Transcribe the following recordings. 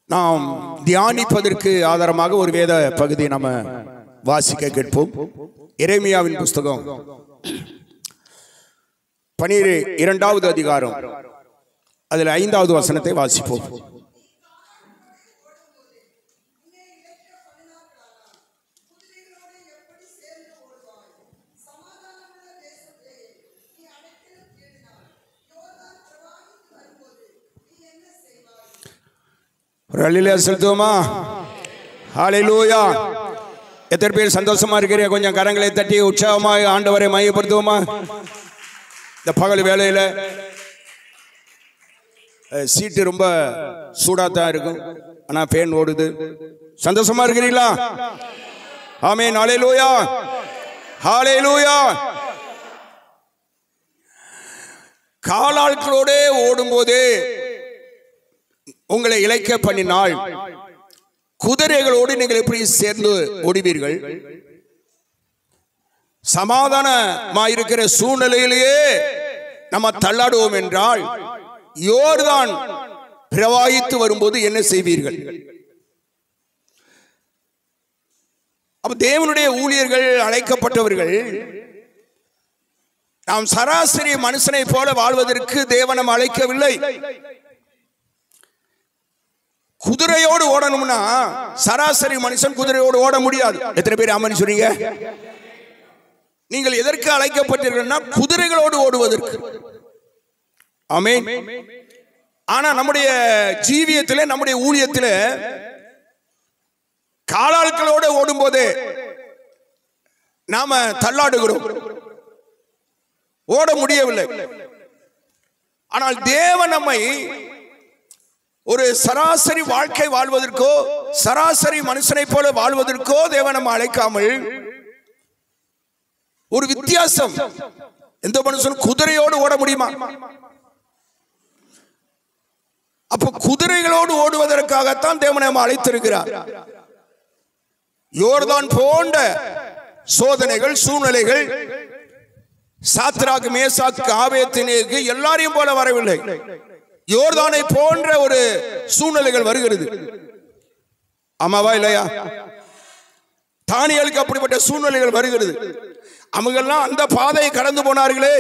நாம் தியானிப்பதற்கு ஆதாரமாக ஒரு வேத பகுதி நம்ம வாசிக்க கேட்போம் எரேமியாவின் புஸ்தகம் பனிரு இரண்டாவது அதிகாரம் அதில் ஐந்தாவது வசனத்தை வாசிப்போம் ஒரு அள்ளில செலுத்துவோமா ஹalleluya எத்தனை பேர் சந்தோஷமா இருக்கிறீங்க கொஞ்சம் கரங்களை தட்டி உற்சாகமாக ஆண்டவரை மையப்படுத்துவோமா இந்த பகல் வேலையில் அஹ், சீட்டு ரொம்ப சூடாக தான் இருக்கும் ஆனால் ஃபேன் ஓடுது சந்தோஷமா இருக்கிறீங்களா ஆமே நாளே லூயா ஹாலே லூயா காலாட்களோடே ஓடும்போதே உங்களை இழைக்க பண்ணினால் குதிரைகளோடு நீங்கள் எப்படி சேர்ந்து ஓடுவீர்கள் சமாதானமாயிருக்கிற சூழ்நிலையிலேயே நம்ம தள்ளாடுவோம் என்றால் யோர்தான் பிரவாகித்து வரும்போது என்ன செய்வீர்கள் அப்ப தேவனுடைய ஊழியர்கள் அழைக்கப்பட்டவர்கள் நாம் சராசரி மனுஷனை போல வாழ்வதற்கு தேவனம் அழைக்கவில்லை குதிரையோடு ஓடணும்னா சராசரி மனுஷன் குதிரையோடு ஓட முடியாது எத்தனை பேர் ஆமன் சொல்றீங்க நீங்கள் எதற்கு அழைக்கப்பட்டீர்கள்னா குதிரைகளோடு ஓடுவதற்கு ஆமென் ஆனா நம்முடைய ஜீவியத்திலே நம்முடைய ஊழியத்திலே காலாட்களோடு ஓடும்போதே நாம தள்ளாடுகிறோம் ஓட முடியவில்லை ஆனால் தேவன் நம்மை ஒரு சராசரி வாழ்க்கை வாழ்வதற்கோ சராசரி மனுஷனை போல வாழ்வதற்கோ தேவன் நம்ம அழைக்காமல் ஒரு வித்தியாசம் எந்த மனுஷன் குதிரையோடு ஓட முடியுமா அப்ப குதிரைகளோடு ஓடுவதற்காகத்தான் தேவனை நம்ம அழைத்திருக்கிறார் யோர்தான் போன்ற சோதனைகள் சூழ்நிலைகள் சாத்ராக் மேசாக் ஆவேத்தினேக்கு எல்லாரையும் போல வரவில்லை யோர்தானை போன்ற ஒரு சூழ்நிலைகள் வருகிறது ஆமாவா இல்லையா தானியலுக்கு அப்படிப்பட்ட சூழ்நிலைகள் வருகிறது அவங்கெல்லாம் அந்த பாதையை கடந்து போனார்களே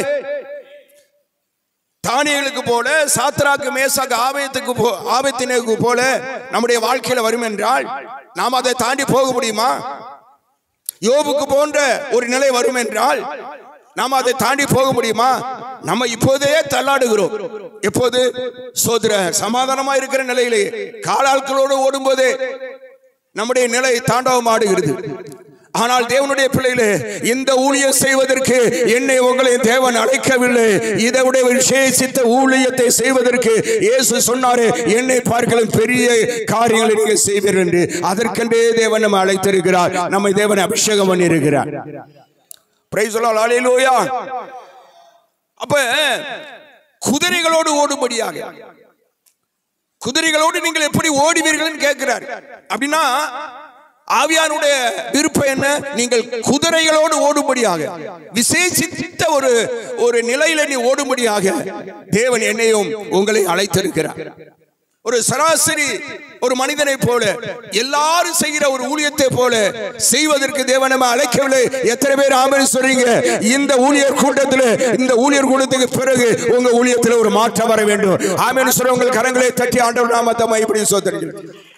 தானியலுக்கு போல சாத்ராக்கு மேசாக்கு ஆபயத்துக்கு போ ஆபத்தினருக்கு போல நம்முடைய வாழ்க்கையில வரும் என்றால் நாம் அதை தாண்டி போக முடியுமா யோபுக்கு போன்ற ஒரு நிலை வரும் என்றால் நாம் அதை தாண்டி போக முடியுமா நம்ம இப்போதே தள்ளாடுகிறோம் எப்போது சோதர சமாதானமா இருக்கிற நிலையிலே காலாட்களோடு ஓடும்போதே நம்முடைய நிலை தாண்டவம் ஆடுகிறது ஆனால் தேவனுடைய பிள்ளைகளே இந்த ஊழியம் செய்வதற்கு என்னை உங்களை தேவன் அழைக்கவில்லை இதை விட விசேஷித்த ஊழியத்தை செய்வதற்கு இயேசு சொன்னாரு என்னை பார்க்கலும் பெரிய காரியங்களை நீங்கள் செய்வீர்கள் என்று அதற்கென்றே தேவன் நம்ம அழைத்திருக்கிறார் நம்மை தேவன் அபிஷேகம் பண்ணியிருக்கிறார் பிரைஸ் சொல்லலாம் ஹalleluya அப்ப குதிரைகளோடு ஓடும்படியாக குதிரைகளோடு நீங்கள் எப்படி ஓடுவீர்கள் கேட்கிறார் அப்படின்னா ஆவியானுடைய விருப்பம் என்ன நீங்கள் குதிரைகளோடு ஓடும்படியாக விசேஷித்த ஒரு ஒரு நிலையில நீ ஓடும்படியாக தேவன் என்னையும் உங்களை அழைத்திருக்கிறார் ஒரு சராசரி ஒரு மனிதனை போல எல்லாரும் செய்கிற ஒரு ஊழியத்தை போல செய்வதற்கு தேவன் நம்ம அழைக்கவில்லை எத்தனை பேர் ஆமன் சொல்றீங்க இந்த ஊழியர் கூட்டத்தில் இந்த ஊழியர் கூட்டத்துக்கு பிறகு உங்க ஊழியத்தில் ஒரு மாற்றம் வர வேண்டும் ஆமேன் சொல்ற உங்கள் கரங்களை தட்டி ஆண்டவர் நாமத்தை இப்படி சோதனை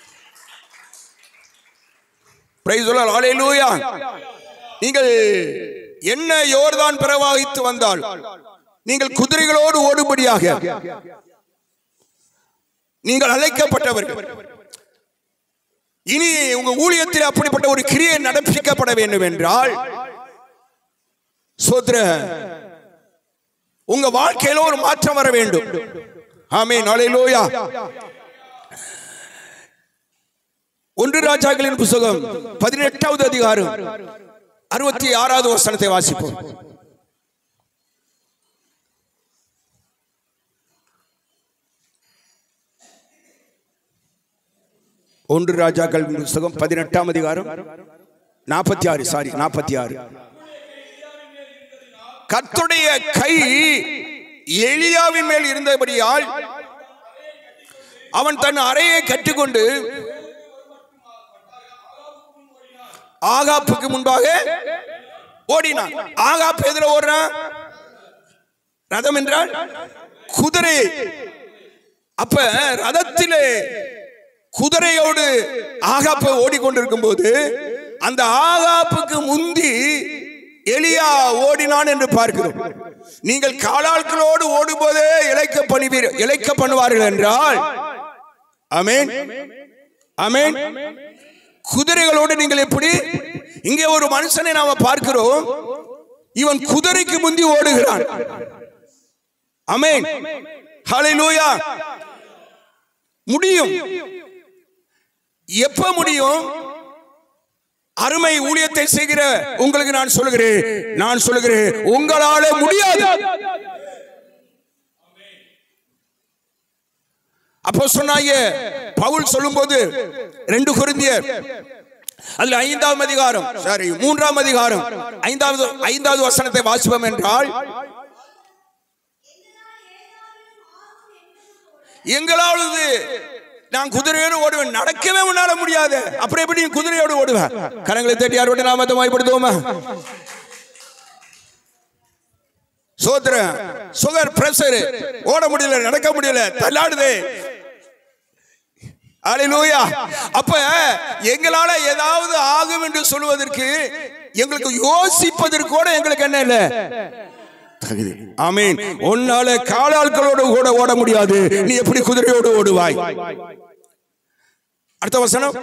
பிரைஸ் சொல்லலாம் ஹalleluya நீங்கள் என்ன யோர்தான் பிரவாகித்து வந்தால் நீங்கள் குதிரைகளோடு ஓடும்படியாக நீங்கள் அழைக்கப்பட்டவர்கள் இனி உங்க ஊழியத்தில் அப்படிப்பட்ட ஒரு கிரியை நடப்பிக்கப்பட வேண்டும் என்றால் சோத்ர உங்க வாழ்க்கையில ஒரு மாற்றம் வர வேண்டும் ஆமே நாளையிலோயா ஒன்று ராஜாக்களின் புஸ்தகம் பதினெட்டாவது அதிகாரம் அறுபத்தி ஆறாவது வசனத்தை வாசிப்போம் ஒன்று ராஜாக்கள் புஸ்தகம் பதினெட்டாம் அதிகாரம் நாற்பத்தி ஆறு சாரி நாற்பத்தி ஆறு கர்த்துடைய கை எலியாவின் மேல் இருந்தபடியால் அவன் தன் அறையை கட்டிக்கொண்டு ஆகாப்புக்கு முன்பாக ஓடினான் ஆகாப் எதுல ஓடுறான் ரதம் என்றால் குதிரை அப்ப ரதத்திலே குதிரையோடு ஆகாப்பு ஓடிக்கொண்டிருக்கும் போது அந்த ஆகாப்புக்கு முந்தி எலியா ஓடினான் என்று பார்க்கிறோம் நீங்கள் காலாட்களோடு ஓடும்போதே இழைக்க பண்ணுவீர் இழைக்க பண்ணுவார்கள் என்றால் அமேன் அமேன் குதிரைகளோடு நீங்கள் எப்படி இங்கே ஒரு மனுஷனை நாம பார்க்கிறோம் இவன் குதிரைக்கு முந்தி ஓடுகிறான் அமேன் ஹalleluya முடியும் எப்ப முடியும் அருமை ஊழியத்தை செய்கிற உங்களுக்கு நான் சொல்லுகிறேன் நான் சொல்லுகிறேன் உங்களால முடியாது அப்போ சொன்னாங்க பவுல் சொல்லும்போது ரெண்டு குருந்தியர் அதுல ஐந்தாம் அதிகாரம் சாரி மூன்றாம் அதிகாரம் ஐந்தாவது ஐந்தாவது வசனத்தை வாசிப்போம் என்றால் எங்களாவது நான் குதிரையோடு ஓடுவேன் நடக்கவே உன்னால முடியாது அப்புறம் எப்படி நீ குதிரையோடு ஓடுவேன் கரங்களை தட்டி யாரோட நாமத்தை வாய்ப்படுத்துவோமா சோத்திர சுகர் பிரஷர் ஓட முடியல நடக்க முடியல தள்ளாடுது அலையிலூயா அப்ப எங்களால ஏதாவது ஆகும் என்று சொல்வதற்கு எங்களுக்கு யோசிப்பதற்கு கூட எங்களுக்கு என்ன இல்ல தகுதி ஆமீன் உன்னால காலாட்களோடு கூட ஓட முடியாது நீ எப்படி குதிரையோடு ஓடுவாய் அடுத்த வசனம்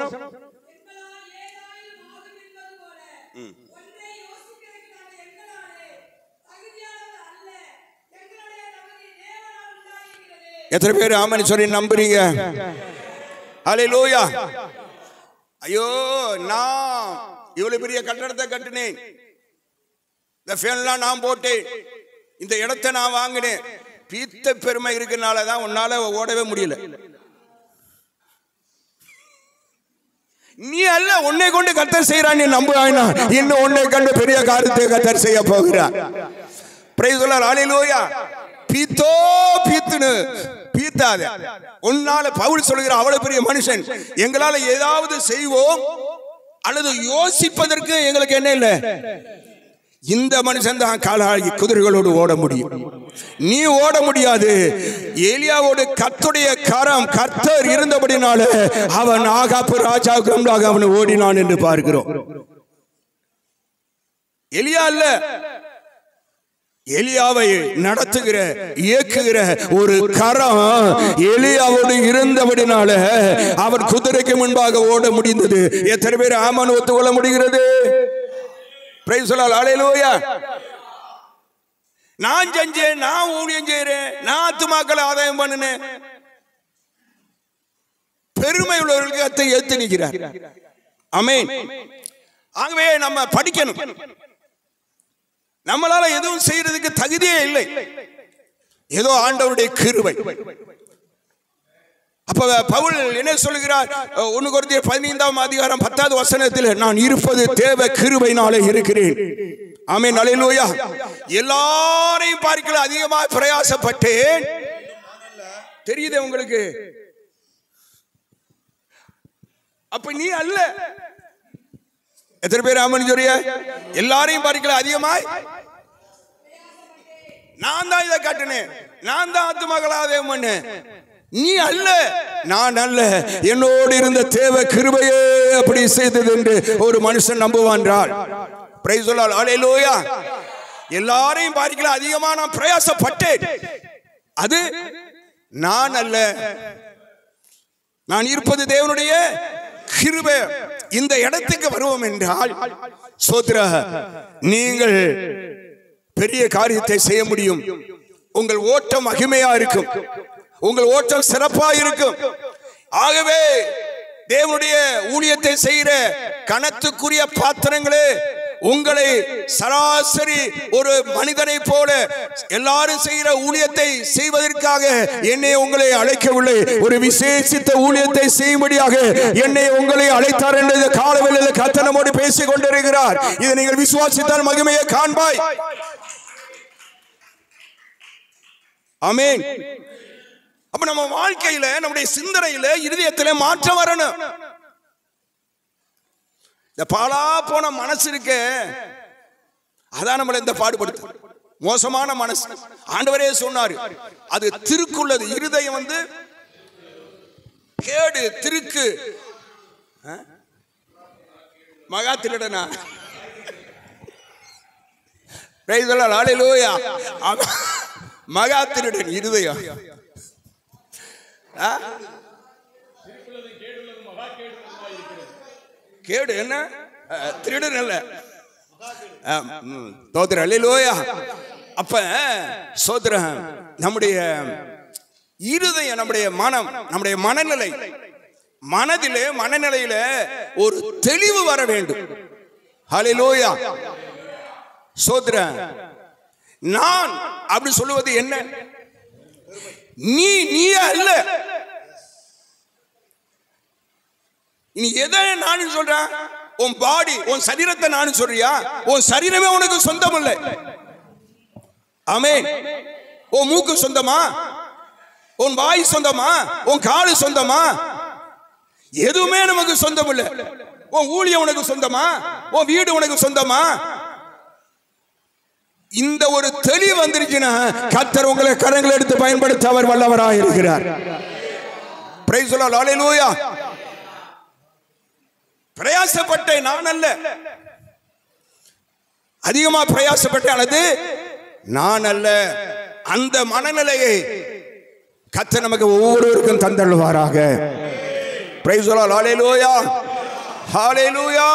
எத்தனை பேர் ஆமன் சொல்லி நம்புறீங்க அலையிலூயா ஐயோ நான் இவ்வளவு பெரிய கட்டடத்தை கட்டினேன் இந்த ஃபேன்லாம் நான் போட்டேன் இந்த இடத்தை நான் வாங்கினேன் பீத்த பெருமை இருக்கனால தான் உன்னால ஓடவே முடியல நீ அல்ல உன்னை கொண்டு கத்தர் செய்யறான் நீ நம்புறாய்னா இன்னும் உன்னை கண்டு பெரிய காரியத்தை கத்தர் செய்ய போகிறார் பிரைஸ் சொல்லார் ஆலையிலோயா பீத்தோ பீத்துன்னு பீத்தாத உன்னால பவுல் சொல்லுகிற அவ்வளவு பெரிய மனுஷன் எங்களால ஏதாவது செய்வோம் அல்லது யோசிப்பதற்கு எங்களுக்கு என்ன இல்லை இந்த மனுஷன் தான் காலாகி குதிரைகளோடு ஓட முடியும் நீ ஓட முடியாது ஏலியாவோடு கத்துடைய கரம் கர்த்தர் இருந்தபடினால அவன் ஆகாப்பு ராஜாவுக்கு முன்பாக அவன் ஓடினான் என்று பார்க்கிறோம் எலியா அல்ல எலியாவை நடத்துகிற இயக்குகிற ஒரு கரம் எலியாவோடு இருந்தபடினால அவன் குதிரைக்கு முன்பாக ஓட முடிந்தது எத்தனை பேர் ஆமான் ஒத்துக்கொள்ள முடிகிறது பிரைஸ் சொல்லால் அலையிலோயா நான் செஞ்சேன் நான் ஊழியம் செய்யறேன் நான் ஆத்துமாக்களை ஆதாயம் பண்ணினேன் பெருமை உள்ளவர்களுக்கு அத்தை ஏத்து நிற்கிறார் அமேன் ஆகவே நம்ம படிக்கணும் நம்மளால எதுவும் செய்யறதுக்கு தகுதியே இல்லை ஏதோ ஆண்டவருடைய கிருபை அப்ப பவுல் என்ன சொல்லுகிறார் ஒன்னு குறைந்த பதினைந்தாம் அதிகாரம் பத்தாவது வசனத்தில் நான் இருப்பது தேவ கிருபைனாலே இருக்கிறேன் ஆமே நலையிலோயா எல்லாரையும் பார்க்கல அதிகமாக பிரயாசப்பட்டேன் தெரியுது உங்களுக்கு அப்ப நீ அல்ல எத்தனை பேர் ஆமன் சொல்றிய எல்லாரையும் பார்க்கல அதிகமாய் நான் தான் இதை கட்டினேன் நான் தான் ஆத்துமகளாதே பண்ணேன் நீ அல்ல நான் அல்ல என்னோடு இருந்த தேவ கிருபையே அப்படி செய்தது என்று ஒரு மனுஷன் நம்புவான்றால் பிரைஸ் சொல்லால் அலையிலோயா எல்லாரையும் பார்க்கல அதிகமா நான் பிரயாசப்பட்டேன் அது நான் அல்ல நான் இருப்பது தேவனுடைய கிருபை இந்த இடத்துக்கு வருவோம் என்றால் சோத்ர நீங்கள் பெரிய காரியத்தை செய்ய முடியும் உங்கள் ஓட்டம் மகிமையா இருக்கும் உங்கள் ஓட்டம் சிறப்பா இருக்கும் ஆகவே தேவனுடைய ஊழியத்தை செய்கிற கணத்துக்குரிய பாத்திரங்களே உங்களை சராசரி ஒரு மனிதனை போல எல்லாரும் செய்கிற ஊழியத்தை செய்வதற்காக என்னை உங்களை அழைக்கவில்லை ஒரு விசேஷித்த ஊழியத்தை செய்யும்படியாக என்னை உங்களை அழைத்தார் என்று காலவெளியில் கத்தனமோடு பேசிக் கொண்டிருக்கிறார் இதை நீங்கள் விசுவாசித்தால் மகிமையை காண்பாய் அமேன் அப்ப நம்ம வாழ்க்கையில நம்முடைய சிந்தனையில இருதயத்திலே மாற்றம் வரணும் இந்த பாலா போன மனசு இருக்க அதான் நம்மளை இந்த பாடுபடுத்து மோசமான மனசு ஆண்டவரே சொன்னாரு அது திருக்குள்ளது இருதயம் வந்து கேடு திருக்கு ஆ? மகா திருடனா Praise the Lord. Hallelujah. அவன் மகா திருடன் இருதயம் ஆ? கேடு என்ன அஹ், திருடன் அல்ல அஹ், ம், தோத்திரம் அல்லேலூயா அப்ப சோத்திரம் நம்முடைய இருதயம் நம்முடைய மனம் நம்முடைய மனநிலை மனதிலே மனநிலையில ஒரு தெளிவு வர வேண்டும் ஹalleluya சோத்திரம் நான் அப்படி சொல்லுவது என்ன நீ நீ அல்ல நீ எதை நான் சொல்றேன் உன் பாடி உன் சரீரத்தை நான் சொல்றியா உன் சரீரமே உனக்கு சொந்தம் இல்லை ஆமே உன் மூக்கு சொந்தமா உன் வாய் சொந்தமா உன் காலு சொந்தமா எதுவுமே நமக்கு சொந்தம் இல்லை உன் ஊழியம் உனக்கு சொந்தமா உன் வீடு உனக்கு சொந்தமா இந்த ஒரு தெளிவு வந்துருச்சுன்னா கத்தர் உங்களை கரங்களை எடுத்து பயன்படுத்த அவர் வல்லவராக இருக்கிறார் பிரைஸ் ஹalleluya பிரயாசப்பட்டேன் நான் அல்ல அதிகமா பிரயாசப்பட்டேன் அல்லது நான் அல்ல அந்த மனநிலையை கத்த நமக்கு ஒவ்வொருவருக்கும் தந்தள்ளுவாராக பிரைஸ் ஹalleluya ஹalleluya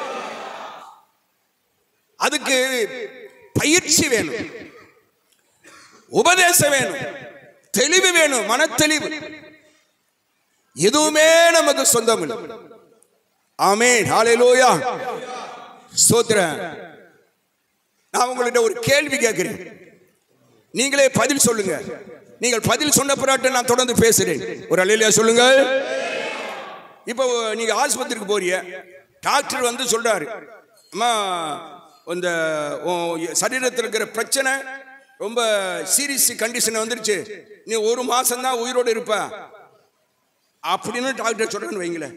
அதுக்கு பயிற்சி வேணும் உபதேசம் வேணும் தெளிவு வேணும் மனத்தெளிவு எதுவுமே நமக்கு சொந்தம் இல்லை ஆமென் ஹalleluya ஸ்தோத்திரம் நான் உங்கள்கிட்ட ஒரு கேள்வி கேட்கிறேன் நீங்களே பதில் சொல்லுங்க நீங்கள் பதில் சொன்ன பிறகு நான் தொடர்ந்து பேசுறேன் ஒரு அலையில சொல்லுங்க இப்போ நீங்க ஆஸ்பத்திரிக்கு போறீங்க டாக்டர் வந்து சொல்றாரு அம்மா இந்த உன் சரீரத்தில் இருக்கிற பிரச்சனை ரொம்ப சீரியஸ் கண்டிஷன் வந்துருச்சு நீ ஒரு மாசம் தான் உயிரோடு இருப்ப அப்படின்னு டாக்டர் சொல்றான்னு வைங்களேன்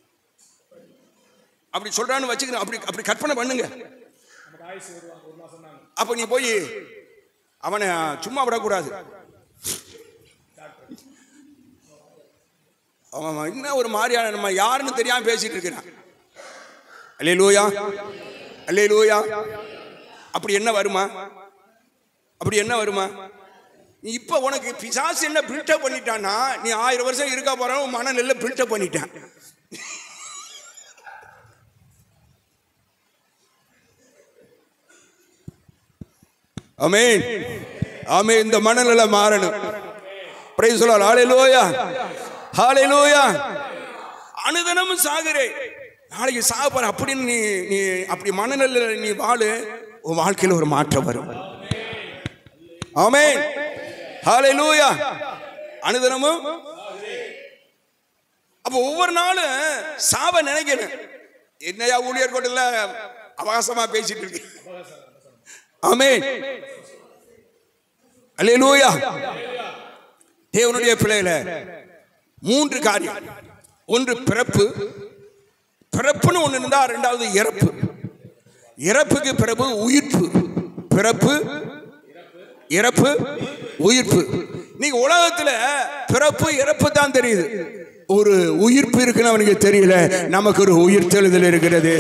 அப்படி சொல்றான்னு வச்சுக்கிறேன் அப்படி அப்படி கற்பனை பண்ணுங்க அப்ப நீ போய் அவனை சும்மா விடக்கூடாது அவன் என்ன ஒரு மாதிரியான நம்ம யாருன்னு தெரியாம பேசிட்டு இருக்கிறான் அல்லே லூயா அல்லே லூயா அப்படி என்ன வருமா அப்படி என்ன வருமா நீ இப்ப உனக்கு பிசாசு என்ன பில்டப் பண்ணிட்டான்னா நீ ஆயிரம் வருஷம் இருக்க போற உன் மனநிலை பில்டப் பண்ணிட்டான் ஆமென் ஆமே இந்த மனநிலை மாறணும் பிரைஸ் சொல்லலாம் ஹalleluya ஹalleluya அனுதினமும் சாகுறே நாளைக்கு சாக போற அப்படின்னு நீ நீ அப்படி மனநிலை நீ வாழு உன் வாழ்க்கையில் ஒரு மாற்றம் வரும் ஆமென் ஹalleluya அனுதினமும் அப்ப ஒவ்வொரு நாளும் சாவ நினைக்கிறேன் என்னையா ஊழியர் கூட்டத்தில் அவகாசமா பேசிட்டு இருக்கு ஆமென் அல்லேலூயா தேவனுடைய பிள்ளைகள மூன்று காரியம் ஒன்று பிறப்பு பிறப்புன்னு ஒன்று இருந்தா ரெண்டாவது இறப்பு இறப்புக்கு பிறகு உயிர்ப்பு பிறப்பு இறப்பு உயிர்ப்பு நீங்க உலகத்துல பிறப்பு இறப்பு தான் தெரியுது ஒரு உயிர்ப்பு இருக்குன்னு அவனுக்கு தெரியல நமக்கு ஒரு உயிர் தெளிதல் இருக்கிறது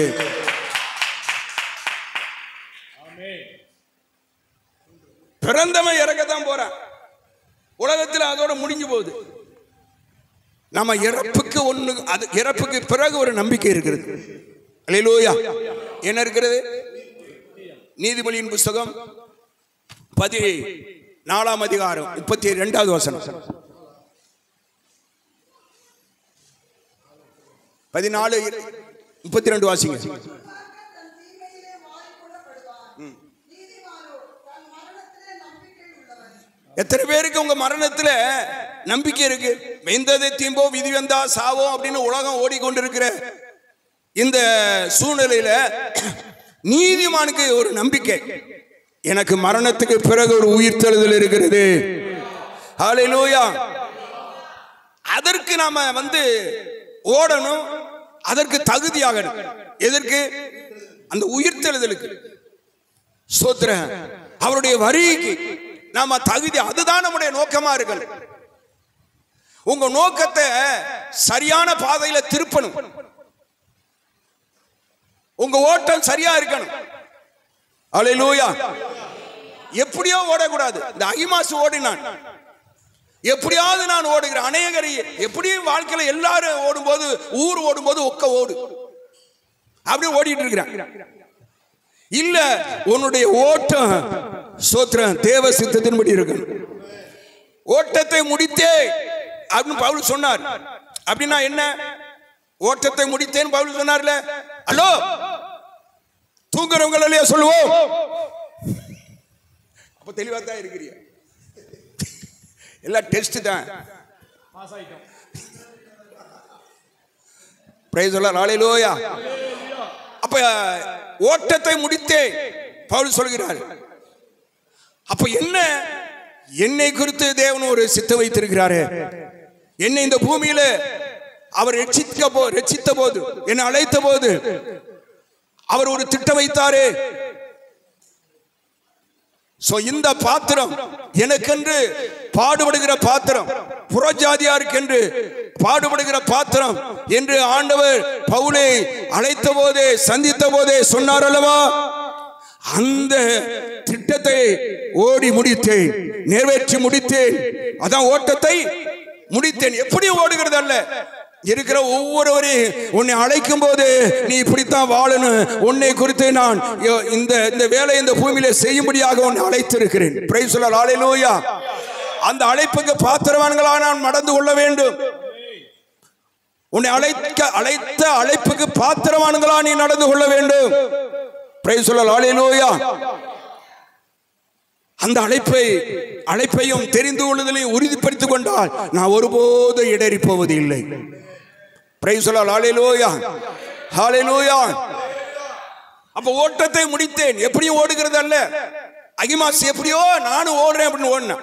பிறந்தவன் இறக்கத்தான் போறான் உலகத்தில் அதோட முடிஞ்சு போகுது நம்ம இறப்புக்கு ஒண்ணு அது இறப்புக்கு பிறகு ஒரு நம்பிக்கை இருக்கிறது அல்லேலூயா என்ன இருக்கிறது நீதிபதியின் புஸ்தகம் பதி நாலாம் அதிகாரம் முப்பத்தி ரெண்டாவது வசனம் பதினாலு முப்பத்தி ரெண்டு வாசிங்க எத்தனை பேருக்கு உங்க மரணத்துல நம்பிக்கை இருக்கு வெந்தது தீம்போ விதி வந்தா சாவோ அப்படின்னு உலகம் ஓடிக்கொண்டிருக்கிற இந்த சூழ்நிலையில நீதிமானுக்கு ஒரு நம்பிக்கை எனக்கு மரணத்துக்கு பிறகு ஒரு உயிர் தெழுதல் இருக்கிறது ஹalleluya அதற்கு நாம வந்து ஓடணும் அதற்கு தகுதியாகணும் எதற்கு அந்த உயிர்த்தெழுதலுக்கு சோத்திர அவருடைய வரிக்கு நாம தகுதி அதுதான் நம்முடைய நோக்கமா இருக்கணும் உங்க நோக்கத்தை சரியான பாதையில திருப்பணும் உங்க ஓட்டம் சரியா இருக்கணும் அல்லேலூயா எப்படியோ ஓடக்கூடாது இந்த அகிமாசு ஓடினான் எப்படியாவது நான் ஓடுகிறேன் அநேகர் எப்படியும் வாழ்க்கையில எல்லாரும் ஓடும்போது ஊர் ஓடும்போது ஒக்க ஓடு அப்படியே ஓடிட்டு இருக்கிறான் இல்ல உன்னுடைய ஓட்டம் சோத்திரம் தேவ சித்தத்தின்படி இருக்கணும் ஓட்டத்தை முடித்தே அப்படின்னு பவுல் சொன்னார் அப்படின்னா என்ன ஓட்டத்தை முடித்தேன் பவுல் சொன்னார்ல ஹலோ தூங்குறவங்க இல்லையா சொல்லுவோம் அப்ப தெளிவா தான் இருக்கிறீங்க எல்லாம் டெஸ்ட் தான் பிரைஸ் சொல்ல நாளையிலோயா அப்ப ஓட்டத்தை முடித்தே பவுல் சொல்கிறார் அப்ப என்ன என்னை குறித்து தேவன் ஒரு சித்த வைத்திருக்கிறாரு என்னை இந்த பூமியில அவர் ரட்சிக்க போ ரட்சித்த போது என்னை அழைத்த போது அவர் ஒரு திட்டம் வைத்தாரே சோ இந்த பாத்திரம் எனக்கென்று பாடுபடுகிற பாத்திரம் புறஜாதியாருக்கென்று பாடுபடுகிற பாத்திரம் என்று ஆண்டவர் பவுலை அழைத்த போதே சந்தித்த போதே சொன்னார் அல்லவா அந்த திட்டத்தை ஓடி முடித்தேன் நிறைவேற்றி முடித்தேன் அதான் ஓட்டத்தை முடித்தேன் எப்படி ஓடுகிறது அல்ல இருக்கிற ஒவ்வொருவரையும் உன்னை அழைக்கும் போது நீ இப்படித்தான் வாழணும் உன்னை குறித்து நான் யோ- இந்த இந்த வேலை இந்த பூமியில செய்யும்படியாக உன்னை அழைத்திருக்கிறேன் பிரைஸ் சொல்ல ஹalleluya அந்த அழைப்புக்கு பாத்திரவான்களா நான் நடந்து கொள்ள வேண்டும் உன்னை அழைக்க அழைத்த அழைப்புக்கு பாத்திரவான்களா நீ நடந்து கொள்ள வேண்டும் பிரைஸ் சொல்ல ஹalleluya அந்த அழைப்பை அழைப்பையும் தெரிந்து கொள்ளுதலையும் உறுதிப்படுத்திக் கொண்டால் நான் ஒருபோது இடறி போவது இல்லை பிரைஸ் சொல்லலாம் ஹalleluya ஹalleluya அப்ப ஓட்டத்தை முடித்தேன் எப்படியும் ஓடுகிறது அல்ல அகிமாஸ் எப்படியோ நானும் ஓடுறேன் அப்படின்னு ஓடினேன்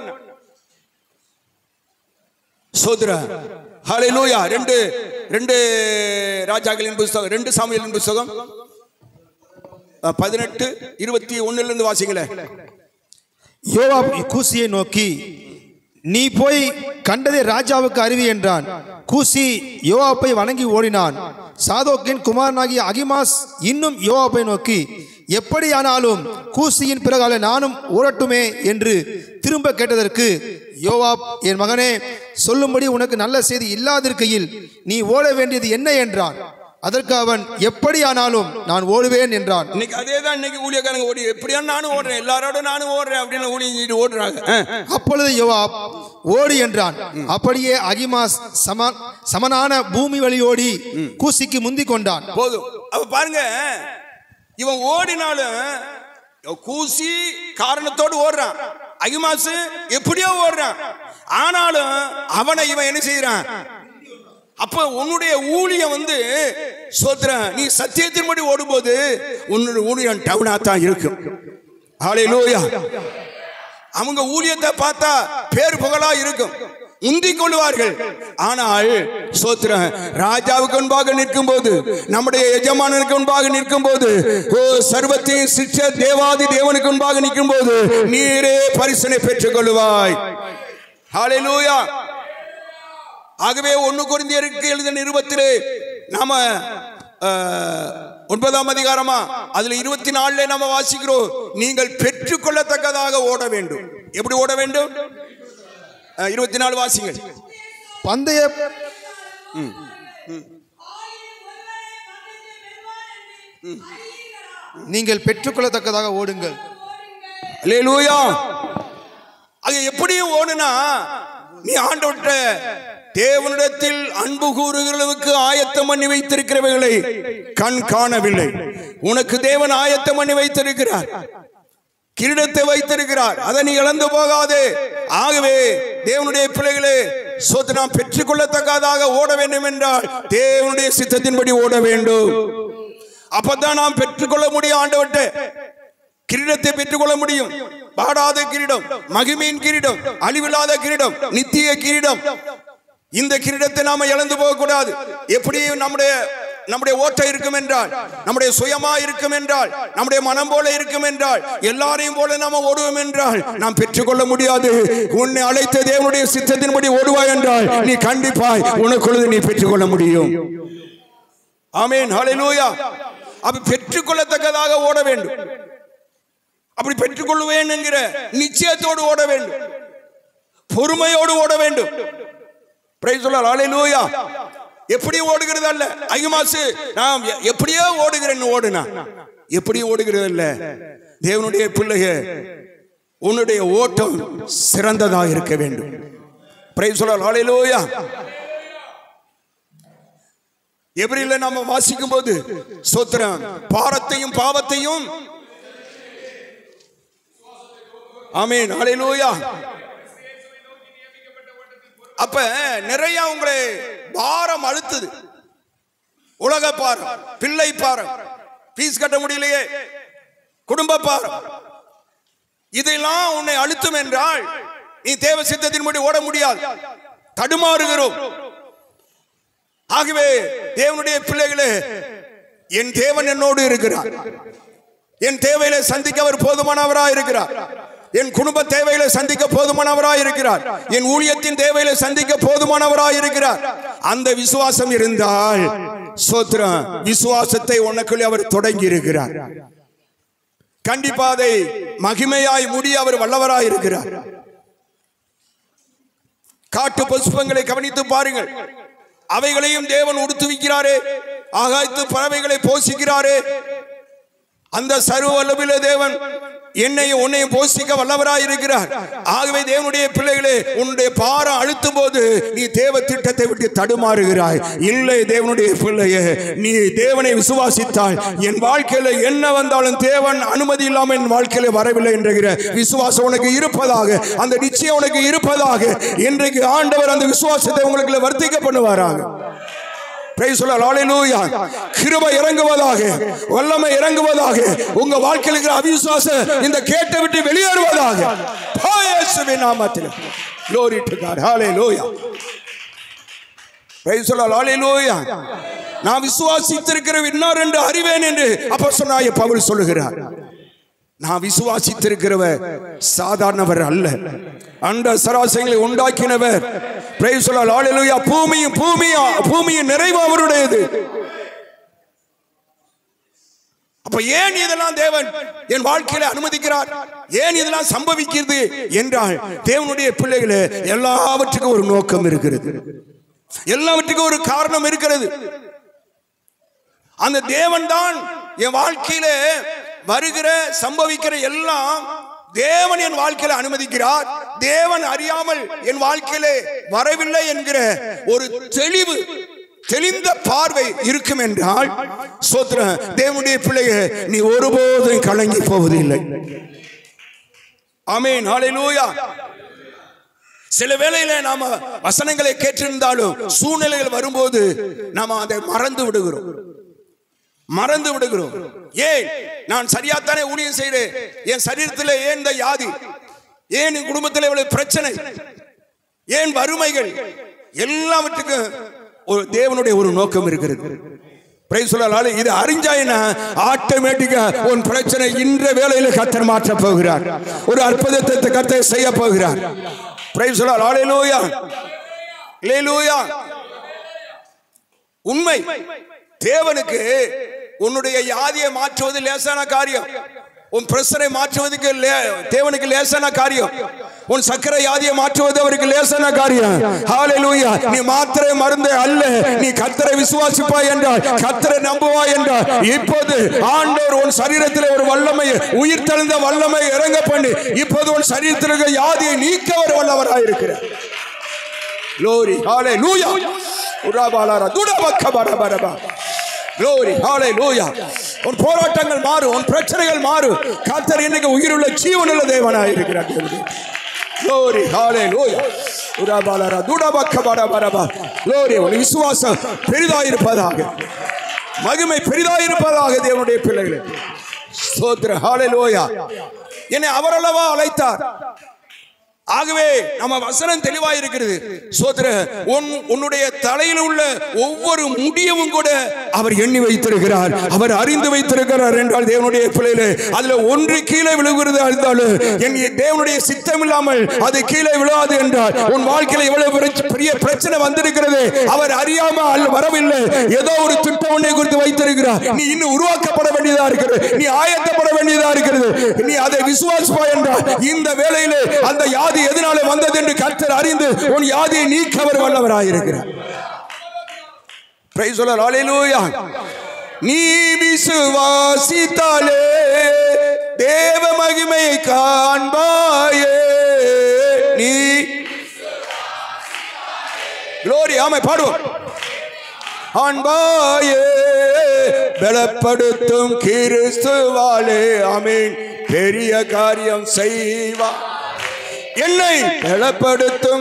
சோதரா ஹalleluya ரெண்டு ரெண்டு ராஜாக்களின் புஸ்தகம் ரெண்டு சாமியலின் புஸ்தகம் அஹ், பதினெட்டு இருபத்தி ஒண்ணுல இருந்து வாசிங்களேன் யோவாப் கூசியை நோக்கி நீ போய் கண்டதை ராஜாவுக்கு அறிவி என்றான் கூசி யோவாப்பை வணங்கி ஓடினான் சாதோக்கின் குமாரனாகிய அகிமாஸ் இன்னும் யோவாப்பை நோக்கி எப்படியானாலும் கூசியின் பிறகால நானும் ஓடட்டுமே என்று திரும்ப கேட்டதற்கு யோவாப் என் மகனே சொல்லும்படி உனக்கு நல்ல செய்தி இல்லாதிருக்கையில் நீ ஓட வேண்டியது என்ன என்றான் அதற்கு அவன் எப்படியானாலும் நான் ஓடுவேன் என்றான் இன்னைக்கு அதே தான் இன்னைக்கு ஊழியக்காரங்க ஓடி எப்படியா நானும் ஓடுறேன் எல்லாரோட நானும் ஓடுறேன் அப்படின்னு ஊழியம் ஓடுறாங்க அஹ். அப்பொழுது யோவாப் ஓடு என்றான் அப்படியே அகிமாஸ் சம சமனான பூமி வழியோடி கூசிக்கு முந்திக் கொண்டான் போதும் அப்ப பாருங்க இவன் ஓடினாலும் கூசி காரணத்தோடு ஓடுறான் அகிமாசு எப்படியோ ஓடுறான் ஆனாலும் அவனை இவன் என்ன செய்யறான் அப்ப உன்னுடைய ஊழியம் வந்து சோத்ரன் நீ சத்தியத்தின்படி ஓடும்போது உன்னுடைய ஊழியம் டவுனா தான் இருக்கும் ஹalleluya அவங்க ஊழியத்தை பார்த்தா பேர் புகழா இருக்கும் முந்திக் கொள்வார்கள் ஆனால் சோத்திரம் ராஜாவுக்கு முன்பாக நிற்கும் போது நம்முடைய எஜமானனுக்கு முன்பாக நிற்கும் போது ஓ சர்வத்தையும் சிற்ற தேவாதி தேவனுக்கு முன்பாக நிற்கும் போது நீரே பரிசனை பெற்றுக் கொள்வாய் ஹalleluya ஆகவே ஒன்னு குருந்தியருக்கு எழுதின நிருபத்திலே நாம அஹ், ஒன்பதாம் அதிகாரமா அதுல இருபத்தி நாலுல நாம வாசிக்கிறோம் நீங்கள் பெற்றுக்கொள்ளத்தக்கதாக ஓட வேண்டும் எப்படி ஓட வேண்டும் அஹ், இருபத்தி நாலு வாசிங்கள் பந்தய நீங்கள் பெற்றுக்கொள்ளத்தக்கதாக ஓடுங்கள் அல்லேலூயா அது எப்படியும் ஓடுனா நீ ஆண்டவற்ற தேவனிடத்தில் அன்பு கூறுகிறவர்களுக்கு ஆயத்தம் பண்ணி வைத்திருக்கிறவைகளை கண் காணவில்லை உனக்கு தேவன் ஆயத்தம் பண்ணி வைத்திருக்கிறார் கிரீடத்தை வைத்திருக்கிறார் அதை நீ இழந்து போகாதே ஆகவே தேவனுடைய பிள்ளைகளே சொத்து நாம் பெற்றுக்கொள்ளத்தக்கதாக ஓட வேண்டும் என்றால் தேவனுடைய சித்தத்தின்படி ஓட வேண்டும் அப்பதான் நாம் பெற்றுக்கொள்ள முடியும் ஆண்டவர்கிட்ட கிரீடத்தை பெற்றுக்கொள்ள முடியும் பாடாத கிரீடம் மகிமையின் கிரீடம் அழிவில்லாத கிரீடம் நித்திய கிரீடம் இந்த கிரீடத்தை நாம இழந்து போக கூடாது எப்படி நம்முடைய நம்முடைய ஓட்டம் இருக்கும் என்றால் நம்முடைய சுயமா இருக்கும் என்றால் நம்முடைய மனம் போல இருக்கும் என்றால் எல்லாரையும் போல நாம ஓடுவோம் என்றால் நாம் பெற்றுக்கொள்ள முடியாது உன்னை அழைத்த தேவனுடைய சித்தத்தின்படி ஓடுவாய் என்றால் நீ கண்டிப்பாய் உனக்குள்ளது நீ பெற்றுக்கொள்ள முடியும் ஆமேன் ஹalleluya அப்ப பெற்றுக்கொள்ளத்தக்கதாக ஓட வேண்டும் அப்படி பெற்றுக்கொள்வேன் என்கிற நிச்சயத்தோடு ஓட வேண்டும் பொறுமையோடு ஓட வேண்டும் பிரைஸ் சொல்லலாம் ஹalleluya எப்படி ஓடுகிறது அல்ல ஐயமாசு நாம் எ- எப்படியோ ஓடுகிறேன்னு ஓடுனா எப்படி ஓடுகிறது அல்ல தேவனுடைய பிள்ளைய உன்னுடைய ஓட்டம் சிறந்ததாக இருக்க வேண்டும் பிரைஸ் சொல்லலாம் ஹalleluya எபிரில நாம வாசிக்கும் போது சோத்திரம் பாரத்தையும் பாவத்தையும் ஆமீன் ஹalleluya அப்ப நிறைய உங்களை பாரம் அழுத்துது உலக பாரம் பிள்ளை பாரம் ஃபீஸ் கட்ட முடியலையே குடும்ப பாரம் இதெல்லாம் உன்னை அழுத்தும் என்றால் நீ தேவ சித்தத்தின்படி ஓட முடியாது தடுமாறுகிறோம் ஆகவே தேவனுடைய பிள்ளைகளே என் தேவன் என்னோடு இருக்கிறார் என் தேவையில சந்திக்க அவர் போதுமானவராய் இருக்கிறார் என் குடும்ப தேவைகளை சந்திக்க போதுமானவராய் இருக்கிறார் என் ஊழியத்தின் தேவைகளை சந்திக்க போதுமானவராய் இருக்கிறார் அந்த விசுவாசம் இருந்தால் சோத்திரம் விசுவாசத்தை உனக்குள்ளே அவர் தொடங்கி இருக்கிறார் கண்டிப்பா அதை மகிமையாய் முடிய அவர் வல்லவராய் இருக்கிறார் காட்டு புஷ்பங்களை கவனித்து பாருங்கள் அவைகளையும் தேவன் உடுத்துவிக்கிறாரே ஆகாயத்து பறவைகளை போஷிக்கிறாரே அந்த சர்வ வல்லபில தேவன் என்னையும் உன்னையும் போஷிக்க வல்லவராய் இருக்கிறார் ஆகவே தேவனுடைய பிள்ளைகளே உன்னுடைய பாரம் அழுத்தும் போது நீ தேவ திட்டத்தை விட்டு தடுமாறுகிறாய் இல்லை தேவனுடைய பிள்ளையே நீ தேவனை விசுவாசித்தால் என் வாழ்க்கையில என்ன வந்தாலும் தேவன் அனுமதி இல்லாமல் என் வாழ்க்கையில வரவில்லை என்கிற விசுவாசம் உனக்கு இருப்பதாக அந்த நிச்சயம் உனக்கு இருப்பதாக இன்றைக்கு ஆண்டவர் அந்த விசுவாசத்தை உங்களுக்கு வர்த்திக்க பண்ணுவாராக Praise the Lord. Hallelujah. கிருபை இறங்குவதாக வல்லமை இறங்குவதாக உங்க வாழ்க்கையில் இருக்கிற அவிசுவாசம் இந்த கேட்டை விட்டு வெளியேறுவதாக இயேசுவின் நாமத்தில் glory to God hallelujah Praise the Lord. Hallelujah. நான் விசுவாசித்திருக்கிற இன்னார் என்று அறிவேன் என்று அப்ப சொன்னாய பவுல் சொல்லுகிறார் நான் விசுவாசித்திருக்கிறவர் சாதாரணவர் அல்ல அந்த சராசரிகளை உண்டாக்கினவர் பிரைஸ் சொல்லலாம் ஹalleluya பூமியும் பூமியும் பூமியின் நிறைவு அவருடையது அப்ப ஏன் இதெல்லாம் தேவன் என் வாழ்க்கையில அனுமதிக்கிறார் ஏன் இதெல்லாம் சம்பவிக்கிறது என்றால் தேவனுடைய பிள்ளைகளே எல்லாவற்றுக்கும் ஒரு நோக்கம் இருக்கிறது எல்லாவற்றுக்கும் ஒரு காரணம் இருக்கிறது அந்த தேவன் தான் என் வாழ்க்கையில வருகிற சம்பவிக்கிற எல்லாம் தேவன் என் வாழ்க்கையில அனுமதிக்கிறார் தேவன் அறியாமல் என் வாழ்க்கையில வரவில்லை என்கிற ஒரு தெளிவு தெளிந்த பார்வை இருக்கும் என்றால் சோத்திர தேவனுடைய பிள்ளைய நீ ஒருபோதும் கலங்கி போவதில்லை ஆமேன் ஹalleluya சில வேளையில நாம வசனங்களை கேட்டிருந்தாலும் சூழ்நிலைகள் வரும்போது நாம அதை மறந்து விடுகிறோம் மறந்து விடுகிறோம் ஏன் நான் சரியாத்தானே ஊழியம் செய்கிறேன் என் சரீரத்தில் ஏன் இந்த யாதி ஏன் என் குடும்பத்தில் இவ்வளவு பிரச்சனை ஏன் வறுமைகள் எல்லாவற்றுக்கும் ஒரு தேவனுடைய ஒரு நோக்கம் இருக்கிறது பிரைஸ் சொல்லலால இது அறிஞ்சாயினா ஆட்டோமேட்டிக்கா உன் பிரச்சனை இன்ற வேளையில கத்தர் மாற்ற போகிறார் ஒரு அற்புதத்தை கத்தர் செய்ய போகிறார் பிரைஸ் சொல்லலாம் ஹalleluya ஹalleluya உண்மை தேவனுக்கு உன்னுடைய யாதியை மாற்றுவது லேசான காரியம் உன் பிரஷரை மாற்றுவதற்கு லே- தேவனுக்கு லேசான காரியம் உன் சக்கரை யாதியை மாற்றுவது அவருக்கு லேசான காரியம் ஹalleluya நீ மாத்திரை மருந்தே அல்ல நீ கத்தரை விசுவாசிப்பாய் என்றால் கத்தரை நம்புவாய் என்றால் இப்போது ஆண்டவர் உன் சரீரத்தில் ஒரு வல்லமை உயிர் தெழுந்த வல்லமை இறங்க பண்ணி இப்போது உன் சரீரத்தில் இருக்கிற யாதியை நீக்க ஒரு வல்லவராயிருக்கிறார் Glory, hallelujah. உராபாலாரா, துடபக்கபரபரபா. Glory, hallelujah. உன் போராட்டங்கள் மாறும் உன் பிரச்சனைகள் மாறும் கர்த்தர் இன்னைக்கு உயிருள்ள ஜீவனுள்ள தேவனாய் இருக்கிறார் தேவனே. Glory, hallelujah. உராபாலாரா, துடபக்கபரபரபா. Glory, உன் விசுவாசம் பெரிதாயிருப்பதாக மகிமை பெரிதாயிருப்பதாக தேவனுடைய பிள்ளைகளே ஸ்தோத்திர ஹalleluya என்னை அவரல்லவா அழைத்தார் ஆகவே நம்ம வசனம் தெளிவா இருக்கிறது சோதர உன் உன்னுடைய தலையில் உள்ள ஒவ்வொரு முடியவும் கூட அவர் எண்ணி வைத்திருக்கிறார் அவர் அறிந்து வைத்திருக்கிறார் என்றால் தேவனுடைய பிள்ளைகளே அதுல ஒன்று கீழே விழுகிறது இருந்தாலும் என் தேவனுடைய சித்தம் இல்லாமல் அது கீழே விழாது என்றால் உன் வாழ்க்கையில எவ்வளவு பிரச்ச- பெரிய பிரச்சனை வந்திருக்கிறது அவர் அறியாம அல்ல வரவில்லை ஏதோ ஒரு திட்டம் உன்னை குறித்து வைத்திருக்கிறார் நீ இன்னும் உருவாக்கப்பட வேண்டியதா இருக்கிறது நீ ஆயத்தப்பட வேண்டியதா இருக்கிறது நீ அதை விசுவாசிப்பா என்றால் இந்த வேளையிலே அந்த யாதி எதனாலே வந்தது என்று கர்த்தர் அறிந்து உன் யாதியை நீக்க அவர் வல்லவராயிருக்கிறார் Praise the Lord. Hallelujah. நீ விசுவாசித்தாலே தேவ மகிமையை காண்பாயே நீ Glory. ஆமை பாடுவோம் அன்பாயே பலப்படுத்தும் கிறிஸ்துவாலே ஆமீன் பெரிய காரியம் செய்வா என்னை பலப்படுத்தும்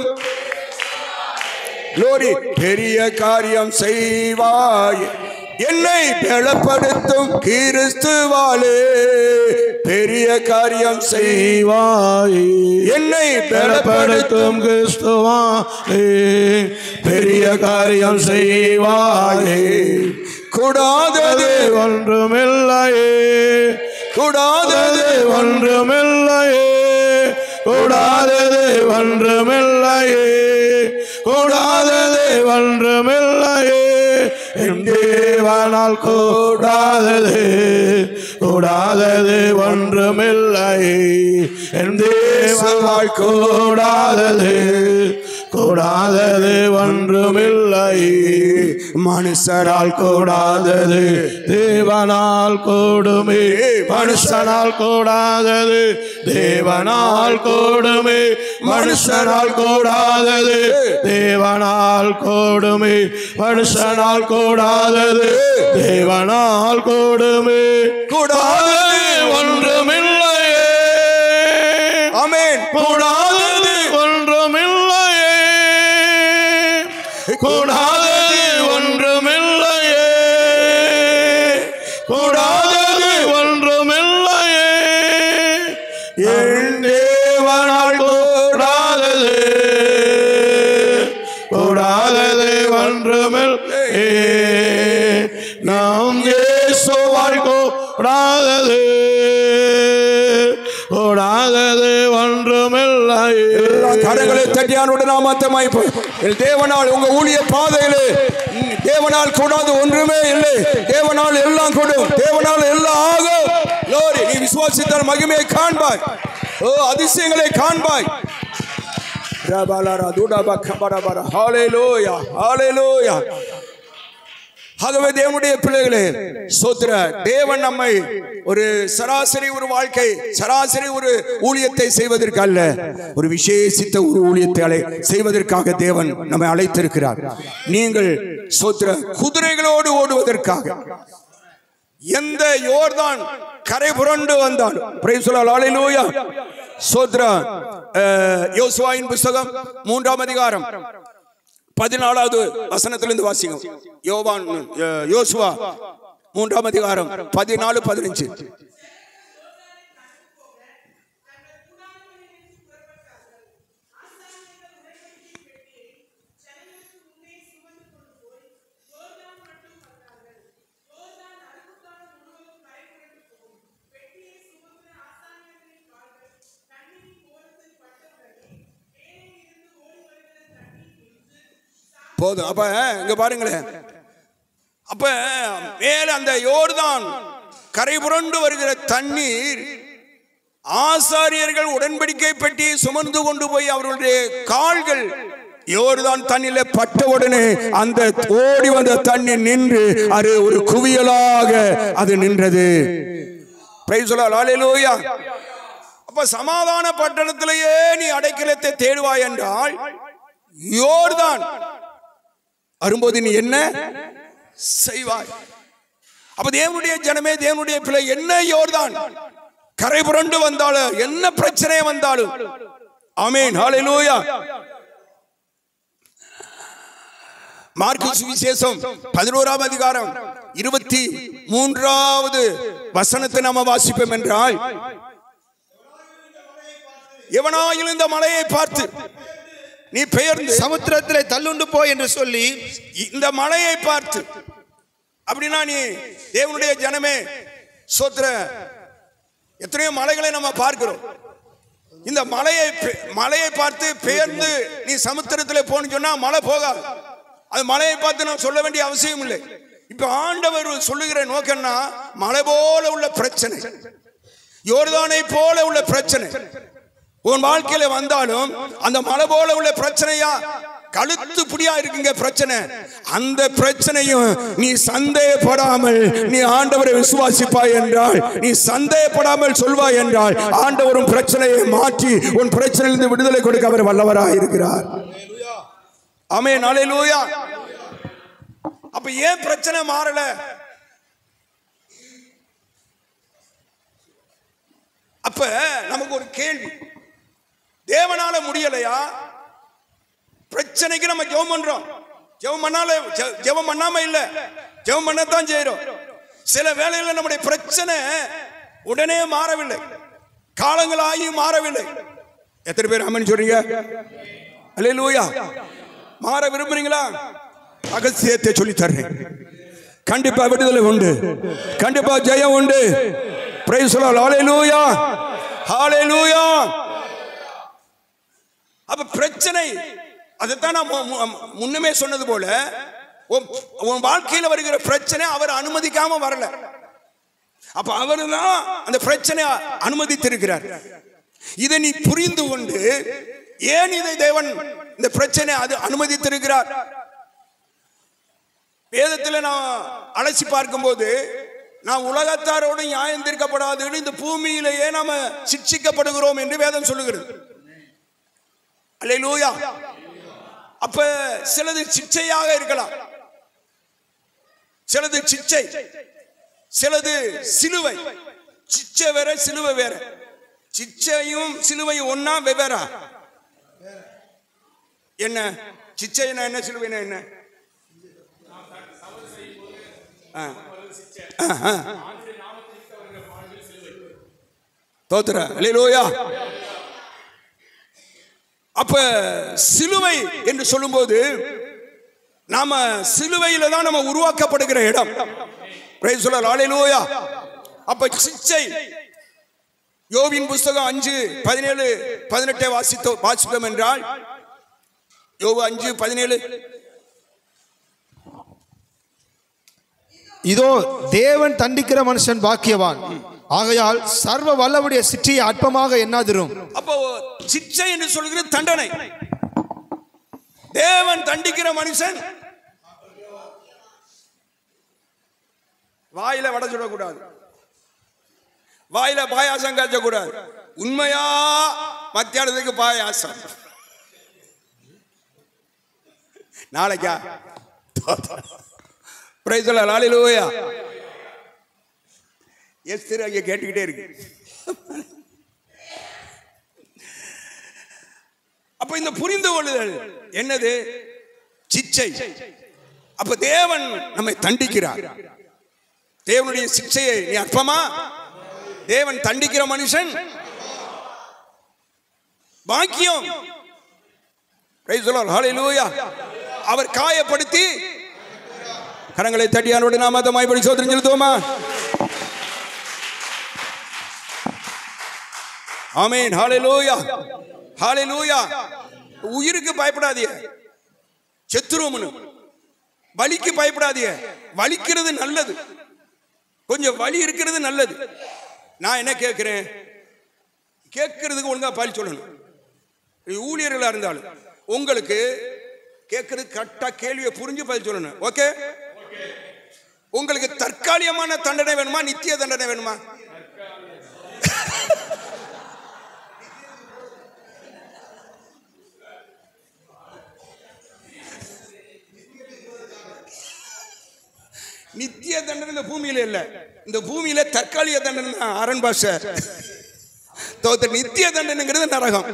லோரி பெரிய காரியம் செய்வாய் என்னை பலப்படுத்தும் கிறிஸ்துவாலே பெரிய காரியம் செய்வாய் என்னை பலப்படுத்தும் பலப்படுத்தும் கிறிஸ்துவாலே பெரிய காரியம் செய்வாயே கூடாதது ஒன்றுமில்லையே கூடாதது ஒன்றுமில்லையே கூடாதது ஒன்றுமில்லையே கூடாதது ஒன்றுமில்லையே என் தேவனால் கூடாதது கூடாதது ஒன்றுமில்லையே என் தேவனால் கூடாதது கூடாதது ஒன்றுமில்லையே மனுஷரால் கூடாதது தேவனால் கூடுமே மனுஷனால் கூடாதது தேவனால் கூடுமே மனுஷனால் கூடாதது தேவனால் கூடுமே மனுஷனால் கூடாதது தேவனால் கூடுமே கூடாதது ஒன்றுமில்லையே ஆமென் கூடாதது ஒன்றுமில்லையே கூடாதது ஒன்றுமில்லையே கூடாதது ஒன்றுமில்லையே என் தேவனால் கூடாதது கூடாதது ஒன்றுமில்லையே நாம் இயேசுவால் கூடாதது கூடாதது ஒன்றுமில்லையே கரங்களை தட்டியானுடைய நாமத்தமாய் தேவனால் உங்க ஊழிய பாதையிலே ம், தேவனால் கூடாது ஒன்றுமே இல்லை தேவனால் எல்லாம் கூடும் தேவனால் எல்லாம் ஆகும் லோரி நீ விசுவாசித்தால் மகிமையை காண்பாய் ஓ அதிசயங்களை காண்பாய் ரபலரா துடப கபரபர. ஹalleluya, ஹalleluya. ஆகவே தேவனுடைய பிள்ளைகளே சோத்திர தேவன் நம்மை ஒரு சராசரி ஒரு வாழ்க்கை சராசரி ஒரு ஊழியத்தை செய்வதற்கு அல்ல ஒரு விசேஷித்த ஒரு ஊழியத்தை அலை செய்வதற்காக தேவன் நம்மை அழைத்திருக்கிறார் நீங்கள் சோத்திர குதிரைகளோடு ஓடுவதற்காக எந்த யோர்தான் கரை புரண்டு வந்தாலும் பிரைஸ் சொல்லலாம் ஹalleluya. சோத்ரா அஹ், யோசுவாவின் புஸ்தகம் மூன்றாம் அதிகாரம் பதினாலாவது வசனத்திலிருந்து வாசிக்கும் யோவான் அஹ், யோசுவா மூன்றாம் அதிகாரம் பதினாலு பதினஞ்சு போதும் அப்ப இங்க பாருங்களேன் அப்ப மேல அந்த யோர்தான் கரை புரண்டு வருகிற தண்ணீர் ஆசாரியர்கள் உடன்படிக்கை பெட்டி சுமந்து கொண்டு போய் அவர்களுடைய கால்கள் யோர்தான் தண்ணில பட்ட உடனே அந்த ஓடி வந்த தண்ணி நின்று அது ஒரு குவியலாக அது நின்றது Praise the Lord. Hallelujah. அப்ப சமாதான பட்டணத்திலேயே நீ அடைக்கலத்தை தேடுவாய் என்றால் யோர்தான் வரும்போது நீ என்ன செய்வாய் அப்ப தேவனுடைய ஜனமே தேவனுடைய பிள்ளை என்ன யோர்தான் கரை புரண்டு வந்தாலும் என்ன பிரச்சனை வந்தாலும் ஆமீன் ஹalleluya மார்க்கு சுவிசேஷம் பதினோராம் அதிகாரம் இருபத்தி மூன்றாவது வசனத்தை நாம வாசிப்போம் என்றால் எவனாயிலும் இந்த மலையை பார்த்து நீ பெயர்ந்து சமுத்திரத்திலே தள்ளுண்டு போ என்று சொல்லி இந்த மலையை பார்த்து அப்படின்னா நீ தேவனுடைய ஜனமே சோத்திர எத்தனையோ மலைகளை நம்ம பார்க்கிறோம் இந்த மலையை பெ- மலையை பார்த்து பெயர்ந்து நீ சமுத்திரத்தில் போன்னு சொன்னா மழை போகாது அது மலையை பார்த்து நான் சொல்ல வேண்டிய அவசியம் இல்லை இப்ப ஆண்டவர் சொல்லுகிற நோக்கம்னா மலை போல உள்ள பிரச்சனை யோர்தானை போல உள்ள பிரச்சனை உன் வாழ்க்கையில வந்தாலும் அந்த மலை போல உள்ள பிரச்சனையா கழுத்து புடியா இருக்குங்க பிரச்சனை அந்த பிரச்சனையும் நீ சந்தேகப்படாமல் நீ ஆண்டவரை விசுவாசிப்பாய் என்றால் நீ சந்தேகப்படாமல் சொல்வாய் என்றால் ஆண்டவரும் பிரச்சனையை மாற்றி உன் பிரச்சனையிலிருந்து விடுதலை கொடுக்க அவர் வல்லவராக இருக்கிறார் ஆமே நாளையிலூயா அப்ப ஏன் பிரச்சனை மாறல அப்ப நமக்கு ஒரு கேள்வி தேவனால முடியலையா பிரச்சனைக்கு நம்ம ஜெபம் பண்றோம் ஜெபம் பண்ணால ஜெ- ஜெபம் பண்ணாம இல்ல ஜெபம் பண்ணத்தான் செய்யறோம் சில வேளையில நம்முடைய பிரச்சனை உடனே மாறவில்லை காலங்கள் ஆகி மாறவில்லை எத்தனை பேர் அம்மன் சொல்றீங்க அல்லேலூயா மாற விரும்புறீங்களா அகசியத்தை சொல்லி தர்றேன் கண்டிப்பா விடுதலை உண்டு கண்டிப்பா ஜெயம் உண்டு பிரைஸ் சொல்லலாம் ஹalleluya ஹalleluya அப்ப பிரச்சனை அதைத்தான் நான் மு- மு- முன்னமே சொன்னது போல உன் உன் வாழ்க்கையில வருகிற பிரச்சனை அவர் அனுமதிக்காம வரல அப்ப அவர் தான் அந்த பிரச்சனை அனுமதித்திருக்கிறார் இதை நீ புரிந்து கொண்டு ஏன் இதை தேவன் இந்த பிரச்சனை அது அனுமதித்திருக்கிறார் வேதத்தில் நான் அலசி பார்க்கும்போது நான் உலகத்தாரோடு நியாயம் தீர்க்கப்படாதுன்னு இந்த பூமியிலேயே நாம சிக்ஷிக்கப்படுகிறோம் என்று வேதம் சொல்லுகிறது அல்லேலூயா அப்ப சிலது சிச்சையாக இருக்கலாம் சிலது சிச்சை சிலது சிலுவை சிச்சை வேற சிலுவை வேற சிச்சையும் சிலுவையும் ஒன்னா வெவ்வேறா என்ன சிச்சைனா என்ன சிலுவைனா என்ன ஆ. ஆ, ஆ. தோத்துற அல்லேலூயா அப்ப சிலுவை என்று சொல்லும்போது நாம சிலுவையில தான் நம்ம உருவாக்கப்படுகிற இடம் Praise the Lord. Hallelujah. அப்ப சிச்சை யோவின் புஸ்தகம் அஞ்சு பதினேழு பதினெட்டை வாசித்தோ வாசித்தோம் என்றால் யோவு அஞ்சு பதினேழு இதோ தேவன் தண்டிக்கிற மனுஷன் பாக்கியவான் ஆகையால் சர்வ வல்லவுடைய சிற்றியை அற்பமாக எண்ணாதிரும் அப்போ சிச்சை என்று சொல்கிறது தண்டனை தேவன் தண்டிக்கிற மனுஷன் வாயில வட சுடக்கூடாது வாயில பாயாசம் காய்ச்சக்கூடாது உண்மையா மத்தியானத்துக்கு பாயாசம் நாளைக்கா பிரைஸ் லாலிலூயா எஸ் திரு அங்கே கேட்டுக்கிட்டே இருக்கு அப்ப இந்த புரிந்து கொள்ளுதல் என்னது சிச்சை அப்ப தேவன் நம்மை தண்டிக்கிறார் தேவனுடைய சிக்ஷையை நீ அற்பமா தேவன் தண்டிக்கிற மனுஷன் பாக்கியம் Praise the Lord. Hallelujah. அவர் காயப்படுத்தி கரங்களை தட்டியானோடு நாம அதை மாய்படி சோதனை செலுத்துவோமா ஆமீன் ஹalleluya ஹalleluya உயிருக்கு பயப்படாதீங்க செத்துருவோம்னு வலிக்கு பயப்படாதீங்க வலிக்கிறது நல்லது கொஞ்சம் வலி இருக்கிறது நல்லது நான் என்ன கேட்கிறேன் கேட்கறதுக்கு ஒழுங்கா பதில் சொல்லணும் இது ஊழியர்களா இருந்தாலும் உங்களுக்கு கேட்கறது கரெக்டா கேள்வியை புரிஞ்சு பதில் சொல்லணும் ஓகே உங்களுக்கு தற்காலிகமான தண்டனை வேணுமா நித்திய தண்டனை வேணுமா நித்திய தண்டனை இந்த பூமியில இல்ல இந்த பூமியில தற்காலிக தண்டனை தான் அரண் பாஷ தோத்த நித்திய தண்டனைங்கிறது நரகம்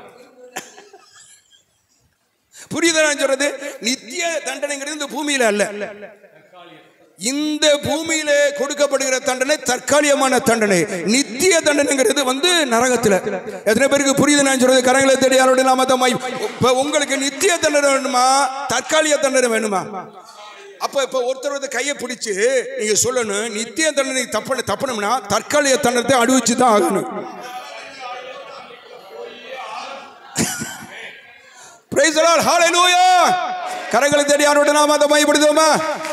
புரியுதா நான் சொல்றது நித்திய தண்டனைங்கிறது இந்த பூமியில அல்ல இந்த பூமியிலே கொடுக்கப்படுகிற தண்டனை தற்காலிகமான தண்டனை நித்திய தண்டனைங்கிறது வந்து நரகத்துல எத்தனை பேருக்கு புரியுது நான் சொல்றது கரங்களை தேடி யாரோட நாமத்தமாய் இப்ப உங்களுக்கு நித்திய தண்டனை வேணுமா தற்காலிக தண்டனை வேணுமா அப்ப இப்ப ஒருத்தர் வந்து கையை பிடிச்சு நீங்க சொல்லணும் நித்திய தண்டனை தப்பு தப்பணும்னா தற்காலிக தண்டனத்தை அனுபவிச்சு தான் ஆகணும் பிரைஸ் லார்ட் ஹalleluya கரங்களை தேடி யாரோட நாம அதை மையப்படுத்துவோமா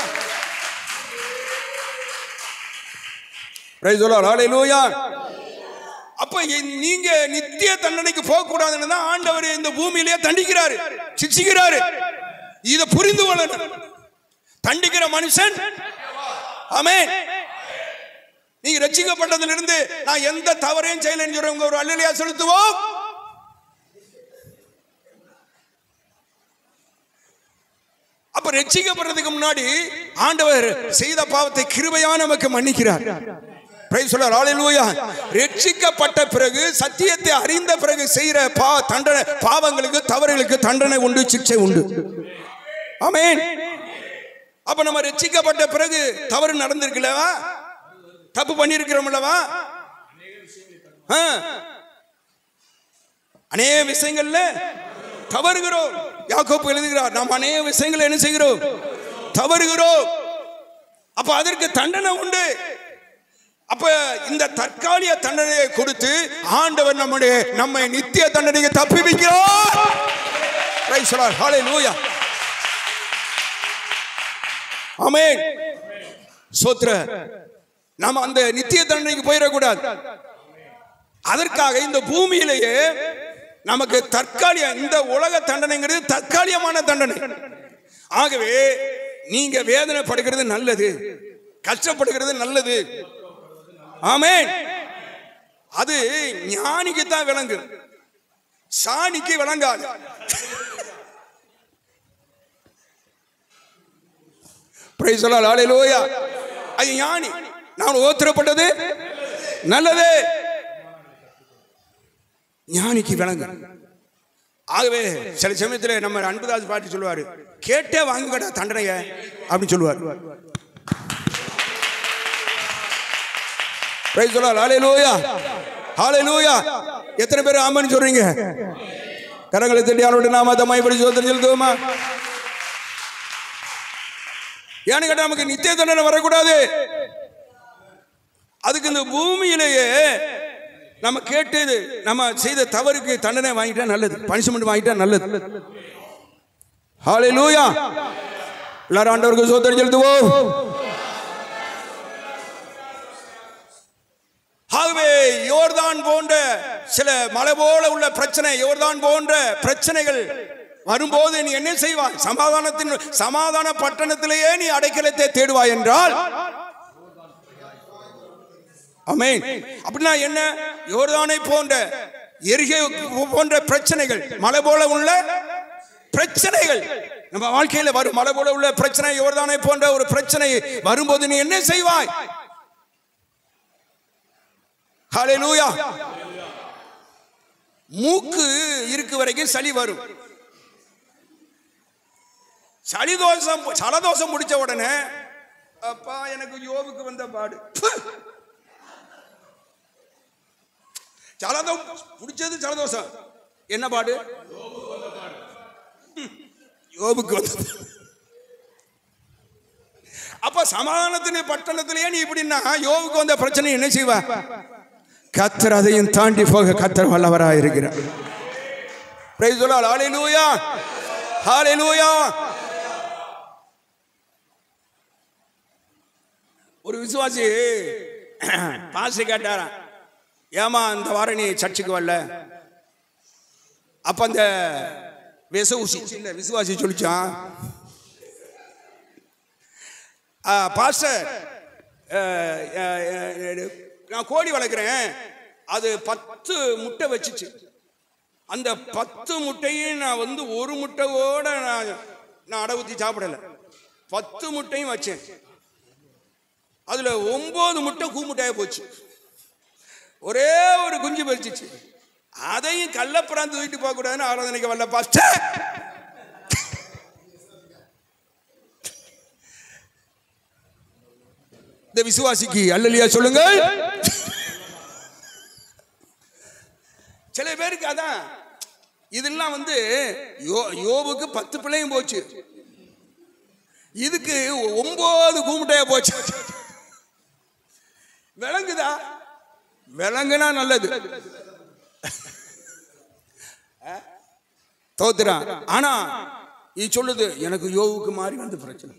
பிரைஸ் லார்ட் ஹalleluya அப்ப இ- நீங்க நித்திய தண்டனைக்கு போக கூடாதுன்னு தான் ஆண்டவர் இந்த பூமியிலேயே தண்டிக்கிறாரு சிக்ஷிக்கிறாரு இத புரிந்து கொள்ளணும் தண்டிக்கிற மனுஷன் ஆமென் நீங்க ரட்சிக்கப்பட்டதுல இருந்து நான் எந்த தவறையும் செய்யலைன்னு சொல்றவங்க ஒரு அல்லலையா செலுத்துவோம் அப்ப ரட்சிக்கப்படுறதுக்கு முன்னாடி ஆண்டவர் செய்த பாவத்தை கிருபையா நமக்கு மன்னிக்கிறார் Praise the Lord. Hallelujah. ரட்சிக்கப்பட்ட பிறகு சத்தியத்தை அறிந்த பிறகு செய்யற பா தண்டனை பாவங்களுக்கு தவறுகளுக்கு தண்டனை உண்டு சிக்ஷை உண்டு ஆமென் அப்ப நம்ம ரட்சிக்கப்பட்ட பிறகு தவறு நடந்திருக்கலவா தப்பு பண்ணியிருக்கிறோம்லவா ஆ. அநேக விஷயங்கள்ல தவறுகிறோம் யாக்கோப்பு எழுதுகிறார் நாம் அநேக விஷயங்களை என்ன செய்கிறோம் தவறுகிறோம் அப்ப அதற்கு தண்டனை உண்டு அப்ப இந்த தற்காலிக தண்டனையை கொடுத்து ஆண்டவர் நம்முடைய நம்மை நித்திய தண்டனைக்கு தப்பி வைக்கிறார் Praise the Lord. Hallelujah. ஆமென் சோத்ர நாம அந்த நித்திய தண்டனைக்கு போயிடக்கூடாது அதற்காக இந்த பூமியிலேயே நமக்கு தற்காலிக இந்த உலக தண்டனைங்கிறது தற்காலிகமான தண்டனை ஆகவே நீங்க வேதனைப்படுகிறது நல்லது கஷ்டப்படுகிறது நல்லது ஆமென் அது ஞானிக்கு தான் விளங்கு சாணிக்கு விளங்காது Praise the Lord. Hallelujah. அது ஞானி நான் ஓத்திரப்பட்டது நல்லது ஞானிக்கு விளங்கு ஆகவே சில சமயத்தில் நம்ம அன்புதாஸ் பாட்டி சொல்லுவாரு கேட்டே வாங்குகடா தண்டனைய அப்படின்னு சொல்லுவார் பிரைஸ் சொல்லலாம் ஹalleluya ஹalleluya எத்தனை பேர் ஆமென்னு சொல்றீங்க கரங்களை தட்டி அவருடைய நாமத்தை மைப்படி சோதனை செலுத்துவோமா ஏன்னு கேட்டா நமக்கு நித்திய தண்டனை வரக்கூடாது அதுக்கு இந்த பூமியிலேயே நம்ம கேட்டது நம்ம செய்த தவறுக்கு தண்டனை வாங்கிட்டா நல்லது பனிஷ்மெண்ட் வாங்கிட்டா நல்லது ஹalleluya எல்லாரும் ஆண்டவருக்கு சோதனை செலுத்துவோம் ஆகவே யோர்தான் போன்ற சில மலை போல உள்ள பிரச்சனை யோர்தான் போன்ற பிரச்சனைகள் வரும்போது நீ என்ன செய்வாய் சமாதானத்தின் சமாதான பட்டணத்திலேயே நீ அடைக்கலத்தை தேடுவாய் என்றால் ஆமென் அப்படின்னா என்ன யோர்தானை போன்ற எரிகை போன்ற பிரச்சனைகள் மலை போல உள்ள பிரச்சனைகள் நம்ம வாழ்க்கையில வரும் மலை போல உள்ள பிரச்சனை யோர்தானை போன்ற ஒரு பிரச்சனை வரும்போது நீ என்ன செய்வாய் ஹalleluya மூக்கு இருக்கு வரைக்கும் சளி வரும் சளி தோஷம் சலதோஷம் முடிச்ச உடனே அப்பா எனக்கு யோபுக்கு வந்த பாடு ப்பு. ஜலதம் பிடிச்சது ஜலதோஷம் என்ன பாடு யோபுக்கு வந்தது அப்ப சமாதானத்தின் பட்டணத்திலேயே நீ இப்படின்னா யோவுக்கு வந்த பிரச்சனை என்ன செய்வ கத்தர் அதையும் தாண்டி போக கத்தர் வல்லவராக இருக்கிறார் பிரைஸ் சொல்லால் ஹalleluya ஹalleluya ஒரு விசுவாசி பாசி கேட்டாராம் ஏமா இந்த வாரம் நீ சர்ச்சுக்கு வரல அப்ப அந்த விச ஊசி சின்ன விசுவாசி சொல்லிச்சான் ஆ, பாஸ்டர் அஹ், அஹ், அஹ், நான் கோழி வளர்க்குறேன் அது பத்து முட்டை வச்சுச்சு அந்த பத்து முட்டையும் நான் வந்து ஒரு முட்டையோட நான் நான் அடை ஊற்றி சாப்பிடல பத்து முட்டையும் வச்சேன் அதுல ஒன்பது முட்டை கூமுட்டையா போச்சு ஒரே ஒரு குஞ்சு பறிச்சிச்சு அதையும் கள்ளப்புறாந்து தூக்கிட்டு போக கூடாதுன்னு ஆராதனைக்கு வரல பாஸ்டர் இந்த விசுவாசிக்கு அல்லலியா சொல்லுங்கள் சில பேருக்கு அதான் இதெல்லாம் வந்து யோ யோபுக்கு பத்து பிள்ளையும் போச்சு இதுக்கு ஒன்பது கூமுட்டையா போச்சு விளங்குதா விளங்குனா நல்லது அஹ்? தோத்துறான் ஆனா இது சொல்லுது எனக்கு யோவுக்கு மாறி வந்து பிரச்சனை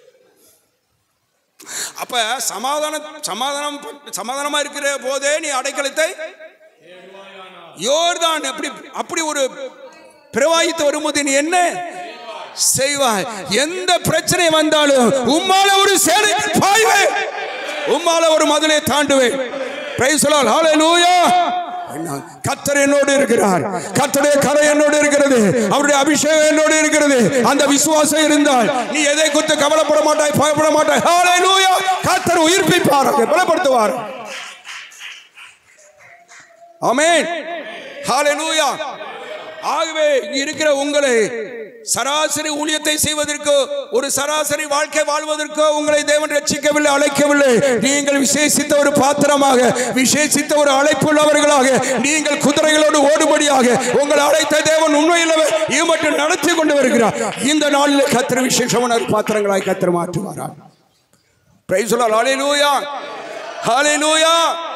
அப்ப சமாதானம் சமாதானம் சமாதானமா இருக்கிற போதே நீ அடைக்கலத்தை யோர்தான் எப்படி அப்படி ஒரு பிரவாகித்து வரும்போது நீ என்ன செய்வாய் எந்த பிரச்சனை வந்தாலும் உம்மால ஒரு சேனை பாய்வேன் உம்மால ஒரு மதிலை தாண்டுவேன் Praise the Lord. Hallelujah. கத்தர் என்னோடு இருக்கிறார் கத்தருடைய கரை என்னோடு இருக்கிறது அவருடைய அபிஷேகம் என்னோடு இருக்கிறது அந்த விசுவாசம் இருந்தால் நீ எதை குறித்து கவலைப்பட மாட்டாய் பயப்பட மாட்டாய் ஹalleluya கத்தர் உயிர்ப்பிப்பார் பலப்படுத்துவார் ஆமென் ஹalleluya ஆகவே இங்க இருக்கிற உங்களை சராசரி ஊழியத்தை செய்வதற்கோ ஒரு சராசரி வாழ்க்கை வாழ்வதற்கோ உங்களை தேவன் ரட்சிக்கவில்லை அழைக்கவில்லை நீங்கள் விசேஷித்த ஒரு பாத்திரமாக விசேஷித்த ஒரு அழைப்புள்ளவர்களாக நீங்கள் குதிரைகளோடு ஓடுபடியாக உங்களை அழைத்த தேவன் உண்மையில்லவர் இது மட்டும் நடத்தி கொண்டு வருகிறார் இந்த நாளில் கத்திர விசேஷமான ஒரு பாத்திரங்களாய் கத்திர மாற்றுவாரா பிரைஸ் ஹalleluya ஹalleluya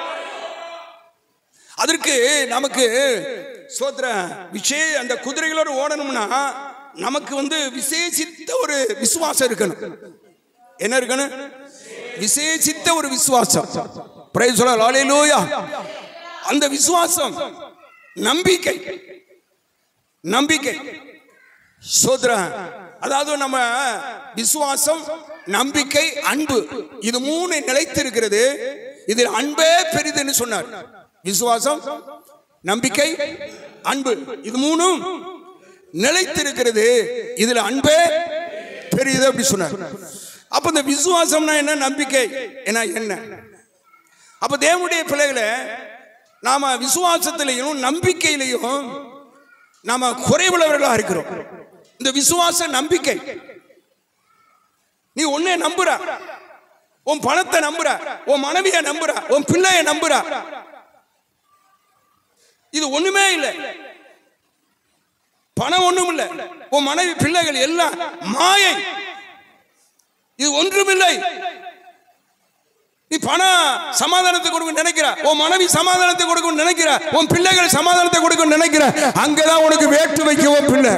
அதற்கு நமக்கு சோத்திர விஷய அந்த குதிரைகளோடு ஓடணும்னா நமக்கு வந்து விசேஷித்த ஒரு விசுவாசம் இருக்கணும் என்ன இருக்கணும் விசேஷித்த ஒரு விசுவாசம் பிரைஸ் ஹalleluya அந்த விசுவாசம் நம்பிக்கை நம்பிக்கை சோத்ரா அதாவது நம்ம விசுவாசம் நம்பிக்கை அன்பு இது மூணு நிலைத்து இருக்கிறது இதில் அன்பே பெரிதுன்னு சொன்னார் விசுவாசம் நம்பிக்கை அன்பு இது மூணும் நிலைத்திருக்கிறது இதுல அன்பே பெரியது அப்படி சொன்னார் அப்ப இந்த விசுவாசம்னா என்ன நம்பிக்கை என்ன என்ன அப்ப தேவனுடைய பிள்ளைகளை நாம விசுவாசத்திலையும் நம்பிக்கையிலையும் நாம குறைவுள்ளவர்களா இருக்கிறோம் இந்த விசுவாச நம்பிக்கை நீ உன்னை நம்புற உன் பணத்தை நம்புற உன் மனைவியை நம்புற உன் பிள்ளைய நம்புற இது ஒண்ணுமே இல்லை பணம் ஒண்ணும் இல்ல உன் மனைவி பிள்ளைகள் எல்லாம் மாயை இது ஒன்றுமில்லை நீ பணம் சமாதானத்தை கொடுக்க நினைக்கிற உன் மனைவி சமாதானத்தை கொடுக்க நினைக்கிற உன் பிள்ளைகள் சமாதானத்தை கொடுக்க நினைக்கிற அங்கதான் உனக்கு வேட்டு வைக்கவோ பிள்ளை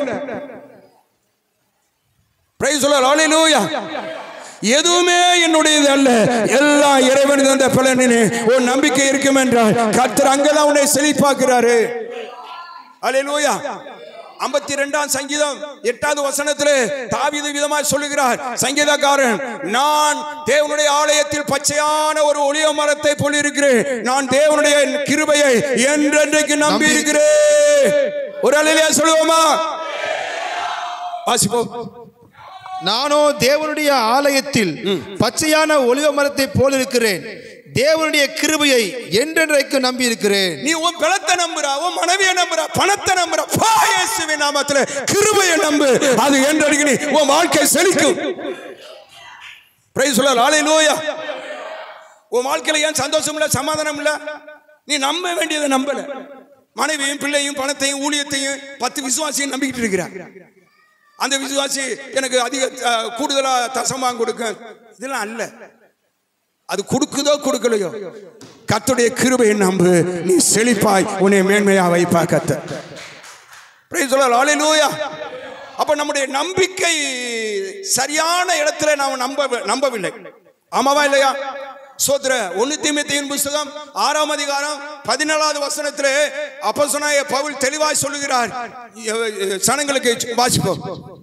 Praise the Lord. Hallelujah. எதுவுமே என்னுடையது அல்ல எல்லாம் இறைவன் தந்த பலனினே உன் நம்பிக்கை இருக்கும் என்றால் கர்த்தர் அங்கதான் உன்னை செழிப்பாக்குறாரு அல்லேலூயா ஐம்பத்தி ரெண்டாம் சங்கீதம் எட்டாவது வசனத்திலே தாவீது விதமாய் சொல்லுகிறார் சங்கீதக்காரன் நான் தேவனுடைய ஆலயத்தில் பச்சையான ஒரு ஒளிய மரத்தை போல் இருக்கிறேன் நான் தேவனுடைய கிருபையை என்றென்றைக்கு நம்பி இருக்கிறேன் ஒரு அலையிலே சொல்லுவோமா வாசிப்போம் நானோ தேவனுடைய ஆலயத்தில் பச்சையான ஒளிவ மரத்தை போல் இருக்கிறேன் தேவனுடைய கிருபையை என்றென்றைக்கு நம்பி இருக்கிறேன் நீ உன் பலத்தை நம்புற உன் மனைவியை நம்புற பணத்தை நம்புற பா இயேசுவின் நாமத்துல கிருபையை நம்பு அது என்றடிக்கு நீ உன் வாழ்க்கை செழிக்கும் பிரைஸ் சொல்ல ஹalleluya உன் வாழ்க்கையில ஏன் சந்தோஷம் இல்ல சமாதானம் இல்ல நீ நம்ப வேண்டியதை நம்பல மனைவியும் பிள்ளையும் பணத்தையும் ஊழியத்தையும் பத்து விசுவாசியும் நம்பிக்கிட்டு இருக்கிறார் அந்த விசுவாசி எனக்கு அதிக அஹ், கூடுதலா தசமாங்க கொடுக்கும் இதெல்லாம் அல்ல அது கொடுக்குதோ கொடுக்கலையோ கத்துடைய கிருபையை நம்பு நீ செழிப்பாய் உன்னை மேன்மையா வைப்பா கத்த Praise the Lord. Hallelujah. அப்ப நம்முடைய நம்பிக்கை சரியான இடத்துல நாம் நம்ப நம்பவில்லை ஆமாவா இல்லையா சோத்ர ஒன்னு தீமத்தையின் புஸ்தகம் ஆறாம் அதிகாரம் பதினேழாவது வசனத்திலே அப்போஸ்தலனாகிய பவுல் தெளிவாய் சொல்லுகிறார் சனங்களுக்கு வாசிப்போம்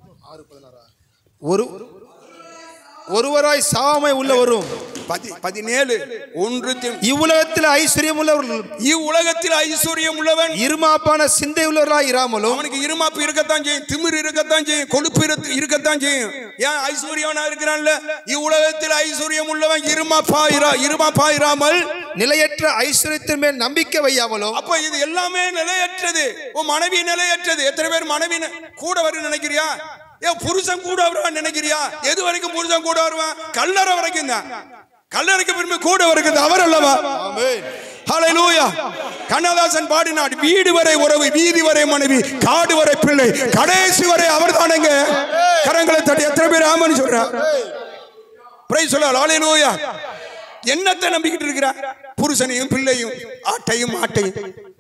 ஒரு ஒருவராய் சாமை உள்ளவரும் பதி பதினேழு ஒன்று தீம்- இவ்வுலகத்தில் ஐஸ்வர்யம் உள்ளவர்கள் இவ்வுலகத்தில் ஐஸ்வர்யம் உள்ளவன் இருமாப்பான சிந்தை உள்ளவர்களாய் இராமலும் அவனுக்கு இருமாப்பு இருக்கத்தான் செய்யும் திமிர் இருக்கத்தான் செய்யும் கொழுப்பு இருக்க- இருக்கத்தான் செய்யும் ஏன் ஐஸ்வர்யவனா இருக்கிறான்ல இவ்வுலகத்தில் ஐஸ்வர்யம் உள்ளவன் இருமாப்பா இரா இருமாப்பா இராமல் நிலையற்ற ஐஸ்வர்யத்தின் மேல் நம்பிக்கை வையாமலும் அப்ப இது எல்லாமே நிலையற்றது உன் மனைவி நிலையற்றது எத்தனை பேர் மனைவி நி- கூட வரும் நினைக்கிறியா ஏன் புருஷன் கூட வருவான் நினைக்கிறியா எது வரைக்கும் புருஷன் கூட வருவான் கல்லறை வரைக்கும் தான் கல்லறைக்கு பின்பு கூட வருகிறது அவர் அல்லவா ஹalleluya கண்ணதாசன் பாடினார் வீடு வரை உறவு வீதி வரை மனைவி காடு வரை பிள்ளை கடைசி வரை அவர் தானுங்க கரங்களை தட்டி எத்தனை பேர் ஆமன்னு சொல்றா பிரைஸ் சொல்ல ஹalleluya என்னத்தை நம்பிக்கிட்டு இருக்கிறா புருஷனையும் பிள்ளையும் ஆட்டையும் ஆட்டையும்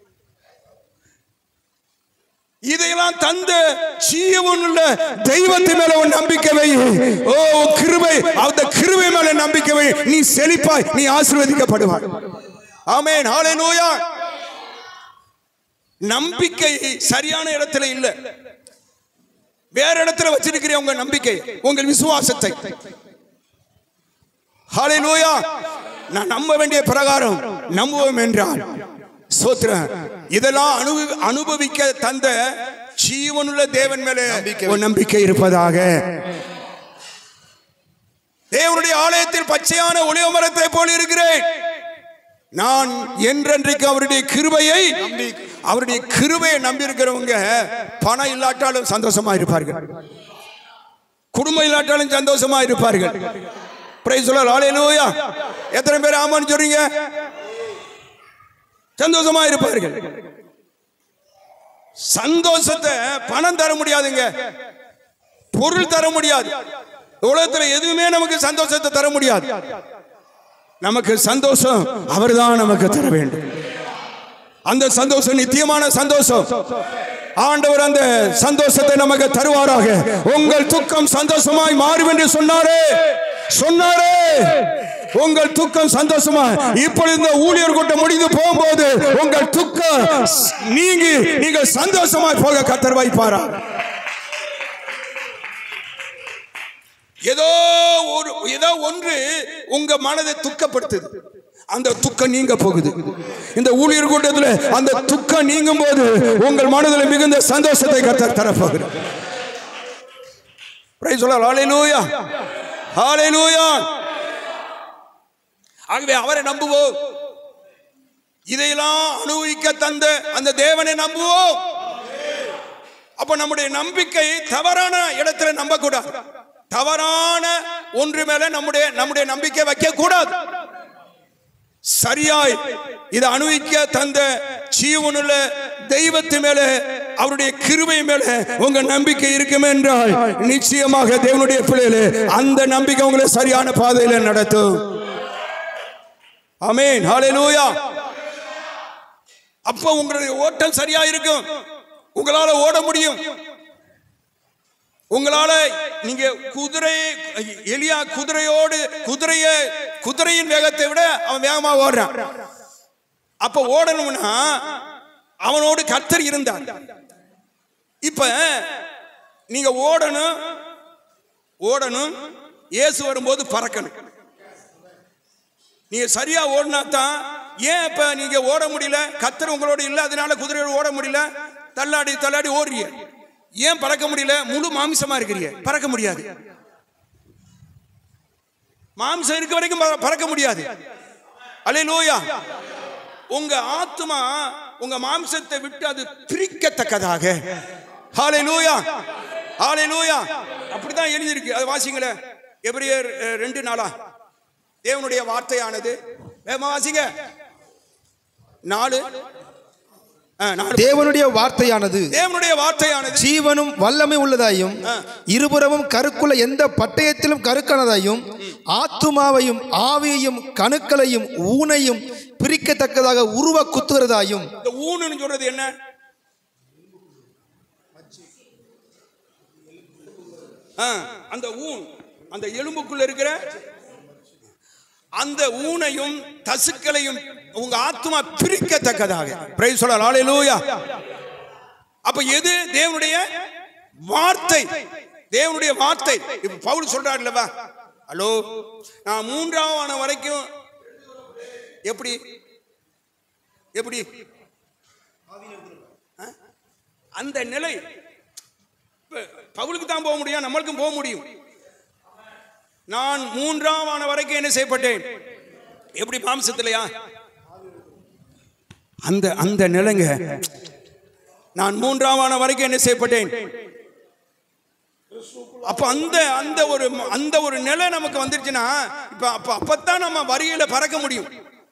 இதையெல்லாம் தந்த ஜீவனுள்ள தெய்வத்து மேல உன் நம்பிக்கை வை ஓ உன் கிருபை அந்த கிருபை மேல நம்பிக்கை வை நீ செழிப்பாய் நீ ஆசீர்வதிக்கப்படுவாய் ஆமென் ஹalleluya நம்பிக்கை சரியான இடத்துல இல்ல வேற இடத்துல வச்சிருக்கிற உங்க நம்பிக்கை உங்கள் விசுவாசத்தை ஹalleluya நான் நம்ப வேண்டிய பிரகாரம் நம்புவோம் என்றால் சோத்திரம் இதெல்லாம் அனுபவி அனுபவிக்க தந்த ஜீவனுள்ள தேவன் மேலே ஒரு நம்பிக்கை இருப்பதாக தேவனுடைய ஆலயத்தில் பச்சையான ஒளிவ மரத்தை போல் இருக்கிறேன் நான் என்றென்றைக்கு அவருடைய கிருபையை அவருடைய கிருபையை நம்பி இருக்கிறவங்க பணம் இல்லாட்டாலும் சந்தோஷமா இருப்பார்கள் குடும்பம் இல்லாட்டாலும் சந்தோஷமா இருப்பார்கள் பிரைஸ் சொல்ல ஹalleluya எத்தனை பேர் ஆமான்னு சொல்றீங்க சந்தோஷமா இருப்பார்கள் சந்தோஷத்தை பணம் தர முடியாதுங்க பொருள் தர முடியாது உலகத்துல எதுவுமே நமக்கு சந்தோஷத்தை தர முடியாது நமக்கு சந்தோஷம் அவர்தான் நமக்கு தர வேண்டும் அந்த சந்தோஷம் நித்தியமான சந்தோஷம் ஆண்டவர் அந்த சந்தோஷத்தை நமக்கு தருவாராக உங்கள் துக்கம் சந்தோஷமாய் மாறும் என்று சொன்னாரே சொன்னாரே உங்கள் துக்கம் சந்தோஷமா இப்பொழுது இந்த ஊழியர் கூட்டம் முடிந்து போகும்போது உங்கள் துக்கம் நீங்கி நீங்கள் சந்தோஷமாய் போக கத்தர் வைப்பாரா ஏதோ ஒரு ஏதோ ஒன்று உங்க மனதை துக்கப்படுத்துது அந்த துக்கம் நீங்க போகுது இந்த ஊழியர் கூட்டத்தில் அந்த துக்கம் நீங்கும் போது உங்கள் மனதில் மிகுந்த சந்தோஷத்தை கத்த தரப்போகிறார் பிரைஸ் சொல்லலாம் ஹalleluya ஹalleluya ஆகவே அவரை நம்புவோம் இதையெல்லாம் அனுபவிக்க தந்த அந்த தேவனை நம்புவோம் அப்ப நம்முடைய நம்பிக்கை தவறான இடத்துல நம்ப கூடாது தவறான ஒன்று மேல நம்முடைய நம்முடைய நம்பிக்கை வைக்க கூடாது சரியாய் இதை அனுபவிக்க தந்த ஜீவனுள்ள தெய்வத்து மேல அவருடைய கிருபை மேல உங்க நம்பிக்கை இருக்கும் என்றால் நிச்சயமாக தேவனுடைய பிள்ளைகளே அந்த நம்பிக்கை உங்களை சரியான பாதையில நடத்தும் ஆமென் ஹalleluya அப்ப உங்களுடைய ஓட்டம் சரியா இருக்கும் உங்களால ஓட முடியும் உங்களால நீங்க குதிரை எலியா குதிரையோடு குதிரைய குதிரையின் வேகத்தை விட அவன் வேகமா ஓடுறான் அப்ப ஓடணும்னா அவனோடு கர்த்தர் இருந்தார் இப்ப நீங்க ஓடணும் ஓடணும் இயேசு வரும்போது பறக்கணும் நீங்க சரியா ஓடினா தான் ஏன் இப்ப நீங்க ஓட முடியல கத்தர் உங்களோட இல்ல அதனால குதிரையோட ஓட முடியல தள்ளாடி தள்ளாடி ஓடுறீங்க ஏன் பறக்க முடியல முழு மாமிசமா இருக்கிறீங்க பறக்க முடியாது மாமிசம் இருக்க வரைக்கும் பற- பறக்க முடியாது அலே லோயா உங்க ஆத்மா உங்க மாம்சத்தை விட்டு அது பிரிக்கத்தக்கதாக ஹாலே லூயா ஹாலே லூயா அப்படிதான் எழுதியிருக்கு அது வாசிங்களேன் எபிரியர் அஹ், ரெண்டு நாளா தேவனுடைய வார்த்தையானது வேகமா வாசிங்க நாலு அஹ், நாலு தேவனுடைய வார்த்தையானது தேவனுடைய வார்த்தையானது ஜீவனும் வல்லமை உள்ளதாயும் இருபுறமும் கருக்குள்ள எந்த பட்டயத்திலும் கருக்கானதாயும் ஆத்துமாவையும் ஆவியையும் கணுக்களையும் ஊனையும் பிரிக்கத்தக்கதாக உருவ குத்துகிறதாயும் இந்த ஊனுன்னு சொல்றது என்ன ஆ, அந்த ஊன் அந்த எலும்புக்குள்ள இருக்கிற அந்த ஊனையும் தசுக்களையும் உங்க ஆத்மா பிரிக்கத்தக்கதாக பிரைஸ் சொல்லலாம் ஹalleluya அப்ப எது தேவனுடைய வார்த்தை தேவனுடைய வார்த்தை இப்ப பவுல் சொல்றாரு இல்லவா ஹலோ நான் மூன்றாம் ஆன வரைக்கும் எப்படி எப்படி ஆ? அந்த நிலை இப்ப பவுலுக்கு தான் போக முடியும் நம்மளுக்கும் போக முடியும் நான் மூன்றாம் ஆன வரைக்கும் என்ன செய்யப்பட்டேன் எப்படி மாம்சத்திலையா அந்த அந்த நிலைங்க நான் மூன்றாம் ஆன வரைக்கும் என்ன செய்யப்பட்டேன் அப்ப அந்த அந்த ஒரு அந்த ஒரு நிலை நமக்கு வந்துருச்சுன்னா இப்ப அப்ப அப்பதான் நம்ம வரியில பறக்க முடியும்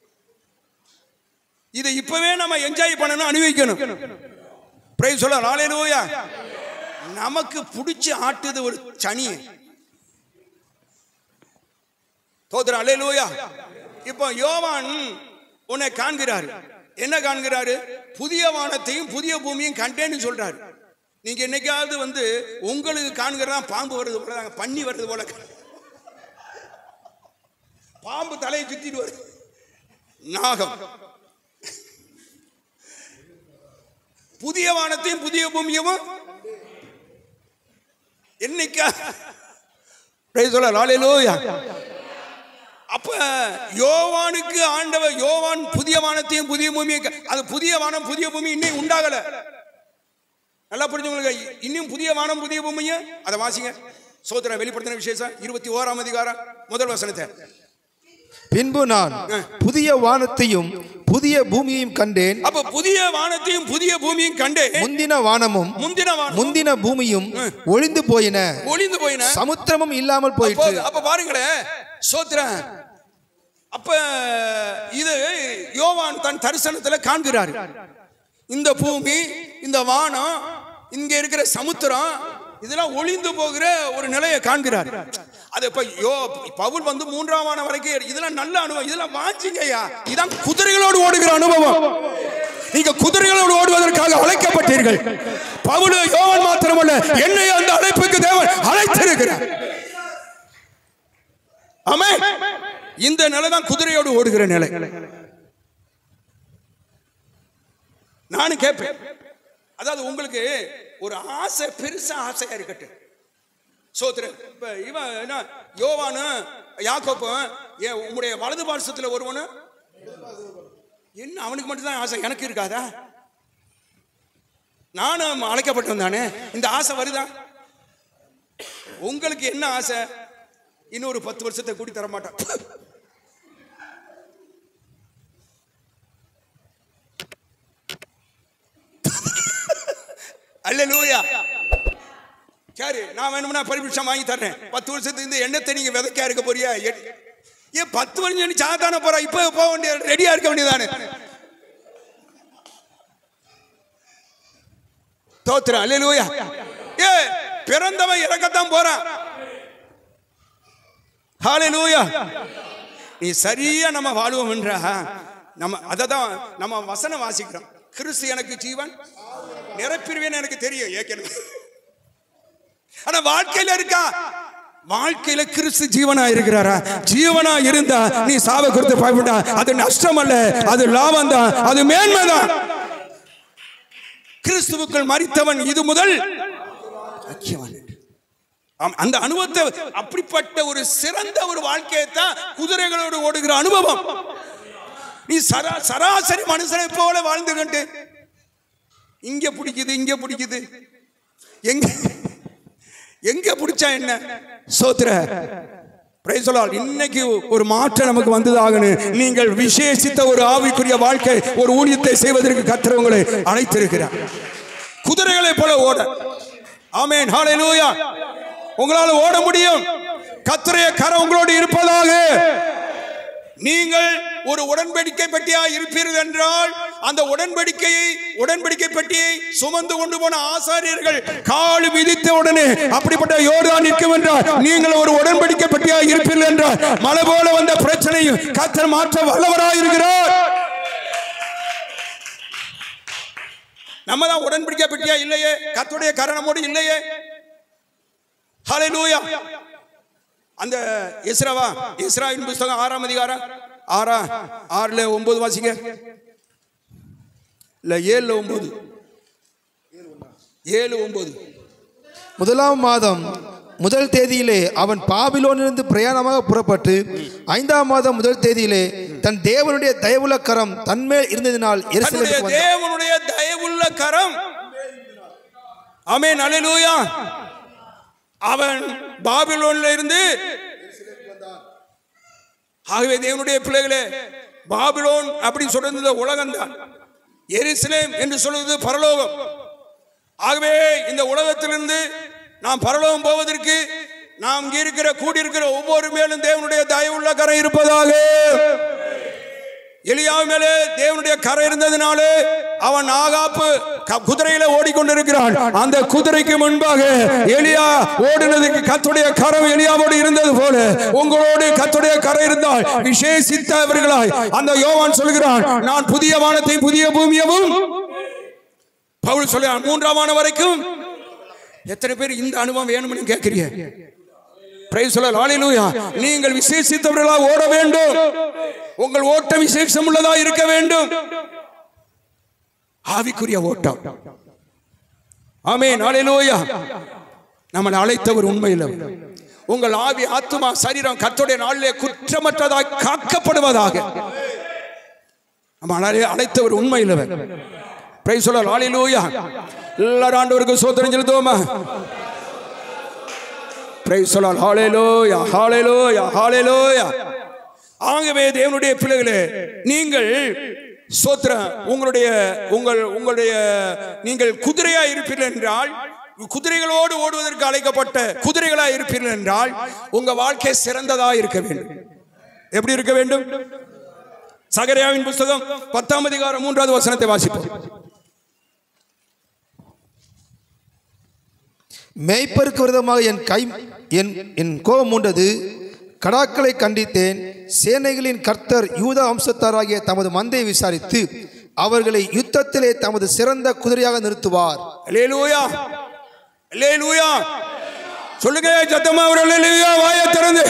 இதை இப்பவே நம்ம என்ஜாய் பண்ணணும் அனுபவிக்கணும் பிரைஸ் சொல்ல நாளையிலோயா நமக்கு பிடிச்சி ஆட்டுது ஒரு சனி தோத்துற அலையிலோயா இப்போ யோவான் உன்னை காண்கிறாரு என்ன காண்கிறாரு புதிய வானத்தையும் புதிய பூமியும் கண்டேன்னு சொல்றாரு நீங்க என்னைக்காவது வந்து உங்களுக்கு காண்கிறதா பாம்பு வருது போல தாங்க, பன்னி வருது போல பாம்பு தலையை சுத்திட்டு வருது நாகம் புதிய வானத்தையும் புதிய பூமியும் என்னைக்கா Praise the Lord. Hallelujah. அப்ப யோவானுக்கு ஆண்டவர் யோவான் புதிய வானத்தையும் புதிய பூமியும் க- அது புதிய வானம் புதிய பூமி இன்னும் உண்டாகல நல்லா புரிஞ்சுங்களுக்கு இன்னும் புதிய வானம் புதிய பூமியும் அதை வாசிங்க சோதர வெளிப்படுத்தின விசேஷம் இருபத்தி ஓராம் அதிகாரம் முதல் வசனத்தை பின்பு நான் புதிய வானத்தையும் புதிய பூமியையும் கண்டேன் அப்ப புதிய வானத்தையும் புதிய பூமியும் கண்டு முந்தின வானமும் முந்தின வானம் முந்தின பூமியும் ஒளிந்து போயின ஒளிந்து போயின சமுத்திரமும் இல்லாமல் போயிற்று அப்போ- அப்ப பாருங்களேன் சோத்திரன் அப்ப இது யோவான் தன் தரிசனத்துல காண்கிறாரு இந்த பூமி இந்த வானம் இங்க இருக்கிற சமுத்திரம் இதெல்லாம் ஒளிந்து போகிற ஒரு நிலையை காண்கிறார் அது இப்ப யோ பவுல் வந்து மூன்றாம் வானம் வரைக்கும் இதெல்லாம் நல்ல அனுபவம் இதெல்லாம் வாஞ்சிங்க ஐயா இதான் குதிரைகளோடு ஓடுகிற அனுபவம் நீங்க குதிரைகளோடு ஓடுவதற்காக அழைக்கப்பட்டீர்கள் பவுல் யோவான் மாத்திரமல்ல என்னை அந்த அழைப்புக்கு தேவன் அழைத்திருக்கிறார் ஆமே இந்த நிலை தான் குதிரையோடு ஓடுகிற நிலை நானும் கேட்பேன் அதாவது உங்களுக்கு ஒரு ஆசை பெருசா ஆசையா இருக்கட்டும் சோத்திரன் இப்ப இவன் என்ன யோவானு யாக்கோப்பும் ஏன் உங்களுடைய வலது பாரசத்துல ஒருவனு என்ன அவனுக்கு மட்டும்தான் ஆசை எனக்கு இருக்காதா நானும் அழைக்கப்பட்டவன் தானே இந்த ஆசை வருதா உங்களுக்கு என்ன ஆசை இன்னொரு பத்து வருஷத்தை கூட்டி தர மாட்டான் அல்லேலூயா சரி நான் வேணும்னா பரிபிஷம் வாங்கி தர்றேன் பத்து வருஷத்துக்கு இந்த எண்ணத்தை நீங்க விதைக்கா இருக்க போறியா எ- ஏன் பத்து வருஷம் நீ சாதாரண போற இப்ப போக வேண்டிய ரெடியா இருக்க வேண்டியதானே தோத்துறேன் அல்லேலூயா ஏ பிறந்தவன் இறக்கத்தான் போறான் ஹalleluya நீ சரியா நம்ம வாழ்வோம் என்ற நம்ம அதை தான் நம்ம வசனம் வாசிக்கிறோம் கிறிஸ்து எனக்கு ஜீவன் நிரப்பிடுவேன்னு எனக்கு தெரியும் ஏற்கனவே ஆனா வாழ்க்கையில இருக்கா வாழ்க்கையில கிறிஸ்து ஜீவனா இருக்கிறாரா ஜீவனா இருந்தா நீ சாவை குறித்து பயப்படா அது நஷ்டம் அல்ல அது லாபம் தான் அது மேன்மைதான் கிறிஸ்துவுக்குள் மறித்தவன் இது முதல் ஐக்கியவான் என்று. ஆம், அந்த அனுபவத்தை அப்படிப்பட்ட ஒரு சிறந்த ஒரு வாழ்க்கையை தான் குதிரைகளோடு ஓடுகிற அனுபவம் நீ சரா சராசரி மனுஷனை போல வாழ்ந்து கண்டு இங்க பிடிக்குது இங்க பிடிக்குது எங்க எங்க பிடிச்சா என்ன சோத்திர Praise the Lord. இன்னைக்கு ஒரு மாற்றம் நமக்கு வந்ததாகணும் நீங்கள் விசேஷித்த ஒரு ஆவிக்குரிய வாழ்க்கை ஒரு ஊழியத்தை செய்வதற்கு கர்த்தர் உங்களை அழைத்திருக்கிறார் குதிரைகளை போல ஓட ஆமென் ஹalleluya உங்களால ஓட முடியும் கர்த்தருடைய கரம் உங்களோடு இருப்பதாக நீங்கள் ஒரு உடன்படிக்கை பெட்டியா இருப்பீர்கள் என்றால் அந்த உடன்படிக்கையை உடன்படிக்கை பெட்டியை சுமந்து கொண்டு போன ஆசாரியர்கள் கால் மிதித்த உடனே அப்படிப்பட்ட யோர்தான் நிற்கும் என்றால் நீங்கள் ஒரு உடன்படிக்கை பெட்டியா இருப்பீர்கள் என்றால் மலை போல வந்த பிரச்சனையும் கத்தர் மாற்ற வல்லவராய் இருக்கிறார் நம்ம தான் உடன்படிக்கை பெட்டியா இல்லையே கத்துடைய கரணமோடு இல்லையே ஹalleluya அந்த இஸ்ராவா இஸ்ராவின் புஸ்தகம் ஆறாம் அதிகாரம் ஆறா ஆறுல ஒன்பது வாசிங்க இல்ல ஏழுல ஒன்பது ஏழு ஒன்பது முதலாம் மாதம் முதல் தேதியிலே அவன் பாபிலோனிலிருந்து பிரயாணமாக புறப்பட்டு ஐந்தாம் மாதம் முதல் தேதியிலே தன் தேவனுடைய தயவுள்ள கரம் தன்மேல் இருந்ததினால் தன்னுடைய எருசலேமுக்கு வந்தான். தேவனுடைய தயவுள்ள கரம் ஆமென் அல்லேலூயா அவன் பாபிலோன்ல இருந்து ஆகவே தேவனுடைய பிள்ளைகளே பாபிலோன் அப்படி சொல்றது உலகம் தான் எருசலேம் என்று சொல்வது பரலோகம் ஆகவே இந்த உலகத்திலிருந்து நாம் பரலோகம் போவதற்கு நாம் இங்க இருக்கிற கூடியிருக்கிற ஒவ்வொரு மேலும் தேவனுடைய தயவுள்ள கரை இருப்பதாக எலியா மேலே தேவனுடைய கரை இருந்ததினாலே அவன் ஆகாப்பு க- குதிரையில ஓடிக்கொண்டிருக்கிறான் அந்த குதிரைக்கு முன்பாக எலியா ஓடினதுக்கு கத்துடைய கரம் எலியாவோடு இருந்தது போல உங்களோடு கத்துடைய கரை இருந்தால் விசேஷித்தவர்களாய் அந்த யோவான் சொல்கிறான் நான் புதிய வானத்தையும் புதிய பூமியவும் பவுல் சொல்கிறான் மூன்றாம் வானம் வரைக்கும் எத்தனை பேர் இந்த அனுபவம் வேணும்னு கேட்கிறீங்க பிரைஸ் சொல்ல ஹalleluya நீங்கள் விசேஷித்தவர்களாக ஓட வேண்டும் உங்கள் ஓட்டம் விசேஷம் உள்ளதா இருக்க வேண்டும் ஆவிக்குரிய ஓட்டம் ஆமென் ஹalleluya நம்மளை அழைத்தவர் உண்மையில் உங்கள் ஆவி ஆத்துமா சரீரம் கர்த்தருடைய நாளிலே குற்றமற்றதாய் காக்கப்படுவதாக நம்ம அழை- அழைத்தவர் உண்மையில் பிரைஸ் சொல்ல ஹalleluya எல்லாரும் ஆண்டவருக்கு சோதனை செலுத்துவோமா பிரைஸ் சொல்ல ஹalleluya ஹalleluya ஹalleluya ஆகவே தேவனுடைய பிள்ளைகளே நீங்கள் சோத்திரம் உங்களுடைய உங்கள் உங்களுடைய நீங்கள் குதிரையா இருப்பீர்கள் என்றால் குதிரைகளோடு ஓடுவதற்கு அழைக்கப்பட்ட குதிரைகளா இருப்பீர்கள் என்றால் உங்க வாழ்க்கை சிறந்ததா இருக்க வேண்டும் எப்படி இருக்க வேண்டும் சகரியாவின் புஸ்தகம் பத்தாம் அதிகாரம் மூன்றாவது வசனத்தை வாசிப்போம் மேய்ப்பருக்கு விரதமாக என் கை என் என் கோபம் மூண்டது கடாக்களை கண்டித்தேன் சேனைகளின் கர்த்தர் யூதா வம்சத்தாராகிய தமது மந்தையை விசாரித்து அவர்களை யுத்தத்திலே தமது சிறந்த குதிரையாக நிறுத்துவார் அல்லேலூயா அல்லேலூயா சொல்லுங்க சத்தமா ஒரு அல்லேலூயா வாயை திறந்து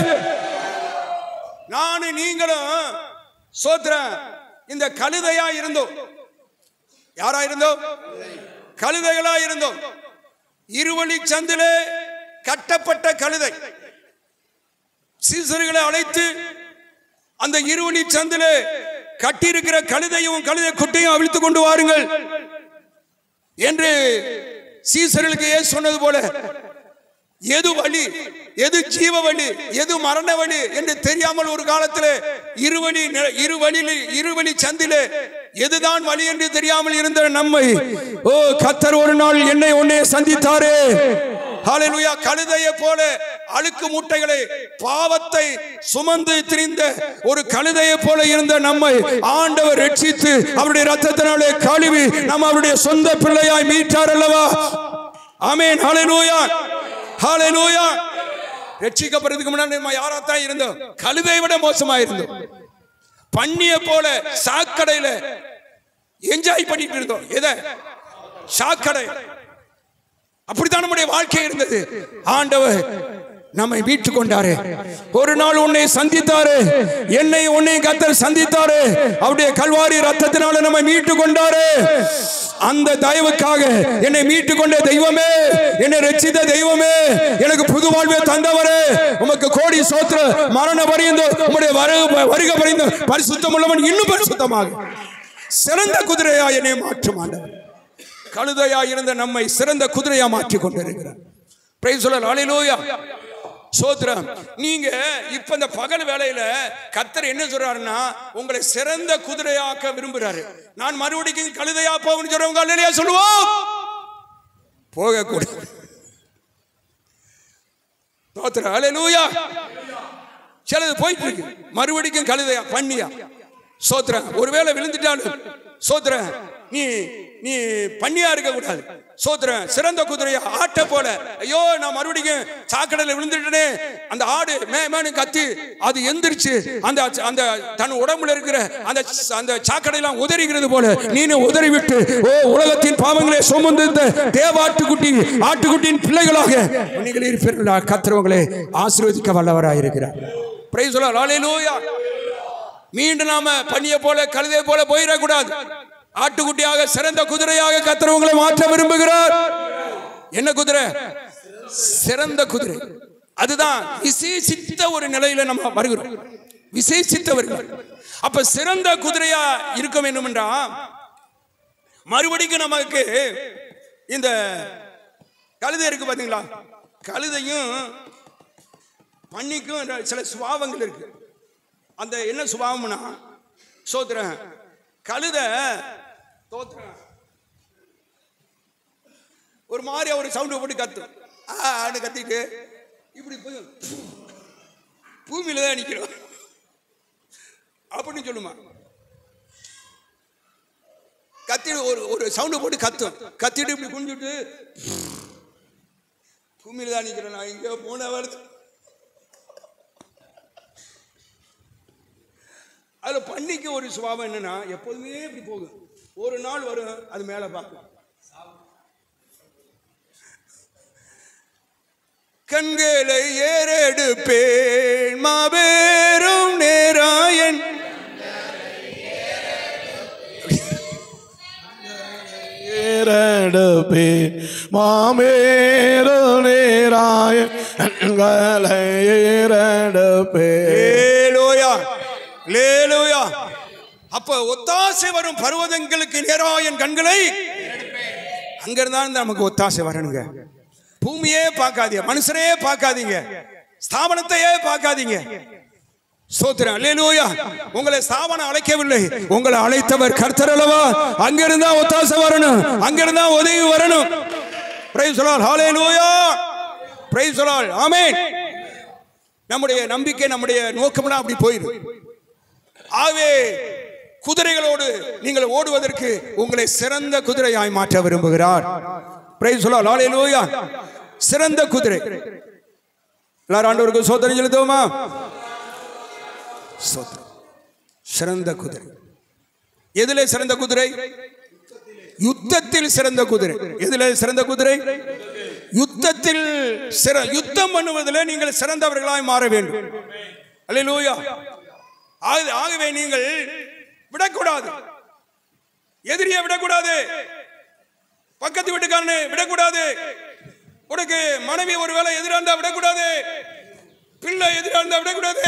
நானும் நீங்களும் சோத்திரம் இந்த கழுதையா இருந்தோம் யாரா இருந்தோம் கழுதைகளா இருந்தோம் இருவழி சந்திலே கட்டப்பட்ட கழுதை சீசர்களை அழைத்து அந்த இருவழி சந்திலே கட்டியிருக்கிற கழுதையும் கழுதை குட்டையும் அவிழ்த்து கொண்டு வாருங்கள் என்று சீசர்களுக்கு ஏன் சொன்னது போல எது வழி எது ஜீவ வழி எது மரண வழி என்று தெரியாமல் ஒரு காலத்தில் இருவழி நி- இருவழியில் இருவழி சந்திலே எதுதான் வழி என்று தெரியாமல் இருந்த நம்மை ஓ கத்தர் ஒரு நாள் என்னை உன்னை சந்தித்தாரே ஹalleluya கழுதையை போல அழுக்கு மூட்டைகளை பாவத்தை சுமந்து திரிந்த ஒரு கழுதையை போல இருந்த நம்மை ஆண்டவர் ரட்சித்து அவருடைய ரத்தத்தினாலே கழுவி நம்ம அவருடைய சொந்த பிள்ளையாய் மீட்டார் அல்லவா ஆமென் ஹalleluya ஹalleluya ரட்சிக்கப்படுறதுக்கு முன்னாடி நம்ம யாராத்தான் இருந்தோம் கழுதை விட மோசமா இருந்தோம் பண்ணிய போல சாக்கடையில என்ஜாய் பண்ணிட்டு இருந்தோம் எதை சாக்கடை அப்படித்தான் நம்முடைய வாழ்க்கை இருந்தது ஆண்டவர் நம்மை மீட்டு கொண்டாரு ஒரு நாள் உன்னை சந்தித்தாரு என்னை உன்னை கத்தர் சந்தித்தாரு அவருடைய கல்வாரி ரத்தத்தினால நம்மை மீட்டு கொண்டாரு அந்த தயவுக்காக என்னை மீட்டு கொண்ட தெய்வமே என்னை ரட்சித்த தெய்வமே எனக்கு புது வாழ்வை தந்தவரே உமக்கு கோடி சோத்திர மரண பரியந்தோ உம்முடைய வருக வருக பரிந்தோ பரிசுத்தம் உள்ளவன் இன்னும் பரிசுத்தமாக சிறந்த குதிரையா என்னை மாற்றும் ஆண்டவர் கழுதையா இருந்த நம்மை சிறந்த குதிரையா மாற்றி கொண்டிருக்கிறார் பிரைஸ் சொல்ல ஹalleluya சோத்ரம் நீங்க இப்ப இந்த பகல் வேளையில கத்தர் என்ன சொல்றாருன்னா உங்களை சிறந்த குதிரையாக்க விரும்புறாரு நான் மறுபடியும் கழுதையா போகணும்னு சொல்றவங்க அல்லையா சொல்லுவோம் போக கூட சோத்ரம் ஹalleluya சிலது போயிட்டு இருக்கு மறுபடியும் கழுதையா பண்ணியா சோத்ரன் ஒருவேளை விழுந்துட்டாலும் சோத்ரன் நீ நீ பண்ணியா இருக்க கூடாது சோத்ரன் சிறந்த குதிரையா ஆட்டை போல ஐயோ நான் மறுபடியும் சாக்கடையில விழுந்துட்டேனே அந்த ஆடு மே மேனு கத்தி அது எந்திரிச்சு அந்த அந்த தன் உடம்புல இருக்கிற அந்த அந்த சாக்கடையெல்லாம் உதறிகிறது போல நீனு உதறி விட்டு ஓ உலகத்தின் பாவங்களை சுமந்து இந்த தேவாட்டுக்குட்டி ஆட்டுக்குட்டியின் பிள்ளைகளாக நீங்கள் இருப்பீர்களா கத்திரவங்களை ஆசீர்வதிக்க வல்லவராக இருக்கிறார் பிரைஸ் சொல்ல ஹalleluya மீண்டும் நாம பனிய போல கழுதை போல போயிடக்கூடாது ஆட்டுக்குட்டியாக சிறந்த குதிரையாக கத்திரவங்களை மாற்ற விரும்புகிறார் என்ன குதிரை சிறந்த குதிரை அதுதான் விசேஷித்த ஒரு நிலையில நம்ம வருகிறோம் விசேஷித்தவர்கள் அப்ப சிறந்த குதிரையா இருக்க வேண்டும் என்றா மறுபடிக்கும் நமக்கு இந்த கழுதை இருக்கு பாத்தீங்களா கழுதையும் பன்னிக்கும் சில சுபாவங்கள் இருக்கு அந்த என்ன சுபாவம்னா சோத்திரன் கழுதை தோத்திரன் ஒரு மாதிரி ஒரு சவுண்ட் போட்டு கத்தும் ஆன்னு கத்திட்டு இப்படி போய் பூமியில தான் நிக்கிறோம் அப்படின்னு சொல்லுமா கத்திட்டு ஒரு ஒரு சவுண்டு போட்டு கத்தும் கத்திட்டு இப்படி குனிஞ்சுட்டு பூமியில தான் நிக்கிறேன் நான் இங்கே போன வருது அதுல பன்னிக்கு ஒரு சுபாவம் என்னன்னா எப்போதுமே இப்படி போகும் ஒரு நாள் வரும் அது மேல பார்க்கும் கண்களை ஏறெடுப்பேன் மாபெரும் நேராயன் ஏறெடுப்பே மாமேரு நேராய கண்களை ஏறெடுப்பே லேலூயா லேலூயா அப்ப ஒத்தாசை வரும் பர்வதங்களுக்கு நேராயன் கண்களை அங்கிருந்தா நமக்கு ஒத்தாசை வரணுங்க பூமியே பார்க்காதீங்க மனுஷனே பார்க்காதீங்க ஸ்தாபனத்தையே பார்க்காதீங்க ஸ்தோத்திரம் அல்லேலூயா உங்களை ஸ்தாபனம் அழைக்கவில்லை உங்களை அழைத்தவர் கர்த்தர் அல்லவா அங்கிருந்தா ஒத்தாசை வரணும் அங்கிருந்தா உதவி வரணும் பிரைஸ் சொல்லால் ஹalleluya பிரைஸ் சொல்லால் ஆமென் நம்முடைய நம்பிக்கை நம்முடைய நோக்கம்லாம் அப்படி போயிடும் ஆகவே குதிரைகளோடு நீங்கள் ஓடுவதற்கு உங்களை சிறந்த குதிரையாய் மாற்ற விரும்புகிறார் பிரைஸ் சொல்லால் ஹalleluya சிறந்த குதிரை எல்லாரும் ஆண்டவருக்கு சோதனை செலுத்துவோமா ஸ்தோத்திரம். சிறந்த குதிரை எதிலே சிறந்த குதிரை யுத்தத்தில் சிறந்த குதிரை எதிலே சிறந்த குதிரை யுத்தத்தில் சிற யுத்தம் பண்ணுவதில் நீங்கள் சிறந்தவர்களாய் மாற வேண்டும் அல்லேலூயா ஆக- ஆகவே நீங்கள் விடக்கூடாது எதிரியை விடக்கூடாது பக்கத்து வீட்டுக்காரனை விடக்கூடாது உனக்கு மனைவி ஒருவேளை எதிரா இருந்தா விடக்கூடாது பிள்ளை எதிரா இருந்தா விடக்கூடாது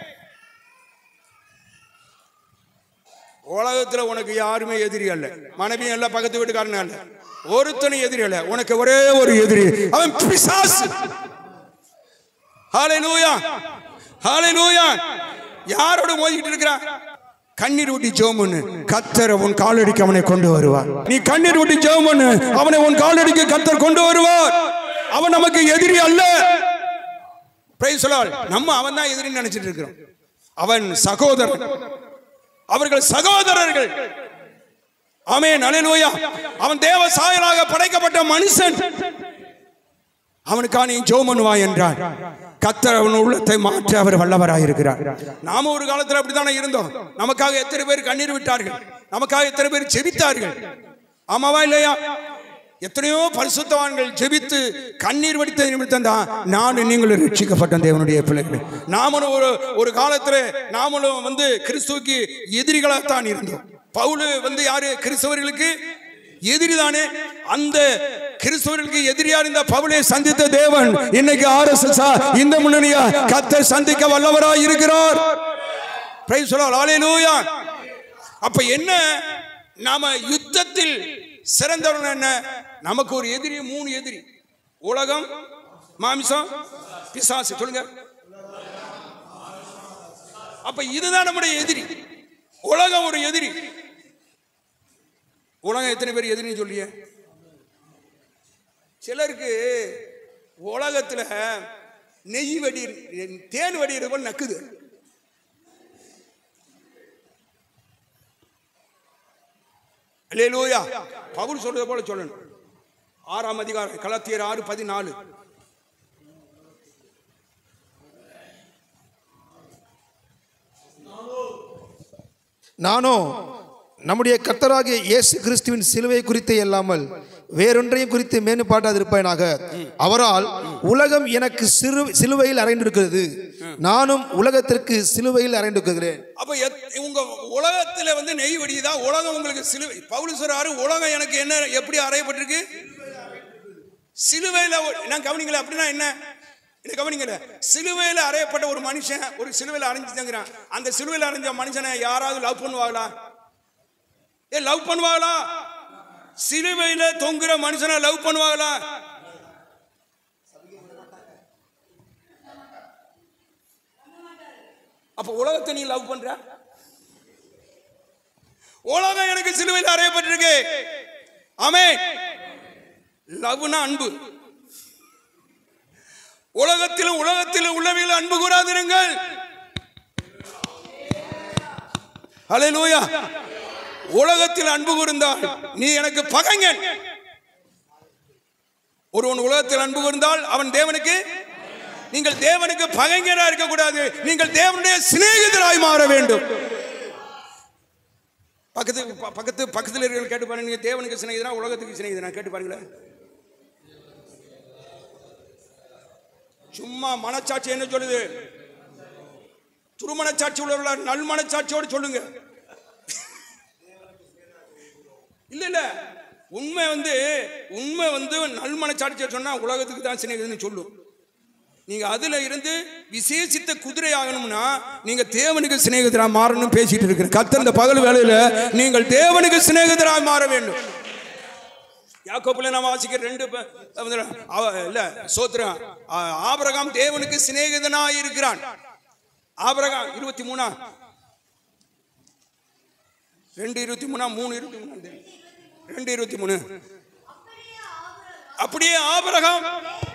உலகத்துல உனக்கு யாருமே எதிரி அல்ல மனைவி அல்ல பக்கத்து வீட்டுக்காரன் அல்ல ஒருத்தனும் எதிரி அல்ல உனக்கு ஒரே ஒரு எதிரி அவன் பிசாசு ஹalleluya ஹalleluya யாரோட மோதிட்டு இருக்கிறான் கண்ணீர் ஊட்டி ஜெபம் பண்ணு கத்தர் உன் காலடிக்கு அவனை கொண்டு வருவார் நீ கண்ணீர் ஊட்டி ஜெபம் பண்ணு அவனை உன் காலடிக்கு கத்தர் கொண்டு வருவார் அவன் நமக்கு எதிரி அல்ல பிரைஸ் நம்ம அவன் தான் எதிரின்னு நினைச்சிட்டு இருக்கிறோம் அவன் சகோதரன் அவர்கள் சகோதரர்கள் ஆமென் அல்லேலூயா அவன் தேவ சாயலாக படைக்கப்பட்ட மனுஷன் அவனுக்காக நீ ஜெபம் பண்ணுவாய் என்றார் கத்தர் அவன் உள்ளத்தை மாற்ற அவர் வல்லவராய் இருக்கிறார் நாம ஒரு காலத்துல அப்படித்தானே இருந்தோம் நமக்காக எத்தனை பேர் கண்ணீர் விட்டார்கள் நமக்காக எத்தனை பேர் ஜெபித்தார்கள் ஆமாவா இல்லையா எத்தனையோ பரிசுத்தவான்கள் ஜெபித்து கண்ணீர் வடித்த நிமித்தம் தான் நானும் நீங்களும் ரட்சிக்கப்பட்ட தேவனுடைய பிள்ளைகளே நாமளும் ஒரு ஒரு காலத்துல நாமளும் வந்து கிறிஸ்துவுக்கு எதிரிகளாகத்தான் இருந்தோம் பவுலு வந்து யாரு கிறிஸ்தவர்களுக்கு எதிரிதானே அந்த கிறிஸ்தவர்களுக்கு எதிரியா இருந்த பவுலை சந்தித்த தேவன் இன்னைக்கு ஆர்எஸ்எஸ் இந்த முன்னணியா கத்தர் சந்திக்க வல்லவராய் இருக்கிறார் பிரைஸ் சொல்லலாம் ஹalleluya அப்ப என்ன நாம யுத்தத்தில் சிறந்தவர்கள் என்ன நமக்கு ஒரு எதிரி மூணு எதிரி உலகம் மாமிசம் பிசாசு சொல்லுங்க அப்ப இதுதான் நம்முடைய எதிரி உலகம் ஒரு எதிரி உலகம் எத்தனை பேர் எதிரின்னு சொல்லிய சிலருக்கு உலகத்துல நெய் வெடி தேன் வெடிக்கிறது போல நக்குது அல்லேலூயா பவுல் சொல்றது போல சொல்லணும் ஆறாம் அதிகாரம் கலத்தியர் ஆறு பதினாலு நானோ நம்முடைய கர்த்தராகிய இயேசு கிறிஸ்துவின் சிலுவை குறித்து அல்லாமல் வேறொன்றையும் குறித்து மேம்பட்டாதிருப்பேனாக அவரால் உலகம் எனக்கு சிறு சிலுவையில் அறைந்திருக்கிறது நானும் உலகத்திற்கு சிலுவையில் அறைந்திருக்கிறேன் அப்ப எத்- உங்க உலகத்துல வந்து நெய் வெடியுதா உலகம் உங்களுக்கு சிலுவை பவுல் சொல்றாரு உலகம் எனக்கு என்ன எப்படி அறையப்பட்டிருக்கு சிலுவையில ஒரு- நான் கவனிங்களே அப்படின்னா என்ன என்ன கவனிங்களே சிலுவையில அறையப்பட்ட ஒரு மனுஷன் ஒரு சிலுவையில அரைஞ்சுங்கிறான் அந்த சிலுவையில அரைஞ்ச மனுஷனை யாராவது லவ் பண்ணுவாங்களா ஏ லவ் பண்ணுவாங்களா சிலுவையில தொங்குற மனுஷனை லவ் பண்ணுவாங்களா அப்ப உலகத்தை நீ லவ் பண்ற உலகம் எனக்கு சிலுவையில் அறையப்பட்டிருக்கு ஆமே லவ்னா அன்பு உலகத்திலும் உலகத்திலும் உள்ளவைகள் அன்பு கூறாதிருங்கள் ஹalleluya உலகத்தில் அன்பு கூர்ந்தால் நீ எனக்கு பகைஞன் ஒருவன் உலகத்தில் அன்பு கூர்ந்தால் அவன் தேவனுக்கு நீங்கள் தேவனுக்கு பகைஞரா இருக்கக்கூடாது நீங்கள் தேவனுடைய சிநேகிதராய் மாற வேண்டும் பக்கத்து ப- பக்கத்து பக்கத்தில் இருக்கிற கேட்டு பாருங்க நீங்க தேவனுக்கு சிநேகிதனா உலகத்துக்கு சிநேகிதனா கேட்டு பாருங்களேன் சும்மா மனச்சாட்சி என்ன சொல்லுது துருமனச்சாட்சி உள்ளவர்களா நல் மனச்சாட்சியோடு சொல்லுங்க இல்ல இல்ல உண்மை வந்து உண்மை வந்து நல் மனச்சாட்சியை சொன்னா உலகத்துக்கு தான் சிநேகிதன்னு சொல்லும் நீங்க அதுல இருந்து விசேஷித்த குதிரை ஆகணும்னா நீங்க தேவனுக்கு சிநேகிதரா மாறணும் பேசிட்டு இருக்கிற கத்தர் இந்த பகல் வேளையில நீங்கள் தேவனுக்கு சிநேகிதரா மாற வேண்டும் யாக்கோப்புல நான் வாசிக்கிற ரெண்டு ப- வந்து, அவ- இல்ல சோத்திரம் ஆ- ஆபிரகாம் தேவனுக்கு சிநேகிதனா இருக்கிறான் ஆபிரகாம் இருபத்தி மூணா ரெண்டு இருபத்தி மூணா மூணு இருபத்தி மூணா ரெண்டு இருபத்தி மூணு அப்படியே ஆபிரகாம்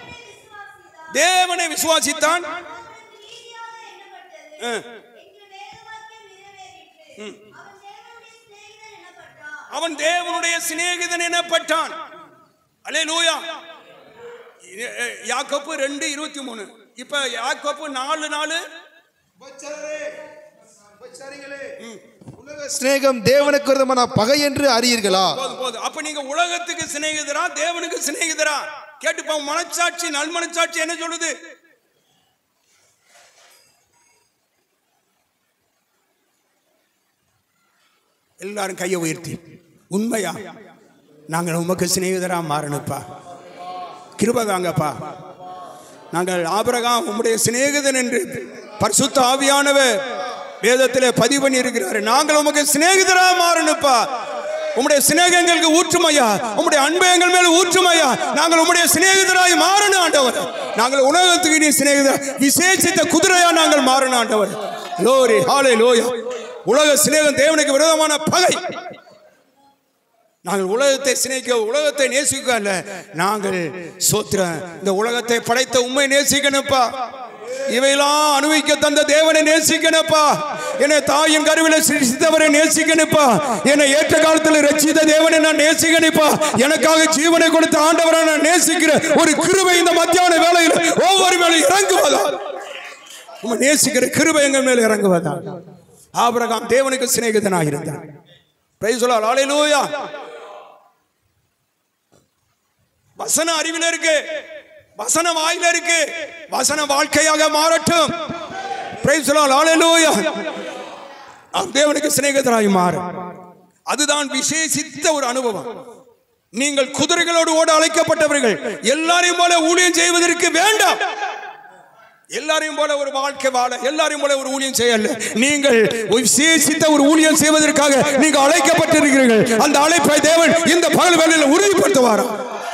தேவனை விசுவாசித்தான் ஆ. அவன் தேவனுடைய சிநேகிதன் எனப்பட்டான் அலே லூயா யாக்கோப்பு ரெண்டு இருபத்தி மூணு இப்ப யாக்கோப்பு நாலு நாலு சிநேகம் தேவனுக்கு விரோதமான பகை என்று அறியீர்களா போதும் போதும் அப்ப நீங்க உலகத்துக்கு சிநேகிதரா தேவனுக்கு சிநேகிதரா கேட்டுப்பா மனச்சாட்சி நல் மனச்சாட்சி என்ன சொல்லுது எல்லாரும் கையை உயர்த்தி உண்மையா நாங்கள் உமக்கு சிநேகிதரா மாறணுப்பா கிருபதாங்கப்பா நாங்கள் ஆபிரகாம் உம்முடைய சிநேகிதன் என்று பரிசுத்த ஆவியானவர் வேதத்திலே பதிவு பண்ணி இருக்கிறாரு நாங்கள் உமக்கு சிநேகிதரா மாறணுப்பா உம்முடைய சிநேகம் எங்களுக்கு ஊற்றுமையா உம்முடைய அன்பு எங்கள் மேல ஊற்றுமையா நாங்கள் உம்முடைய சிநேகிதராய் மாறணும் ஆண்டவர் நாங்கள் உலகத்துக்கு நீ சிநேகிதர் விசேஷித்த குதிரையா நாங்கள் மாறணும் ஆண்டவர் லோரி ஹாலே லோயா உலக சிநேகம் தேவனுக்கு விரோதமான பகை நாங்கள் உலகத்தை சிநேகிக்க உலகத்தை நேசிக்க அல்ல நாங்கள் சோத்திரம் இந்த உலகத்தை படைத்த உண்மை நேசிக்கணுப்பா இவையெல்லாம் அனுபவிக்க தந்த தேவனை நேசிக்கணுப்பா என்னை தாயின் கருவில சிருஷ்டித்தவரை நேசிக்கணுப்பா என்னை ஏற்ற காலத்தில் ரட்சித்த தேவனை நான் நேசிக்கணுப்பா எனக்காக ஜீவனை கொடுத்த ஆண்டவரை நான் நேசிக்கிற ஒரு கிருபை இந்த மத்தியான வேளையில் ஒவ்வொரு மேலும் இறங்குவதா உண்மை நேசிக்கிற கிருபை எங்கள் மேல் இறங்குவதா ஆபிரகாம் தேவனுக்கு சிநேகிதனாக இருந்தான் பிரைஸ் சொல்லலாம் ஹalleluya வசன அறிவில் இருக்கு வசன வாயில இருக்கு வசன வாழ்க்கையாக மாறட்டும் பிரைஸ் சொல்லலாம் ஹalleluya நாம் தேவனுக்கு சிநேகிதராய் மாறு அதுதான் விசேஷித்த ஒரு அனுபவம் நீங்கள் குதிரைகளோடு ஓட அழைக்கப்பட்டவர்கள் எல்லாரையும் போல ஊழியம் செய்வதற்கு வேண்டாம் எல்லாரையும் போல ஒரு வாழ்க்கை வாழ எல்லாரையும் போல ஒரு ஊழியம் செய்யல நீங்கள் விசேஷித்த ஒரு ஊழியம் செய்வதற்காக நீங்கள் அழைக்கப்பட்டிருக்கிறீர்கள் அந்த அழைப்பை தேவன் இந்த பகல் வேளையில் உறுதிப்படுத்துவாரா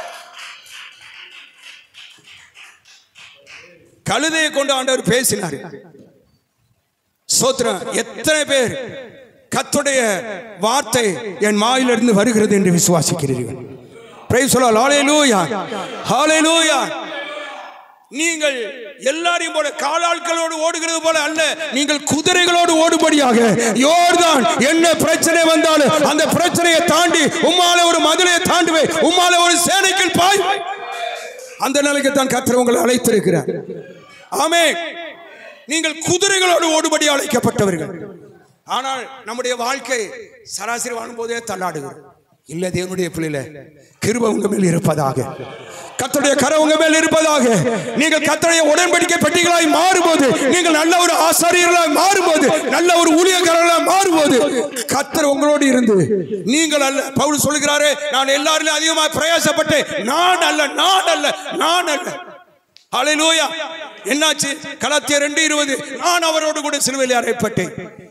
கழுதையை கொண்டு ஆண்டவர் பேசினார் சோத்ரா எத்தனை பேர் கத்துடைய வார்த்தை என் மாயிலிருந்து வருகிறது என்று விசுவாசிக்கிறீர்கள் பிரைஸ் சொல்லலாம் ஹalleluya ஹalleluya நீங்கள் எல்லாரையும் போல காலாட்களோடு ஓடுகிறது போல அல்ல நீங்கள் குதிரைகளோடு ஓடுபடியாக யோர்தான் என்ன பிரச்சனை வந்தாலும் அந்த பிரச்சனையை தாண்டி உம்மால ஒரு மதுரையை தாண்டுவே உம்மால ஒரு சேனைக்குள் பாய் அந்த நிலைக்கு தான் கர்த்தர் உங்களை அழைத்திருக்கிறார் ஆமே நீங்கள் குதிரைகளோடு ஓடுபடி அழைக்கப்பட்டவர்கள் ஆனால் நம்முடைய வாழ்க்கை சராசரி வாழும்போதே தள்ளாடுகிறோம் இல்ல தேவனுடைய பிள்ளைல கிருப உங்க மேல் இருப்பதாக கத்தருடைய கரை உங்க மேல் இருப்பதாக நீங்கள் கத்தருடைய உடன்படிக்கை பெட்டிகளாய் மாறும்போது நீங்கள் நல்ல ஒரு ஆசாரியர்களாய் மாறும்போது நல்ல ஒரு ஊழியக்காரர்களாய் மாறும்போது கத்தர் உங்களோடு இருந்து நீங்கள் அல்ல பவுல் சொல்கிறாரே நான் எல்லாரிலும் அதிகமாக பிரயாசப்பட்டேன் நான் அல்ல நான் அல்ல நான் அல்ல ஹalleluya என்னாச்சு கலாத்தியர் ரெண்டு இருபது நான் அவரோடு கூட சிலுவையில் அறையப்பட்டேன்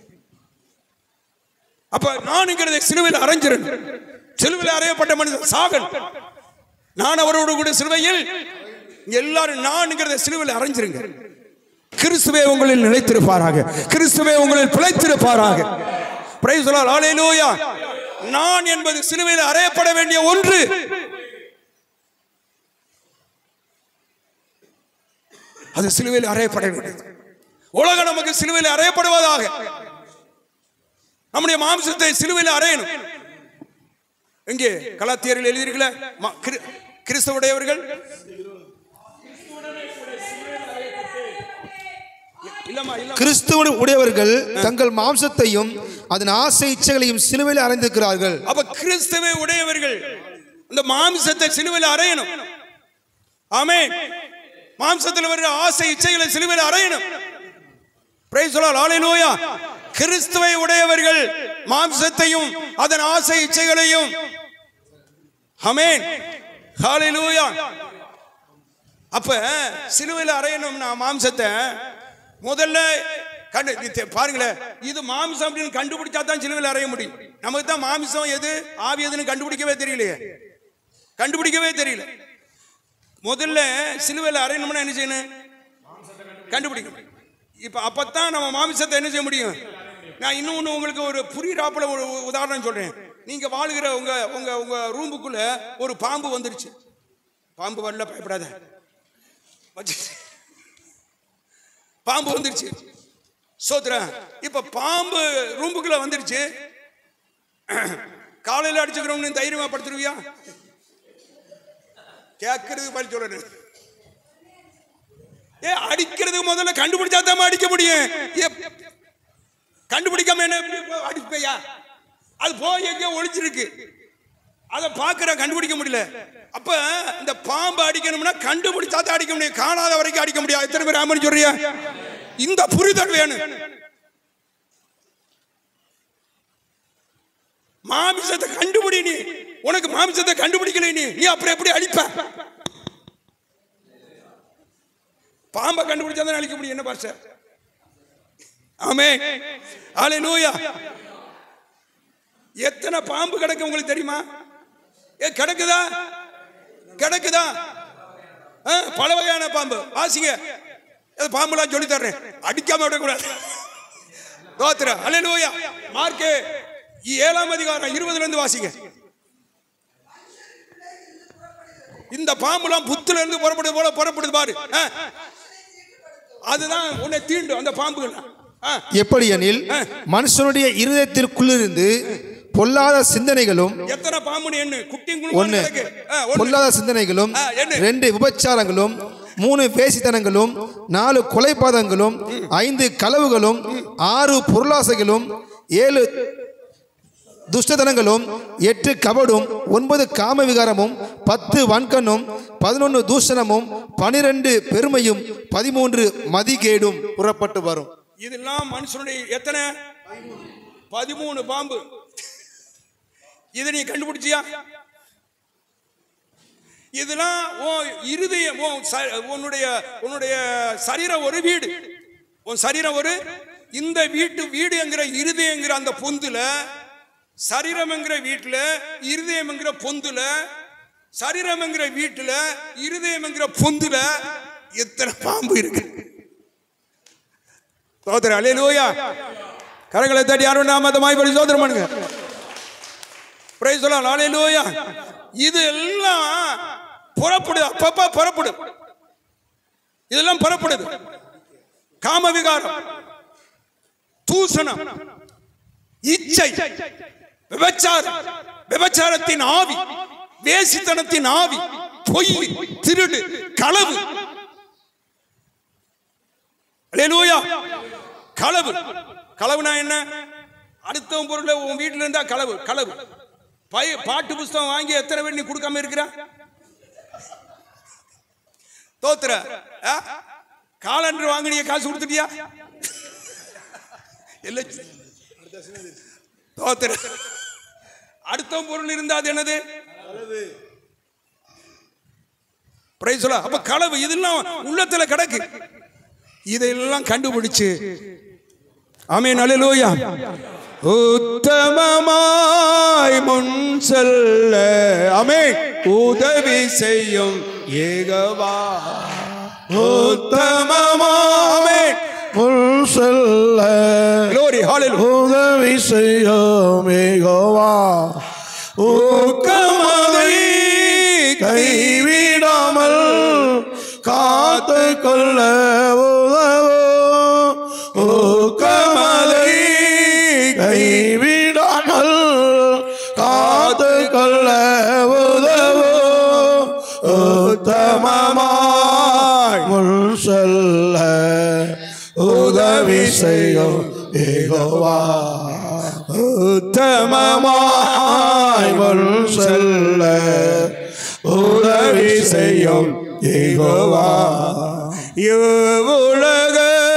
அப்ப நானுங்கிறத சிலுவையில் அரைஞ்சிருன் சிலுவையில் அறையப்பட்ட மனிதன் சாகன் நான் அவரோடு கூட சிலுவையில் இங்க எல்லாரும் நான்ங்கிறத சிலுவையில் அரைஞ்சிருங்க கிறிஸ்துவே உங்களில் நிலைத்திருப்பாராக கிறிஸ்துவே உங்களில் பிழைத்திருப்பாராக பிரைஸ் சொல்லால் ஹalleluya நான் என்பது சிலுவையில் அறையப்பட வேண்டிய ஒன்று அது சிலுவையில் அறையப்பட வேண்டும் உலகம் நமக்கு சிலுவையில் அறையப்படுவதாக நம்முடைய மாம்சத்தை சிலுவையில் அறையணும் எங்கே கலாத்தியர்கள் எழுதியிருக்கல ம- கிரி- கிறிஸ்தவுடையவர்கள் இல்லம்மா இல்ல கிறிஸ்துவ உடையவர்கள் தங்கள் மாம்சத்தையும் அதன் ஆசை இச்சைகளையும் சிலுவையில் அறைந்திருக்கிறார்கள் அப்ப கிறிஸ்தவை உடையவர்கள் அந்த மாம்சத்தை சிலுவையில் அறையணும் ஆமென் மாம்சத்தில் வருகிற ஆசை இச்சைகளை சிலுவையில் அறையணும் பிரைஸ் சொல்லால் ஹalleluya கிறிஸ்துவை உடையவர்கள் மாம்சத்தையும் அதன் ஆசை இச்சைகளையும் ஆமென் ஹalleluya அப்ப சிலுவையில் அறையணும்னா மாம்சத்தை முதல்ல கண்டு இது தெ- பாருங்களேன் இது மாம்சம் அப்படின்னு கண்டுபிடிச்சா தான் சிலுவையில் அறைய முடியும் நமக்கு தான் மாம்சம் எது ஆவி எதுன்னு கண்டுபிடிக்கவே தெரியலையே கண்டுபிடிக்கவே தெரியல முதல்ல சிலுவையில் அறையணும்னா என்ன செய்யணும் கண்டுபிடிக்கணும் இப்ப அப்பத்தான் நம்ம மாமிசத்தை என்ன செய்ய முடியும் நான் இன்னும் ஒன்று உங்களுக்கு ஒரு புரியிறாப்புல ஒரு உதாரணம் சொல்றேன் நீங்க வாழுகிற உங்க உங்க உங்க ரூமுக்குள்ள ஒரு பாம்பு வந்துருச்சு பாம்பு வரல பயப்படாத வச்சு பாம்பு வந்துருச்சு சோத்ரா இப்ப பாம்பு ரூமுக்குள்ள வந்துருச்சு காலையில அடிச்சுக்கிறவங்க நீ தைரியமா படுத்துருவியா கேட்கறது பதில் சொல்லணும் ஏ அடிக்கிறதுக்கு முதல்ல கண்டுபிடிச்சா தான் அடிக்க முடியும் ஏ, கண்டுபிடிக்காம என்ன இப்படி போ- அடிப்பையா அது போய் எங்கேயோ ஒளிஞ்சிருக்கு அதை பார்க்கிற கண்டுபிடிக்க முடியல அப்ப இந்த பாம்பு அடிக்கணும்னா கண்டுபிடிச்சா தான் அடிக்க முடியும் காணாத வரைக்கும் அடிக்க முடியாது எத்தனை பேர் ஆமணி சொல்றியா இந்த புரிதல் வேணும் மாமிசத்தை கண்டுபிடி நீ உனக்கு மாமிசத்தை கண்டுபிடிக்கல நீ நீ அப்புறம் எப்படி அடிப்ப பாம்பை கண்டுபிடிச்சா தான் அழிக்க முடியும் என்ன பாஸ்டர் ஆமே ஆலே நோயா எத்தனை பாம்பு கிடக்கு உங்களுக்கு தெரியுமா ஏ கிடக்குதா கிடக்குதா ஆ, பல வகையான பாம்பு வாசிங்க அது பாம்புலாம் சொல்லி தர்றேன் அடிக்காம விடக்கூடாது தோத்திர அலே நோயா மார்க்கு ஏழாம் அதிகாரம் இருபதுல இருந்து வாசிங்க இந்த பாம்புலாம் புத்துல இருந்து புறப்படுது போல புறப்படுது பாரு ஆ. அதுதான் உன்னை தீண்டும் அந்த பாம்புகள் ஆ. எப்படி எனில் மனுஷனுடைய இருதயத்திற்குள்ளிருந்து பொல்லாத சிந்தனைகளும் எத்தனை பாம்பு எண்ணு குட்டியும் ஒன்று குழுவும் பொல்லாத சிந்தனைகளும் ஆ, எண்ணு. ரெண்டு விபச்சாரங்களும் மூணு பேசித்தனங்களும் நாலு கொலைபாதங்களும் ஐந்து களவுகளும் ஆறு பொருளாசைகளும் ஏழு துஷ்டதனங்களும் எட்டு கபடும் ஒன்பது காம விகாரமும் பத்து வன்கண்ணும் பதினொன்று தூஷணமும் பனிரெண்டு பெருமையும் பதிமூன்று மதிகேடும் புறப்பட்டு வரும் இதெல்லாம் மனுஷனுடைய எத்தனை பதிமூணு பாம்பு இதை நீ கண்டுபிடிச்சியா இதெல்லாம் உன் இருதயம் உன் ச- உன்னுடைய உன்னுடைய சரீரம் ஒரு வீடு உன் சரீரம் ஒரு இந்த வீட்டு வீடு என்கிற இருதயங்கிற அந்த பொந்துல சரீரம் என்கிற வீட்டுல இருதயம் என்கிற பொந்துல சரீரம் என்கிற வீட்டுல இருதயம் என்கிற பொந்துல எத்தனை பாம்பு இருக்கு சோதர அலையிலோயா கரங்களை தட்டி யாரும் நாமதமாய் படி சோதரம் பண்ணுங்க பிரைஸ் சொல்லலாம் அலையிலோயா இது எல்லாம் புறப்படுது அப்பப்ப புறப்படுது இதெல்லாம் புறப்படுது காம விகாரம் தூசணம் இச்சை விபச்சாரம் விபச்சாரத்தின் ஆவி வேசித்தனத்தின் ஆவி பொய் திருடு களவு அல்லேலூயா களவு களவுனா என்ன அடுத்தவன் பொருளை உன் வீட்டுல இருந்தா களவு களவு பை பாட்டு புஸ்தகம் வாங்கி எத்தனை பேர் நீ கொடுக்காம இருக்கிற தோத்துற ஆ? காலண்டர் வாங்கினிய காசு கொடுத்துட்டியா இல்லை தோத்துற அடுத்தவன் பொருள் இருந்தா அது என்னது பிரைஸ் சொல்ல அப்ப களவு இதெல்லாம் உள்ளத்துல கிடக்கு இதையெல்லாம் கண்டுபிடிச்சு ஆமென் அல்லேலூயா உத்தமமாய் முன் செல்ல ஆமென் உதவி செய்யும் ஏகவா உத்தமமாய் முன் செல்ல glory hallelujah உதவி செய்யும் மிகவா ஊக்கமதை கைவிடாமல் காத்து கொள்ள கொள்ள உதவும் உத்தமமாய் முன் செல்ல உதவி செய்யும் ஏகோவா உத்தமமாய் முன் செல்ல உதவி செய்யும் ஏகோவா உலக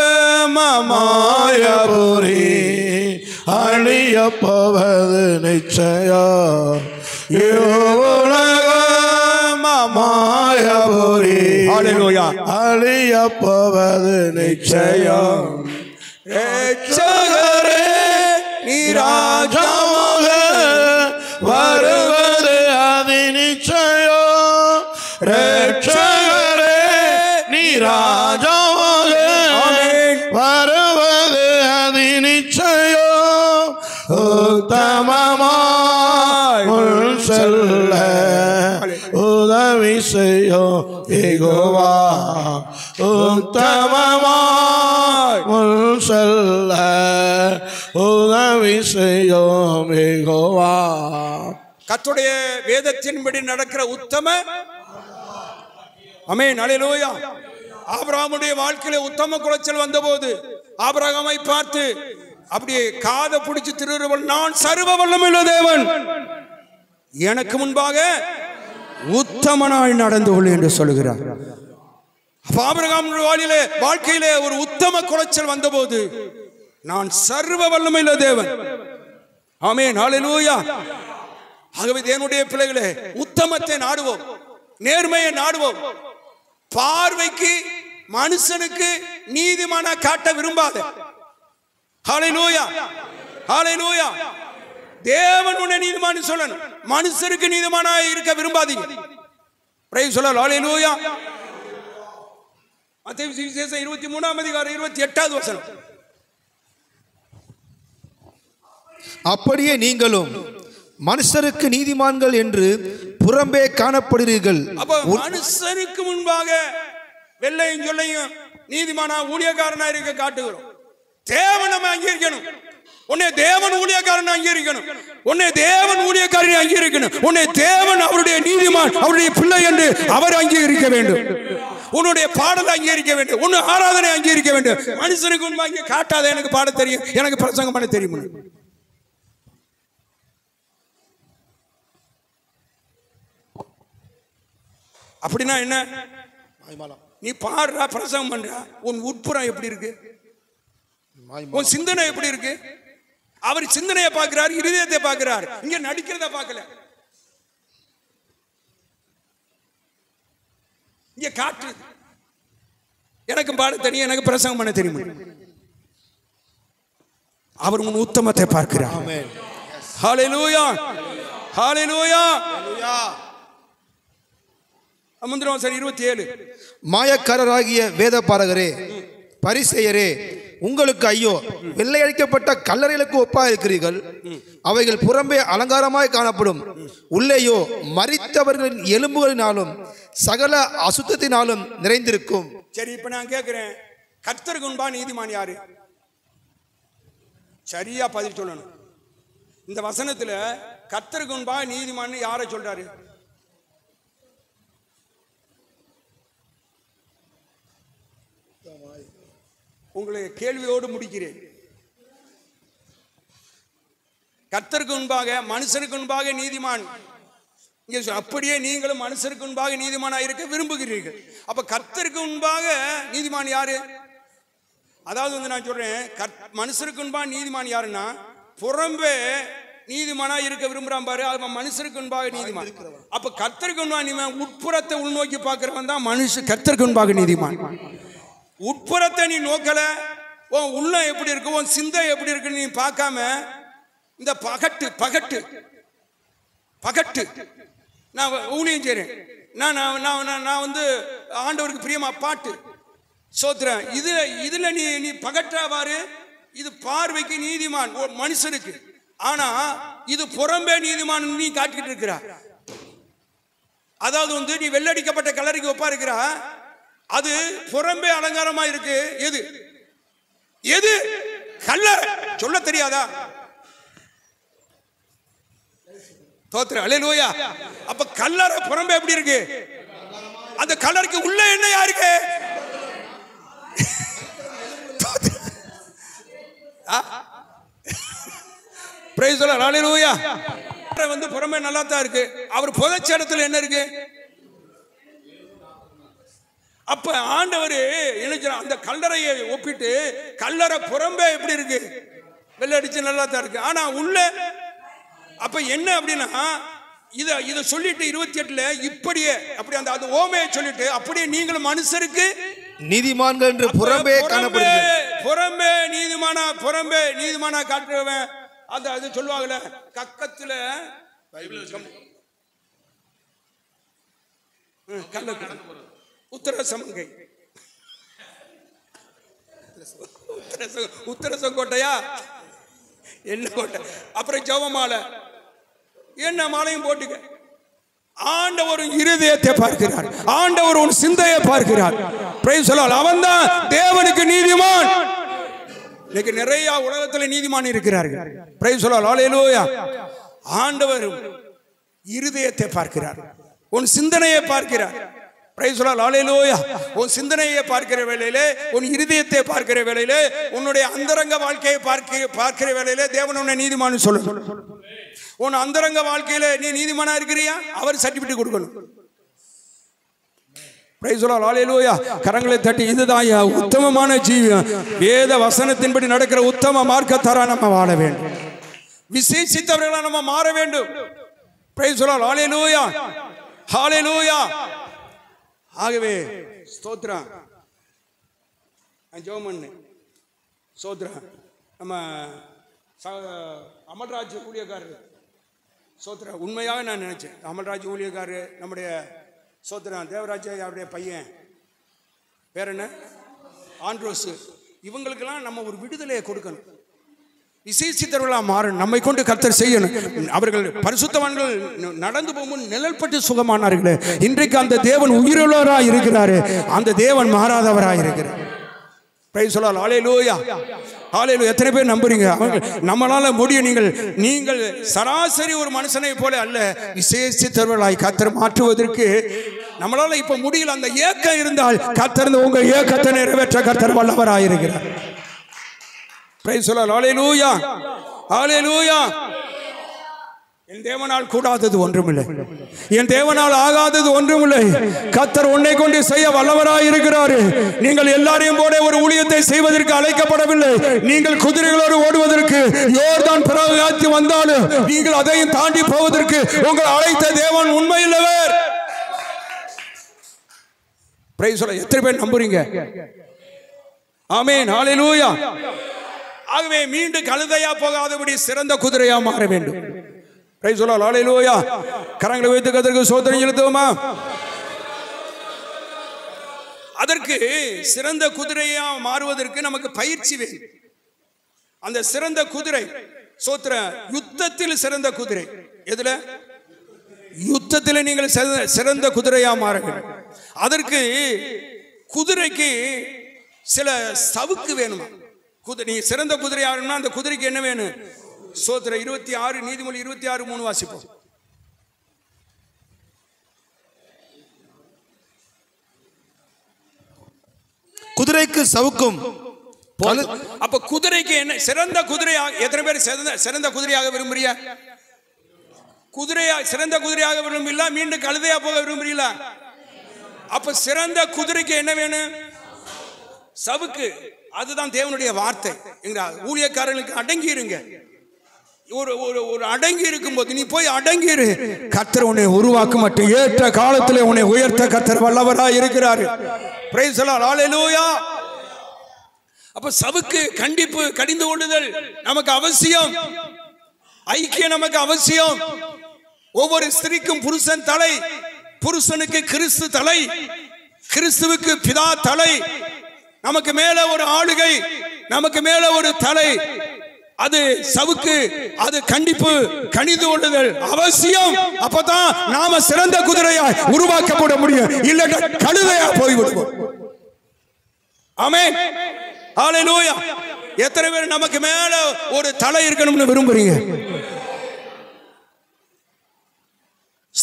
மாயபுரி அழியப்போவது நிச்சயம் மாயபுரி ஹalleluya அழியப்போவது நிச்சயம் ரட்சகரே நீராஜாமாக வருவது அது நிச்சயம் ரட்சகரே நீராஜாவாக ஆமென். வருவது அது நிச்சயம் உத்தமமாய் முன் செல்ல உதவி செய்யும் ஏகோவா உத்தமமாய் முன் செல்ல உதவி செய்யும் ஏகோவா கர்த்தருடைய வேதத்தின்படி நடக்கிற உத்தம அமேன் அலையிலோயா ஆபிரகாமுடைய வாழ்க்கையில உத்தம குலைச்சல் வந்தபோது ஆபிரகாமை பார்த்து அப்படியே காதை பிடிச்சு திருவருவல் நான் சர்வ வல்லமையுள்ள தேவன் எனக்கு முன்பாக உத்தமனாய் நடந்து கொள் என்று சொல்லுகிறார் அப்ப ஆபிரகாம் வாழ்க்கையிலே வாழ்க்கையிலே ஒரு உத்தம குலைச்சல் வந்தபோது நான் சர்வ வல்லமையுள்ள தேவன் ஆமென் ஹalleluya ஆகவே தேவனுடைய பிள்ளைகளே உத்தமத்தை நாடுவோம் நேர்மையை நாடுவோம் பார்வைக்கு மனுஷனுக்கு நீதிமான காட்ட விரும்பாத ஹalleluya ஹalleluya தேவன் உன்னை நீதிமான் சொல்லணும் மனுஷருக்கு நீதிமானா இருக்க விரும்பாதீங்க பிரைஸ் சொல்லலாம் ஹalleluya மத்தேயு சுவிசேஷம் இருபத்தி மூணாம் அதிகாரம் இருபத்தி எட்டாவது வசனம் அப்படியே நீங்களும் மனுஷருக்கு நீதிமான்கள் என்று புறம்பே காணப்படுகிறீர்கள் அப்ப மனுஷனுக்கு முன்பாக வெள்ளையும் சொல்லையும் நீதிமானா ஊழியக்காரனா இருக்க காட்டுகிறோம் தேவன் நம்ம அங்கீகரிக்கணும் உன்னை தேவன் ஊழியக்காரன் அங்கீகரிக்கணும் உன்னை தேவன் ஊழியக்காரனை அங்கீகரிக்கணும் உன்னை தேவன் அவருடைய நீதிமான் அவருடைய பிள்ளை என்று அவர் அங்கீகரிக்க வேண்டும் உன்னுடைய பாடலை அங்கீகரிக்க வேண்டும் உன் ஆராதனை அங்கீகரிக்க வேண்டும் மனுஷனுக்கு முன்பாக காட்டாத எனக்கு பாட தெரியும் எனக்கு பிரசங்கம் பண்ண தெரியும் அப்படின்னா என்ன நீ பாடுறா பிரசங்கம் பண்றா உன் உட்புறம் எப்படி இருக்கு உன் சிந்தனை எப்படி இருக்கு அவர் சிந்தனையை பார்க்கிறார் இருதயத்தை பார்க்கிறார் இங்க நடிக்கிறத பார்க்கல இங்க காட்டு எனக்கு பாட தெரியும் எனக்கு பிரசங்கம் பண்ண தெரியும் அவர் உன் உத்தமத்தை பார்க்கிறார் ஹalleluya ஹalleluya முந்திரம் சார் இருபத்தி ஏழு மாயக்காரராகிய வேத பாரகரே பரிசெயரே உங்களுக்கு ஐயோ வெள்ளையடிக்கப்பட்ட கல்லறைகளுக்கு ஒப்பா இருக்கிறீர்கள் அவைகள் புறம்பே அலங்காரமாய் காணப்படும் உள்ளேயோ மரித்தவர்களின் எலும்புகளினாலும் சகல அசுத்தத்தினாலும் நிறைந்திருக்கும் சரி இப்ப நான் கேட்கிறேன் கர்த்தருக்கு முன்பா நீதிமான் யாரு சரியா பதில் சொல்லணும் இந்த வசனத்துல கர்த்தருக்கு முன்பா நீதிமான் யாரை சொல்றாரு உங்களை கேள்வியோடு முடிக்கிறேன் கர்த்தருக்கு முன்பாக மனுஷனுக்கு முன்பாக நீதிமான் இங்கே சொ- அப்படியே நீங்களும் மனுஷருக்கு முன்பாக நீதிமானா இருக்க விரும்புகிறீர்கள் அப்ப கர்த்தருக்கு முன்பாக நீதிமான் யாரு அதாவது வந்து நான் சொல்றேன் கர்த்- மனுஷருக்கு முன்பாக நீதிமான் யாருன்னா புறம்பே நீதிமானா இருக்க விரும்புறான் பாரு அவன் மனுஷருக்கு முன்பாக நீதிமான் அப்ப கர்த்தருக்கு முன்பாக நீதிமான் உட்புறத்தை உள்நோக்கி பார்க்கிறவன் தான் மனுஷ கர்த்தருக்கு முன்பாக நீதிமான் உட்புறத்தை நீ நோக்கல உன் உள்ளம் எப்படி இருக்கு உன் சிந்தை எப்படி இருக்குன்னு நீ பார்க்காம இந்த பகட்டு பகட்டு பகட்டு நான் ஊழியம் செய்கிறேன் நான் நான் நான் நான் நான் வந்து ஆண்டவருக்கு பிரியமா பாட்டு சோத்திரன் இதுல இதுல நீ நீ பகற்றாவாரு இது பார்வைக்கு நீதிமான் ஒரு மனுஷனுக்கு ஆனா இது புறம்பே நீதிமான் நீ காட்டிக்கிட்டு இருக்கிறா அதாவது வந்து நீ வெள்ளடிக்கப்பட்ட கலருக்கு ஒப்பா இருக்கிறா அது புறம்பே அலங்காரமா இருக்கு எது எது கல்ல சொல்ல தெரியாதா ஸ்தோத்திரம் அல்லேலூயா அப்ப கல்லறை புறம்பே எப்படி இருக்கு அந்த கல்லறைக்கு உள்ள என்னையா இருக்கு பிரைஸ் சொல்ல ஹalleluya வந்து புறமே நல்லா தான் இருக்கு அவர் புதைச்ச இடத்துல என்ன இருக்கு அப்ப ஆண்டவர் என்ன செய்றார்? அந்த கல்லறையை ஒப்பிட்டு கல்லறை புறம்பே எப்படி இருக்கு வெள்ளை அடிச்சு நல்லா தான் இருக்கு ஆனா உள்ள அப்ப என்ன அப்படின்னா இத இத சொல்லிட்டு இருபத்தி எட்டுல இப்படியே அப்படி அந்த அது ஓமையை சொல்லிட்டு அப்படியே நீங்களும் மனுஷருக்கு நீதிமான்கள் என்று புறம்பே காணப்படுகிறது புறம்பே நீதிமானா புறம்பே நீதிமானா காட்டுறவன் அந்த அது சொல்லுவாங்கல்ல கக்கத்துல ம், கள்ள உத்தர சமங்கை உத்தர ச- உத்தர செங்கோட்டையா என்ன கோட்டை அப்புறம் ஜெபமாலை என்ன மாலையும் போட்டுக்க ஆண்டவர் உன் இருதயத்தை பார்க்கிறார் ஆண்டவர் உன் சிந்தையை பார்க்கிறார் பிரைஸ் சொல்லலாம் அவன் தான் தேவனுக்கு நீதிமான் இன்னைக்கு நிறைய உலகத்துல நீதிமான் இருக்கிறார்கள் பிரைஸ் சொல்லலாம் ஹalleluya ஆண்டவர் இருதயத்தை பார்க்கிறார் உன் சிந்தனையை பார்க்கிறார் பிரைஸ் சொல்லலாம் ஹalleluya உன் சிந்தனையை பார்க்கிற வேளையிலே உன் இருதயத்தை பார்க்கிற வேளையிலே உன்னுடைய அந்தரங்க வாழ்க்கையை பார்க்க பார்க்கிற வேளையிலே தேவன் உன்னை நீதிமான் சொல்லணும் உன் அந்தரங்க வாழ்க்கையில நீ நீதிமானா இருக்கிறியா அவர் சர்டிபிகேட் கொடுக்கணும் Praise the Lord. Hallelujah. கரங்களை தட்டி இதுதான் ஐயா உத்தமமான ஜீவன் வேத வசனத்தின்படி நடக்கிற உத்தம மார்க்கத்தாரா நம்ம வாழ வேண்டும் விசேஷித்தவர்களா நம்ம மாற வேண்டும் Praise the Lord. Hallelujah. Hallelujah. ஆகவே ஸ்தோத்திரம் ஜெபம் பண்ணு ஸ்தோத்திரம் நம்ம ச- அமல்ராஜ் ஊழியக்காரர் சோத்ரா உண்மையாக நான் நினைச்சேன் அமல்ராஜ் ஊழியக்காரர் நம்முடைய சோத்ரா தேவராஜ் அவருடைய பையன் பேர் என்ன ஆண்ட்ரோஸ் இவங்களுக்கெல்லாம் நம்ம ஒரு விடுதலையை கொடுக்கணும் விசேஷித்தவர்களா மாறணும் நம்மை கொண்டு கர்த்தர் செய்யணும் அவர்கள் பரிசுத்தவான்கள் ந- நடந்து போகும்போது நிழல்பட்டு சுகமானார்களே இன்றைக்கு அந்த தேவன் உயிருள்ளவராக இருக்கிறாரு அந்த தேவன் மாறாதவராக இருக்கிறார் பிரைஸ் சொல்லலாம் ஹalleluya ஹalleluya எத்தனை பேர் நம்புறீங்க அவங்க நம்மளால முடியும் நீங்கள் நீங்கள் சராசரி ஒரு மனுஷனை போல அல்ல விசேஷித்தவர்களாய் கத்தர் மாற்றுவதற்கு நம்மளால இப்ப முடியல அந்த ஏக்கம் இருந்தால் கத்தர் உங்க ஏக்கத்தை நிறைவேற்ற கத்தர் வல்லவராய் இருக்கிறார் பிரைஸ் சொல்லலாம் ஹalleluya ஹalleluya என் தேவனால் கூடாதது ஒன்றுமில்லை என் தேவனால் ஆகாதது ஒன்றுமில்லை கத்தர் உன்னை கொண்டு செய்ய வல்லவராய் இருக்கிறாரு நீங்கள் எல்லாரையும் போல ஒரு ஊழியத்தை செய்வதற்கு அழைக்கப்படவில்லை நீங்கள் குதிரைகளோடு ஓடுவதற்கு யோர்தான் பிறகு வந்தாலும் நீங்கள் அதையும் தாண்டி போவதற்கு உங்கள் அழைத்த தேவன் உண்மையுள்ளவர் பிரைஸ் சொல்ல எத்தனை பேர் நம்புறீங்க ஆமென் ஹalleluya ஆகவே மீண்டும் கழுதையா போகாதபடி சிறந்த குதிரையா மாற வேண்டும் பிரைஸ் சொல்லலாம் ஹalleluya கரங்களை வைத்து கதற்கு சோதனை செலுத்துவோமா அதற்கு சிறந்த குதிரையா மாறுவதற்கு நமக்கு பயிற்சி வேணும் அந்த சிறந்த குதிரை சோத்திர யுத்தத்தில் சிறந்த குதிரை எதுல யுத்தத்தில் நீங்கள் சிறந்த- சிறந்த குதிரையா மாற வேண்டும் அதற்கு குதிரைக்கு சில சவுக்கு வேணுமா குதிரை நீ சிறந்த குதிரை ஆகணும்னா அந்த குதிரைக்கு என்ன வேணும் சோத்திர இருபத்தி ஆறு நீதிமொழி இருபத்தி ஆறு மூணு வாசிப்போம் குதிரைக்கு சவுக்கும் கழு- அப்ப குதிரைக்கு என்ன சிறந்த குதிரையாக எத்தனை பேர் சிறந்த சிறந்த குதிரையாக விரும்புறியா குதிரையா சிறந்த குதிரையாக விரும்பல மீண்டும் கழுதையா போக விரும்புறீங்களா அப்ப சிறந்த குதிரைக்கு என்ன வேணும் சவுக்கு அதுதான் தேவனுடைய வார்த்தை எங்க ஊழியக்காரர்களுக்கு அடங்கி இருங்க ஒரு ஒரு ஒரு அடங்கி இருக்கும்போது நீ போய் அடங்கி இரு கத்தர் உன்னை உருவாக்க மட்டும் ஏற்ற காலத்திலே உன்னை உயர்த்த கத்தர் வல்லவராய் இருக்கிறாரு பிரைஸ் ஹalleluya அப்ப சவுக்கு கண்டிப்பு கடிந்து கொள்ளுதல் நமக்கு அவசியம் ஐக்கியம் நமக்கு அவசியம் ஒவ்வொரு ஸ்திரீக்கும் புருஷன் தலை புருஷனுக்கு கிறிஸ்து தலை கிறிஸ்துவுக்கு பிதா தலை நமக்கு மேல ஒரு ஆளுகை நமக்கு மேல ஒரு தலை அது சவுக்கு அது கண்டிப்பு கணிந்து கொள்ளுதல் அவசியம் அப்பதான் நாம சிறந்த குதிரையாய் உருவாக்கப்பட முடியும் இல்ல கழுதையா போய்விடுவோம் ஆமென் ஹalleluya எத்தனை பேர் நமக்கு மேல ஒரு தலை இருக்கணும்னு விரும்புறீங்க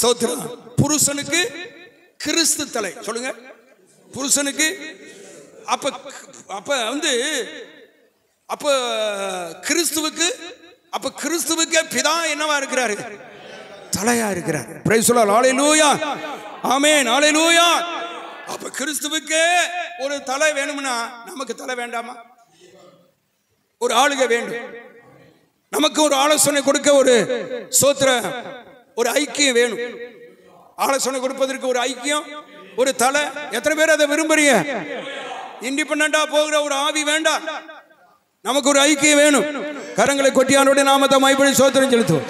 ஸ்தோத்திரம் புருஷனுக்கு கிறிஸ்து தலை சொல்லுங்க புருஷனுக்கு அப்ப அப்ப வந்து அப்ப கிறிஸ்துவுக்கு அப்ப கிறிஸ்துவுக்கு பிதா என்னவா இருக்கிறாரு தலையா இருக்கிறார் பிரைஸ் சொல்லலாம் ஹalleluya ஆமென் ஹalleluya அப்ப கிறிஸ்துவுக்கு ஒரு தலை வேணும்னா நமக்கு தலை வேண்டாமா ஒரு ஆளுக வேண்டும் நமக்கு ஒரு ஆலோசனை கொடுக்க ஒரு சோத்திர ஒரு ஐக்கியம் வேணும் ஆலோசனை கொடுப்பதற்கு ஒரு ஐக்கியம் ஒரு தலை எத்தனை பேர் அதை விரும்புறீங்க இண்டிபெண்டா போகிற ஒரு ஆவி வேண்டாம் நமக்கு ஒரு ஐக்கியம் வேணும் கரங்களை கொட்டியானுடைய நாமத்தை மைப்படி சோத்திரம் செலுத்துவோம்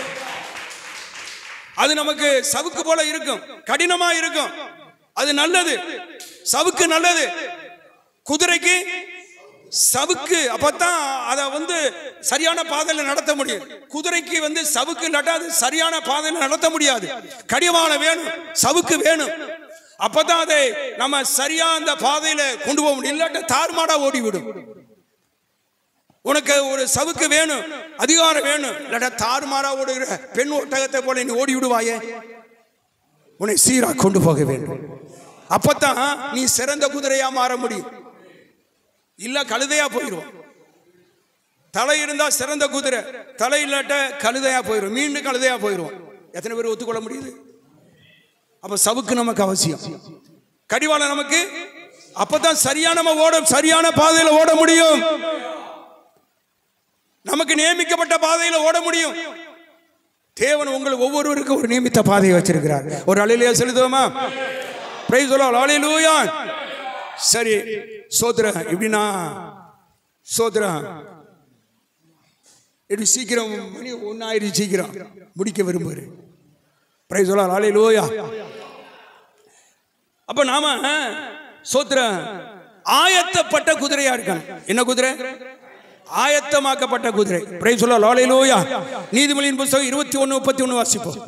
அது நமக்கு சவுக்கு போல இருக்கும் கடினமா இருக்கும் அது நல்லது சவுக்கு நல்லது குதிரைக்கு சவுக்கு அப்பதான் அதை வந்து சரியான பாதையில நடத்த முடியும் குதிரைக்கு வந்து சவுக்கு நட்டாது சரியான பாதையில நடத்த முடியாது கடிவாள வேணும் சவுக்கு வேணும் அப்பதான் அதை நம்ம சரியா அந்த பாதையில கொண்டு போக முடியும் இல்லாட்ட தாறுமாடா ஓடிவிடும் உனக்கு ஒரு சவுக்கு வேணும் அதிகாரம் வேணும் இல்லாட்டா தாறுமாறா ஓடுகிற பெண் ஒட்டகத்தை போல நீ ஓடி விடுவாயே உன்னை சீரா கொண்டு போக வேண்டும் அப்பதான் நீ சிறந்த குதிரையா மாற முடியும் இல்ல கழுதையா போயிடும் தலை இருந்தா சிறந்த குதிரை தலை இல்லாட்ட கழுதையா போயிடும் மீண்டும் கழுதையா போயிடும் எத்தனை பேர் ஒத்துக்கொள்ள முடியுது அப்ப சவுக்கு நமக்கு அவசியம் கடிவாளம் நமக்கு அப்பதான் சரியா நம்ம ஓட சரியான பாதையில ஓட முடியும் நமக்கு நியமிக்கப்பட்ட பாதையில ஓட முடியும் தேவன் உங்களுக்கு ஒவ்வொருவருக்கும் ஒரு நியமித்த பாதையை வச்சிருக்கிறார் ஒரு அலையிலேயே செலுத்துவோமா பிரைஸ் சொல்லலாம் அலையிலூயா சரி சோத்ரா இப்படின்னா சோத்ரா இப்படி சீக்கிரம் மணி ஒன்னாயிரம் சீக்கிரம் முடிக்க விரும்புகிறேன் பிரைஸ் சொல்லலாம் அலையிலூயா அப்ப நாம சோத்ர ஆயத்தப்பட்ட குதிரையா இருக்கணும் என்ன குதிரை ஆயத்தமாக்கப்பட்ட குதிரை பிரைஸ் சொல்ல லாலையிலோயா நீதிமொழியின் புஸ்தகம் இருபத்தி ஒன்று முப்பத்தி ஒன்று வாசிப்போம்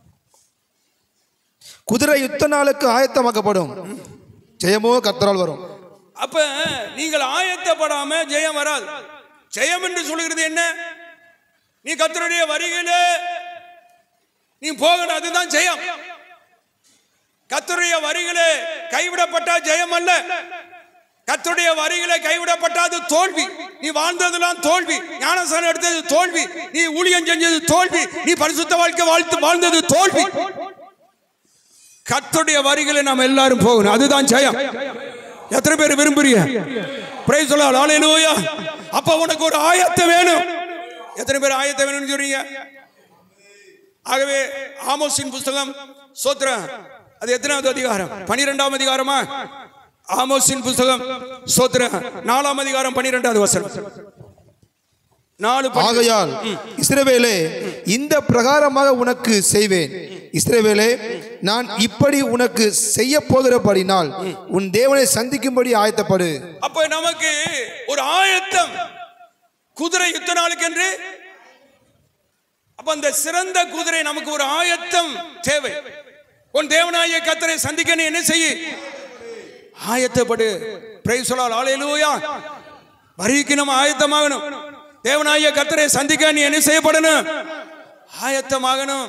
குதிரை யுத்த நாளுக்கு ஆயத்தமாக்கப்படும் ஜெயமோ கத்தரால் வரும் அப்ப நீங்கள் ஆயத்தப்படாம ஜெயம் வராது ஜெயம் என்று சொல்லுகிறது என்ன நீ கத்தருடைய வரிகள நீ போகணும் அதுதான் ஜெயம் கத்தருடைய வரிகளே கைவிடப்பட்டா ஜெயம் அல்ல கத்தருடைய வரிகளை கைவிடப்பட்டா அது தோல்வி நீ வாழ்ந்ததெல்லாம் தோல்வி ஞானசானம் எடுத்தது தோல்வி நீ ஊழியம் செஞ்சது தோல்வி நீ பரிசுத்த வாழ்க்கை வாழ்த்து வாழ்ந்தது தோல்வி கர்த்தருடைய வரிகளை நாம் எல்லாரும் போகணும் அதுதான் ஜெயம் எத்தனை பேர் விரும்புறீங்க பிரைஸ் சொல்லலாம் ஹalleluya அப்ப உனக்கு ஒரு ஆயத்தம் வேணும் எத்தனை பேர் ஆயத்தம் வேணும்னு சொல்றீங்க ஆகவே ஆமோஸின் புஸ்தகம் சோத்ரா அது எத்தனாவது அதிகாரம் பனிரெண்டாம் அதிகாரமா ஆமோஸின் புஸ்தகம் சோத்ரா நாலாம் அதிகாரம் பனிரெண்டாவது வசனம் நாலு பன்னெண்டு. ஆகையால் இஸ்ரவேலே இந்த பிரகாரமாக உனக்கு செய்வேன் இஸ்ரவேலே நான் இப்படி உனக்கு செய்ய போகிறபடினால் உன் தேவனை சந்திக்கும்படி ஆயத்தப்படு அப்ப நமக்கு ஒரு ஆயத்தம் குதிரை யுத்த நாளுக்கு என்று அப்ப அந்த சிறந்த குதிரை நமக்கு ஒரு ஆயத்தம் தேவை உன் தேவனாய கத்தரை சந்திக்க நீ என்ன செய்ய ஆயத்தப்படு பிரைஸ் சொல்லால் ஆலையிலூயா வரிக்கு நம்ம ஆயத்தமாகணும் தேவனாய கத்தரை சந்திக்க நீ என்ன செய்யப்படணும் ஆயத்தமாகணும்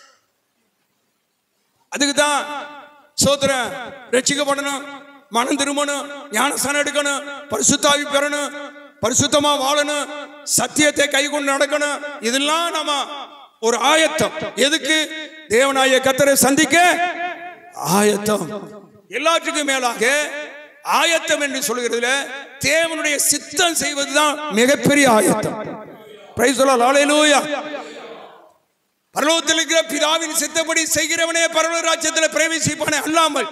அதுக்கு தான் சோத்திரம் ரட்சிக்கப்படணும் மனம் திரும்பணும் ஞானஸ்தானம் எடுக்கணும் பரிசுத்தாவி பெறணும் பரிசுத்தமா வாழணும் சத்தியத்தை கை கொண்டு நடக்கணும் இதெல்லாம் நம்ம ஒரு ஆயத்தம் எதுக்கு தேவனாய கத்தரை சந்திக்க ஆயத்தம் எல்லாத்துக்கும் மேலாக ஆயத்தம் என்று சொல்கிறதுல தேவனுடைய சித்தம் செய்வதுதான் மிகப்பெரிய ஆயத்தம் பிரைஸ் சொல்லலாம் ஹalleluya பரலோகத்தில் இருக்கிற பிதாவின் சித்தப்படி செய்கிறவனே பரலோக ராஜ்யத்தில் பிரவேசிப்பானே அல்லாமல்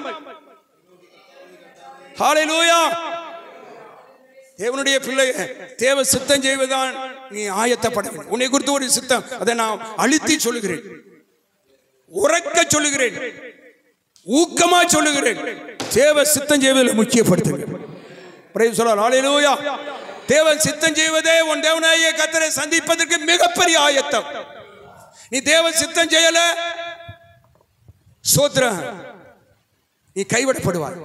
ஹalleluya தேவனுடைய பிள்ளை தேவ சித்தம் செய்வதுதான் நீ ஆயத்தப்பட வேண்டும் உன்னை குறித்து ஒரு சித்தம் அதை நான் அழுத்தி சொல்லுகிறேன் உறக்க சொல்லுகிறேன் ஊக்கமா சொல்லுகிறேன் தேவ சித்தம் செய்வதில் முக்கியப்படுத்துங்க பிரைஸ் சொல்லலாம் ஹalleluya தேவன் சித்தம் செய்வதே உன் தேவனாய கத்தரை சந்திப்பதற்கு மிகப்பெரிய ஆயத்தம் நீ தேவ சித்தம் செய்யல சோத்ர நீ கைவிடப்படுவாய்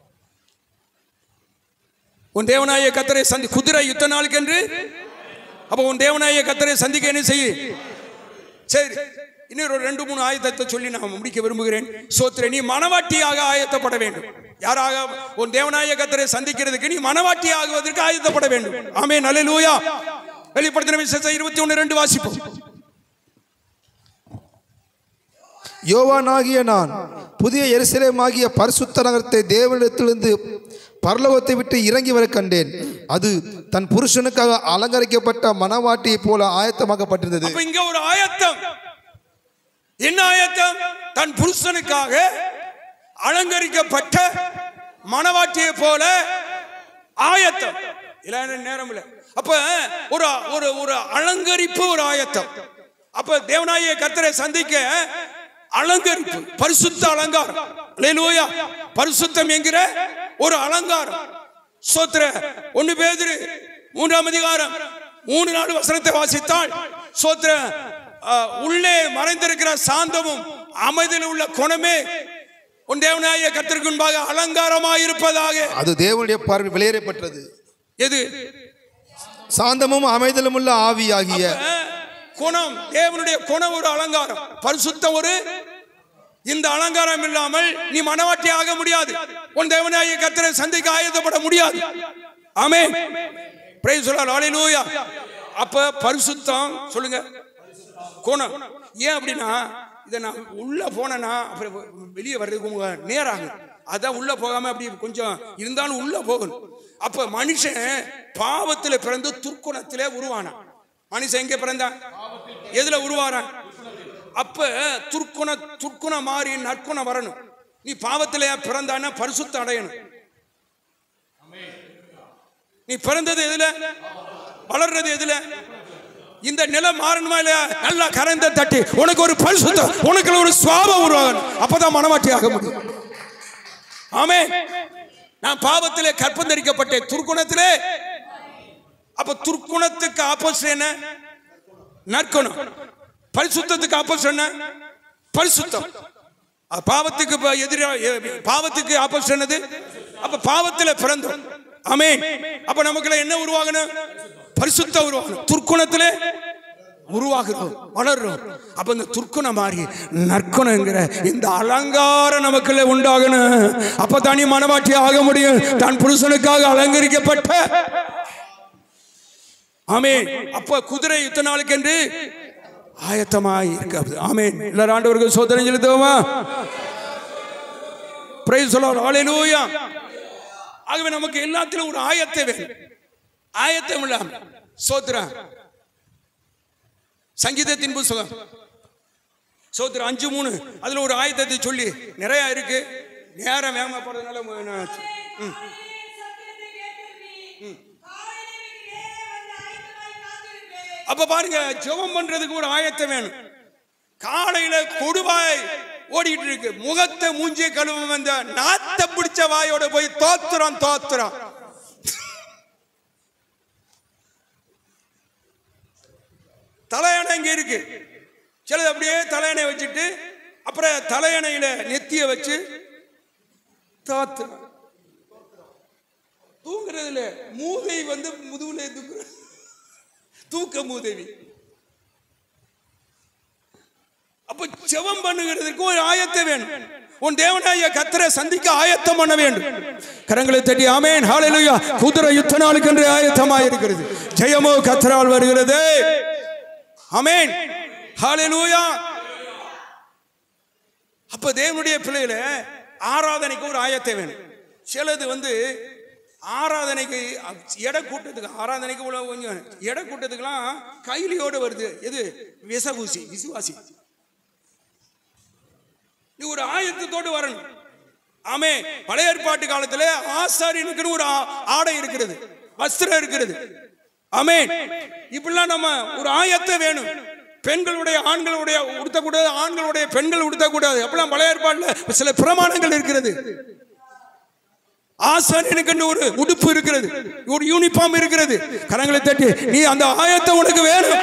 உன் தேவனாய கத்தரை சந்தி குதிரை யுத்த நாளுக்கு என்று அப்ப உன் தேவனாய கத்தரை சந்திக்க என்ன செய்ய சரி இன்னொரு ஒரு ரெண்டு மூணு ஆயத்தத்தை சொல்லி நான் முடிக்க விரும்புகிறேன் சோத்திர நீ மனவாட்டியாக ஆயத்தப்பட வேண்டும் யாராக உன் தேவநாய கத்தரை சந்திக்கிறதுக்கு நீ மனவாட்டி ஆகுவதற்கு ஆயத்தப்பட வேண்டும் ஆமே நல்ல லூயா வெளிப்படுத்தின விசேஷம் இருபத்தி ஒன்று ரெண்டு வாசிப்போம் யோவானாகிய நான் புதிய எருசலேமாகிய பரிசுத்த நகரத்தை தேவனிடத்திலிருந்து பரலோகத்தை விட்டு இறங்கி வர கண்டேன் அது தன் புருஷனுக்காக அலங்கரிக்கப்பட்ட மணவாட்டியைப் போல ஆயத்தமாக்கப்பட்டிருந்தது அப்ப இங்க ஒரு ஆயத்தம் என்ன ஆயத்தம் தன் புருஷனுக்காக அலங்கரிக்கப்பட்ட மணவாட்டியை போல ஆயத்தம் இல்ல நேரம் இல்ல அப்ப ஒரு ஒரு ஒரு அலங்கரிப்பு ஒரு ஆயத்தம் அப்ப தேவநாய கர்த்தரை சந்திக்க அலங்கரிப்பு பரிசுத்த அலங்காரம் அல்லேலூயா பரிசுத்தம் என்கிற ஒரு அலங்காரம் சோத்திர ஒன்னு பேதுரு மூன்றாம் அதிகாரம் மூணு நாலு வசனத்தை வாசித்தால் சோத்திர அஹ், உள்ளே மறைந்திருக்கிற சாந்தமும் அமைதியில் உள்ள குணமே உன் தேவனாய கத்திற்கு முன்பாக அலங்காரமாயிருப்பதாக அது தேவனுடைய பார்வை வெளியேறப்பட்டது எது சாந்தமும் அமைதலும் உள்ள ஆவியாகிய அஹ், குணம் தேவனுடைய குணம் ஒரு அலங்காரம் பரிசுத்தம் ஒரு இந்த அலங்காரம் இல்லாமல் நீ மனவாட்டி ஆக முடியாது உன் தேவனாய கத்திரை சந்திக்க ஆயத்தப்பட முடியாது ஆமே பிரைஸ் சொல்லலாம் ஹalleluya அப்ப பரிசுத்தம் சொல்லுங்க குணம் ஏன் அப்படின்னா இதை நான் உள்ள போனேன்னா அப்புறம் வெளியே வர்றதுக்கு உங்க நேரம் ஆகும் அதான் உள்ள போகாம அப்படி கொஞ்சம் இருந்தாலும் உள்ள போகணும் அப்ப மனுஷன் பாவத்துல பிறந்து துர்க்குணத்திலே உருவானான் மனுஷன் எங்க பிறந்தான் எதுல உருவாரான் அப்ப துர்க்குண துர்க்குணம் மாறி நற்குணம் வரணும் நீ பாவத்திலே பிறந்தான்னா பரிசுத்தம் அடையணும் நீ பிறந்தது எதுல வளர்றது எதுல இந்த நிலம் மாறணுமா இல்லையா நல்லா கரைந்த தட்டி உனக்கு ஒரு பரிசுத்தம் உனக்கு ஒரு சுவாபம் உருவாகணும் அப்பதான் மனமாட்டி ஆக முடியும் ஆமே நான் பாவத்திலே கற்பந்தரிக்கப்பட்டேன் துர்க்குணத்திலே அப்ப துர்க்குணத்துக்கு ஆப்போசிட் என்ன நற்குணம் பரிசுத்தத்துக்கு ஆப்போசிட் என்ன பரிசுத்தம் அஹ் பாவத்துக்கு ப- எதிரா எ- பாவத்துக்கு ஆப்போசிட் என்னது அப்ப பாவத்துல பிறந்தோம் ஆமென் அப்ப நமக்குள்ள என்ன உருவாகணும் பரிசுத்த உருவாகணும் துர்க்குணத்திலே உருவாகிறோம் வளர்றோம் அப்ப இந்த துர்க்குணம் மாறி நற்குணங்கிற இந்த அலங்காரம் நமக்குள்ள உண்டாகணும் அப்ப தனி மனவாட்டி ஆக முடியும் தன் புருஷனுக்காக அலங்கரிக்கப்பட்ட ஆமென் அப்ப குதிரை யுத்த நாளுக்கு என்று ஆயத்தமாய் இருக்காது ஆமென் எல்லாரும் ஆண்டவருக்கு சோதனை செலுத்துவோமா பிரைஸ் சொல்லலாம் ஹalleluya ஆகவே நமக்கு எல்லாத்திலும் ஒரு ஆயத்தை வேணும் ஆயத்தம் இல்லாம சோத்ரா சங்கீதத்தின் புஸ்தகம் சோத்ரா அஞ்சு மூணு அதுல ஒரு ஆயத்தத்தை சொல்லி நிறைய இருக்கு நேரம் வேகமா போறதுனால மு- நான் ம். அப்ப பாருங்க ஜெபம் பண்றதுக்கு ஒரு ஆயத்தம் வேணும் காலையில கொடுவாய் ஓடிட்டு இருக்கு முகத்தை மூஞ்சிய கழுவும் வந்த நாத்த பிடிச்ச வாயோட போய் தோத்துறோம் தோத்துறோம் தலையணை இங்க இருக்கு சிலது அப்படியே தலையணை வச்சுட்டு அப்புறம் தலையணையில நெத்திய வச்சு தோத்துறோம் தூங்குறதுல மூதை வந்து முதுகுல தூக்குற தூக்க மூதேவி அப்ப ஜெபம் பண்ணுகிறதுக்கு ஒரு ஆயத்தை வேணும் உன் தேவனாய கத்தரை சந்திக்க ஆயத்தம் பண்ண வேண்டும் கரங்களை தட்டி ஆமேன் ஹalleluya குதிரை யுத்த நாளுக்கு என்று ஆயத்தமாய் இருக்கிறது ஜெயமோ கத்தரால் வருகிறது ஆமேன் ஹalleluya அப்ப தேவனுடைய பிள்ளைகள ஆராதனைக்கு ஒரு ஆயத்தை வேணும் சிலது வந்து ஆராதனைக்கு எடை கூட்டத்துக்கு ஆராதனைக்கு உள்ள கொஞ்சம் எடை கூட்டத்துக்குலாம் கைலியோடு வருது எது விசபூசி விசுவாசி நீ ஒரு ஆயத்தத்தோடு வரணும் ஆமே பழைய ஏற்பாட்டு காலத்துல ஆசாரியனுக்குன்னு ஒரு ஆ- ஆடை இருக்கிறது வஸ்திரம் இருக்கிறது ஆமே இப்படிலாம் நம்ம ஒரு ஆயத்தம் வேணும் பெண்களுடைய ஆண்களுடைய உடுத்தக்கூடாது ஆண்களுடைய பெண்கள் உடுத்தக்கூடாது அப்படிலாம் பழைய ஏற்பாடுல சில பிரமாணங்கள் இருக்கிறது ஆசாரியனுக்கு ஒரு உடுப்பு இருக்கிறது ஒரு யூனிஃபார்ம் இருக்கிறது கரங்களை தட்டி நீ அந்த ஆயத்தம் உனக்கு வேணும்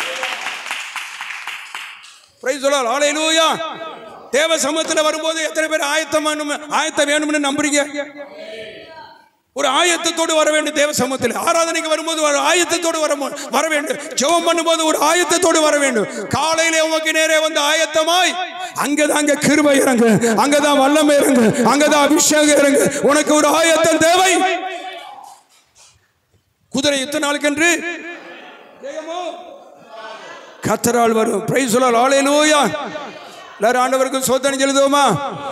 பிரைஸ் சொல்லலாம் ஹalleluya தேவ சமூகத்துல வரும்போது எத்தனை பேர் ஆயத்தம் வேணும் ஆயத்தம் வேணும்னு நம்புறீங்க ஒரு ஆயத்தத்தோடு வர வேண்டும் தேவ சமூகத்தில் ஆராதனைக்கு வரும்போது ஒரு ஆயத்தத்தோடு வர மு- வர வேண்டும் ஜெபம் பண்ணும்போது ஒரு ஆயத்தத்தோடு வர வேண்டும் காலையிலே உமக்கு நேரே வந்து ஆயத்தமாய் அங்கதான் அங்க கிருபை இறங்கு அங்கதான் வல்லமை இறங்கு அங்கதான் அபிஷேகம் இறங்கு உனக்கு ஒரு ஆயத்தம் தேவை குதிரை எத்தனை நாளுக்கென்று ஜெயமோ கத்தரால் வரும் பிரைஸ் சொல்லலாம் ஆலையிலூயா எல்லாரும் ஆண்டவருக்கு சோதனை எழுதுவோமா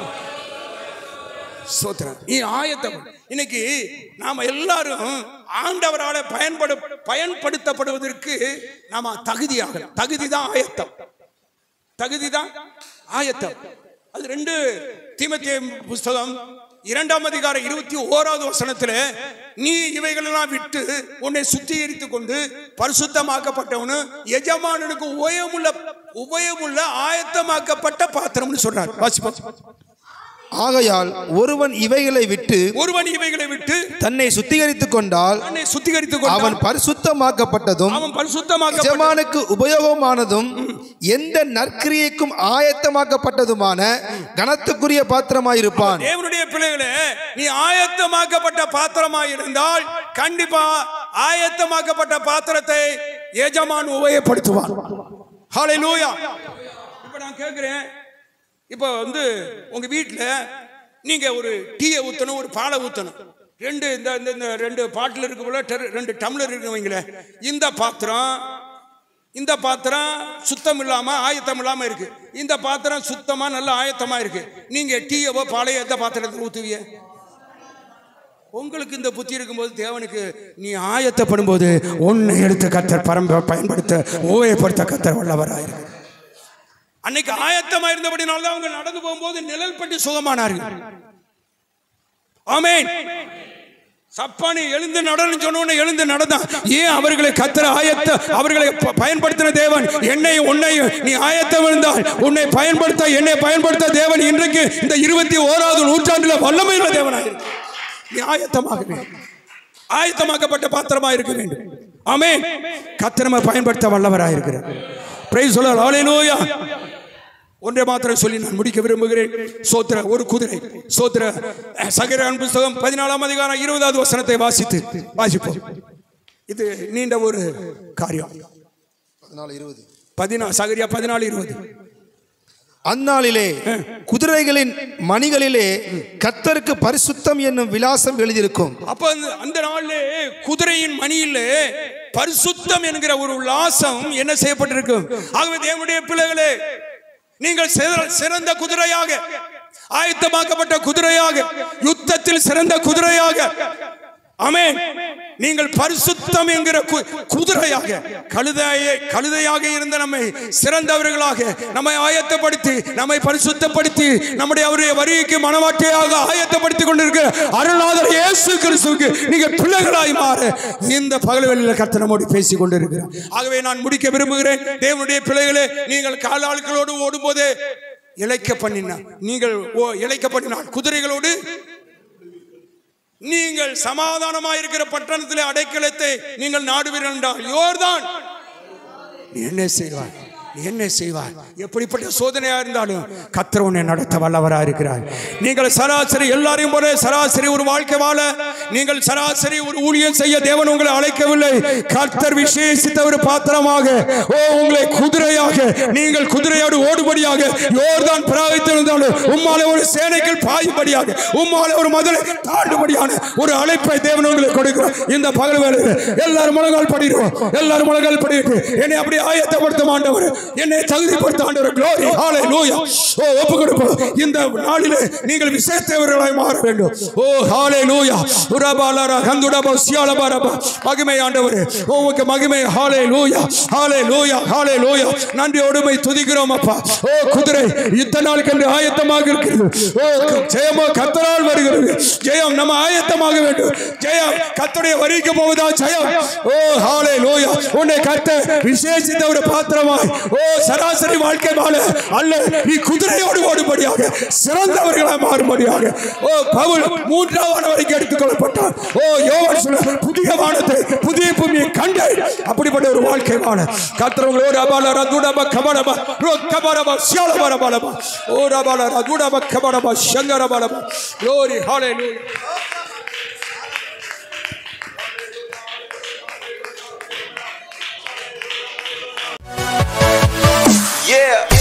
சோத்திரம் நீ ஆயத்தம் இன்னைக்கு நாம எல்லாரும் ஆண்டவரால பயன்படு பயன்படுத்தப்படுவதற்கு நாம தகுதியாக தகுதி தான் ஆயத்தம் தகுதி தான் ஆயத்தம் அது ரெண்டு தீமத்திய புஸ்தகம் இரண்டாம் அதிகாரம் இருபத்தி ஓராவது வசனத்துல நீ இவைகளெல்லாம் விட்டு உன்னை சுத்திகரித்துக் கொண்டு பரிசுத்தமாக்கப்பட்டவனு எஜமானனுக்கு உபயமுள்ள உபயமுள்ள ஆயத்தமாக்கப்பட்ட பாத்திரம்னு சொல்றார் வாசிப்போம் ஆகையால் ஒருவன் இவைகளை விட்டு ஒருவன் இவைகளை விட்டு தன்னை சுத்திகரித்துக் கொண்டால் தன்னை சுத்திகரித்துக் அவன் கொண்டான் பரிசுத்தமாக்கப்பட்டதும் அவன் பரிசுத்தமாக்கப்பட்ட எஜமானுக்கு உபயோகமானதும் எந்த நற்கிரியைக்கும் ஆயத்தமாக்கப்பட்டதுமான கனத்துக்குரிய பாத்திரமாயிருப்பான் தேவனுடைய பிள்ளைகளே நீ ஆயத்தமாக்கப்பட்ட பாத்திரமாய் இருந்தால் கண்டிப்பா ஆயத்தமாக்கப்பட்ட பாத்திரத்தை எஜமான் உபயோகப்படுத்துவான் ஹalleluya இப்போ நான் கேட்குறேன் இப்போ வந்து உங்க வீட்டில் நீங்க ஒரு டீயை ஊற்றணும் ஒரு பாலை ஊற்றணும் ரெண்டு இந்த இந்த இந்த ரெண்டு பாட்டில் இருக்க போல டெர- ரெண்டு டம்ளர் இருக்கு வைங்களேன் இந்த பாத்திரம் இந்த பாத்திரம் சுத்தம் இல்லாம ஆயத்தம் இல்லாம இருக்கு இந்த பாத்திரம் சுத்தமா நல்ல ஆயத்தமா இருக்கு நீங்க டீயவோ பாலையோ எந்த பாத்திரத்தில் ஊத்துவீங்க உங்களுக்கு இந்த புத்தி இருக்கும்போது தேவனுக்கு நீ ஆயத்தப்படும் போது உன்னை எடுத்து கத்தர் பரம்ப பயன்படுத்த ஓயப்படுத்த கத்தர் வல்லவராயிருக்கு அன்னைக்கு ஆயத்தமா இருந்தபடினால தான் அவங்க நடந்து போகும்போது நிழல் பட்டு சுகமானார்கள் ஆமென் சப்பானி எழுந்து நடன்னு சொன்ன எழுந்து நடந்தான் ஏன் அவர்களை கத்தர ஆயத்த அவர்களை ப- பயன்படுத்தின தேவன் என்னை உன்னையும் நீ ஆயத்தம் இருந்தால் உன்னை பயன்படுத்த என்னை பயன்படுத்த தேவன் இன்றைக்கு இந்த இருபத்தி ஓராவது நூற்றாண்டுல வல்லமையுள்ள தேவனாக இருக்கு. நீ ஆயத்தமாக வேண்டும் ஆயத்தமாக்கப்பட்ட பாத்திரமா இருக்க வேண்டும் ஆமென் கத்திரமா பயன்படுத்த வல்லவராக இருக்கிறார் பிரைஸ் சொல்ல ஹalleluya ஒன்றை மாத்திரம் சொல்லி நான் முடிக்க விரும்புகிறேன் சோத்திர ஒரு குதிரை சோத்திர சகரான் புஸ்தகம் பதினாலாம் அதிகாரம் இருபதாவது வசனத்தை வாசித்து வாசிப்போம் இது நீண்ட ஒரு காரியம் பதினா சகரியா பதினாலு இருபது அந்நாளிலே குதிரைகளின் மணிகளிலே கத்தருக்கு பரிசுத்தம் என்னும் விலாசம் எழுதியிருக்கும் அப்ப அந்த- அந்த நாள்ல குதிரையின் மணியில பரிசுத்தம் என்கிற ஒரு உல்லாசம் என்ன செய்யப்பட்டிருக்கும் ஆகவே தேவனுடைய பிள்ளைகளே நீங்கள் சிற- சிறந்த குதிரையாக ஆயத்தமாக்கப்பட்ட குதிரையாக யுத்தத்தில் சிறந்த குதிரையாக ஆமென் நீங்கள் பரிசுத்தம் என்கிற கு- குதிரையாக கழுதையை கழுதையாக இருந்த நம்மை சிறந்தவர்களாக நம்மை ஆயத்தப்படுத்தி நம்மை பரிசுத்தப்படுத்தி நம்முடைய அவருடைய வருகைக்கு மனவாட்டியாக ஆயத்தப்படுத்தி கொண்டிருக்கிற அருளாதர் இயேசு கிறிஸ்துவுக்கு நீங்க பிள்ளைகளாய் மாற இந்த பகல்வெளியில் கர்த்தர் நம்மோடு பேசிக் கொண்டிருக்கிறார் ஆகவே நான் முடிக்க விரும்புகிறேன் தேவனுடைய பிள்ளைகளே நீங்கள் காலாட்களோடு ஓடும்போதே இழைக்க பண்ணினார் நீங்கள் ஓ இழைக்க பண்ணினார் குதிரைகளோடு நீங்கள் சமாதானமாக இருக்கிற பட்டணத்திலே அடைக்கலத்தை நீங்கள் நாடுவீர்கள் என்றால் யோர்தான் நீ என்ன செய்வார் நீ என்ன செய்வார் எப்படிப்பட்ட சோதனையா இருந்தாலும் கத்தர் உன்னை நடத்த வல்லவரா இருக்கிறார் நீங்கள் சராசரி எல்லாரையும் போல சராசரி ஒரு வாழ்க்கை வாழ நீங்கள் சராசரி ஒரு ஊழியம் செய்ய தேவன் உங்களை அழைக்கவில்லை கர்த்தர் விசேஷித்த ஒரு பாத்திரமாக ஓ உங்களை குதிரையாக நீங்கள் குதிரையோடு ஓடுபடியாக யோர்தான் பிராவித்திருந்தாலும் உம்மாலே ஒரு சேனைகள் பாயும்படியாக உம்மாலே ஒரு மதுரை தாண்டுபடியான ஒரு அழைப்பை தேவன் உங்களுக்கு கொடுக்கிறார் இந்த பகல் வேளையில் எல்லாரும் முழங்கால் படிடுவோம் எல்லாரும் முழங்கால் படிட்டு என்னை அப்படி ஆயத்தப்படுத்த ஆண்டவர் என்னை தகுதிப்படுத்த ஆண்டவர் glory hallelujah ஓ ஒப்பு கொடுப்போம் இந்த நாளிலே நீங்கள் விசேஷத்தவர்களாய் மாற வேண்டும் ஓ hallelujah உரபாலரா கந்துடபா சியாலபாரபா மகிமை ஆண்டவரே ஓ உமக்கு மகிமை hallelujah hallelujah hallelujah நன்றியோடுமை துதிக்கிறோம் அப்பா ஓ குதிரை இத்தனை நாளுக்கென்று ஆயத்தமாக இருக்கிறது ஓ ஜெயமோ கத்தரால் வருகிறது ஜெயம் நம்ம ஆயத்தமாக வேண்டும் ஜெயம் கத்தருடைய வரிக்கு போவதா ஜெயம் ஓ ஹாலே லோயா உன்னை கத்த விசேஷித்த ஒரு பாத்திரமாய் ஓ சராசரி வாழ்க்கை வாழ அல்ல நீ குதிரையோடு ஓடும்படியாக சிறந்தவர்களாய் மாறும்படியாக ஓ பவுல் மூன்றாவது வரைக்கும் எடுத்துக் கொள்ளப்பட்டார் ஓ யோவான் சொல்ல புதிய வானத்தை புதிய பூமியை கண்டு அப்படிப்பட்ட ஒரு வாழ்க்கை வாழ கத்திரவங்களோடு அபால ரதுடப கபடப ரோ கபரப சியாலபர பலப ஓ ரபால ரதுடப கபடப சங்கர பலப glory hallelujah Yeah.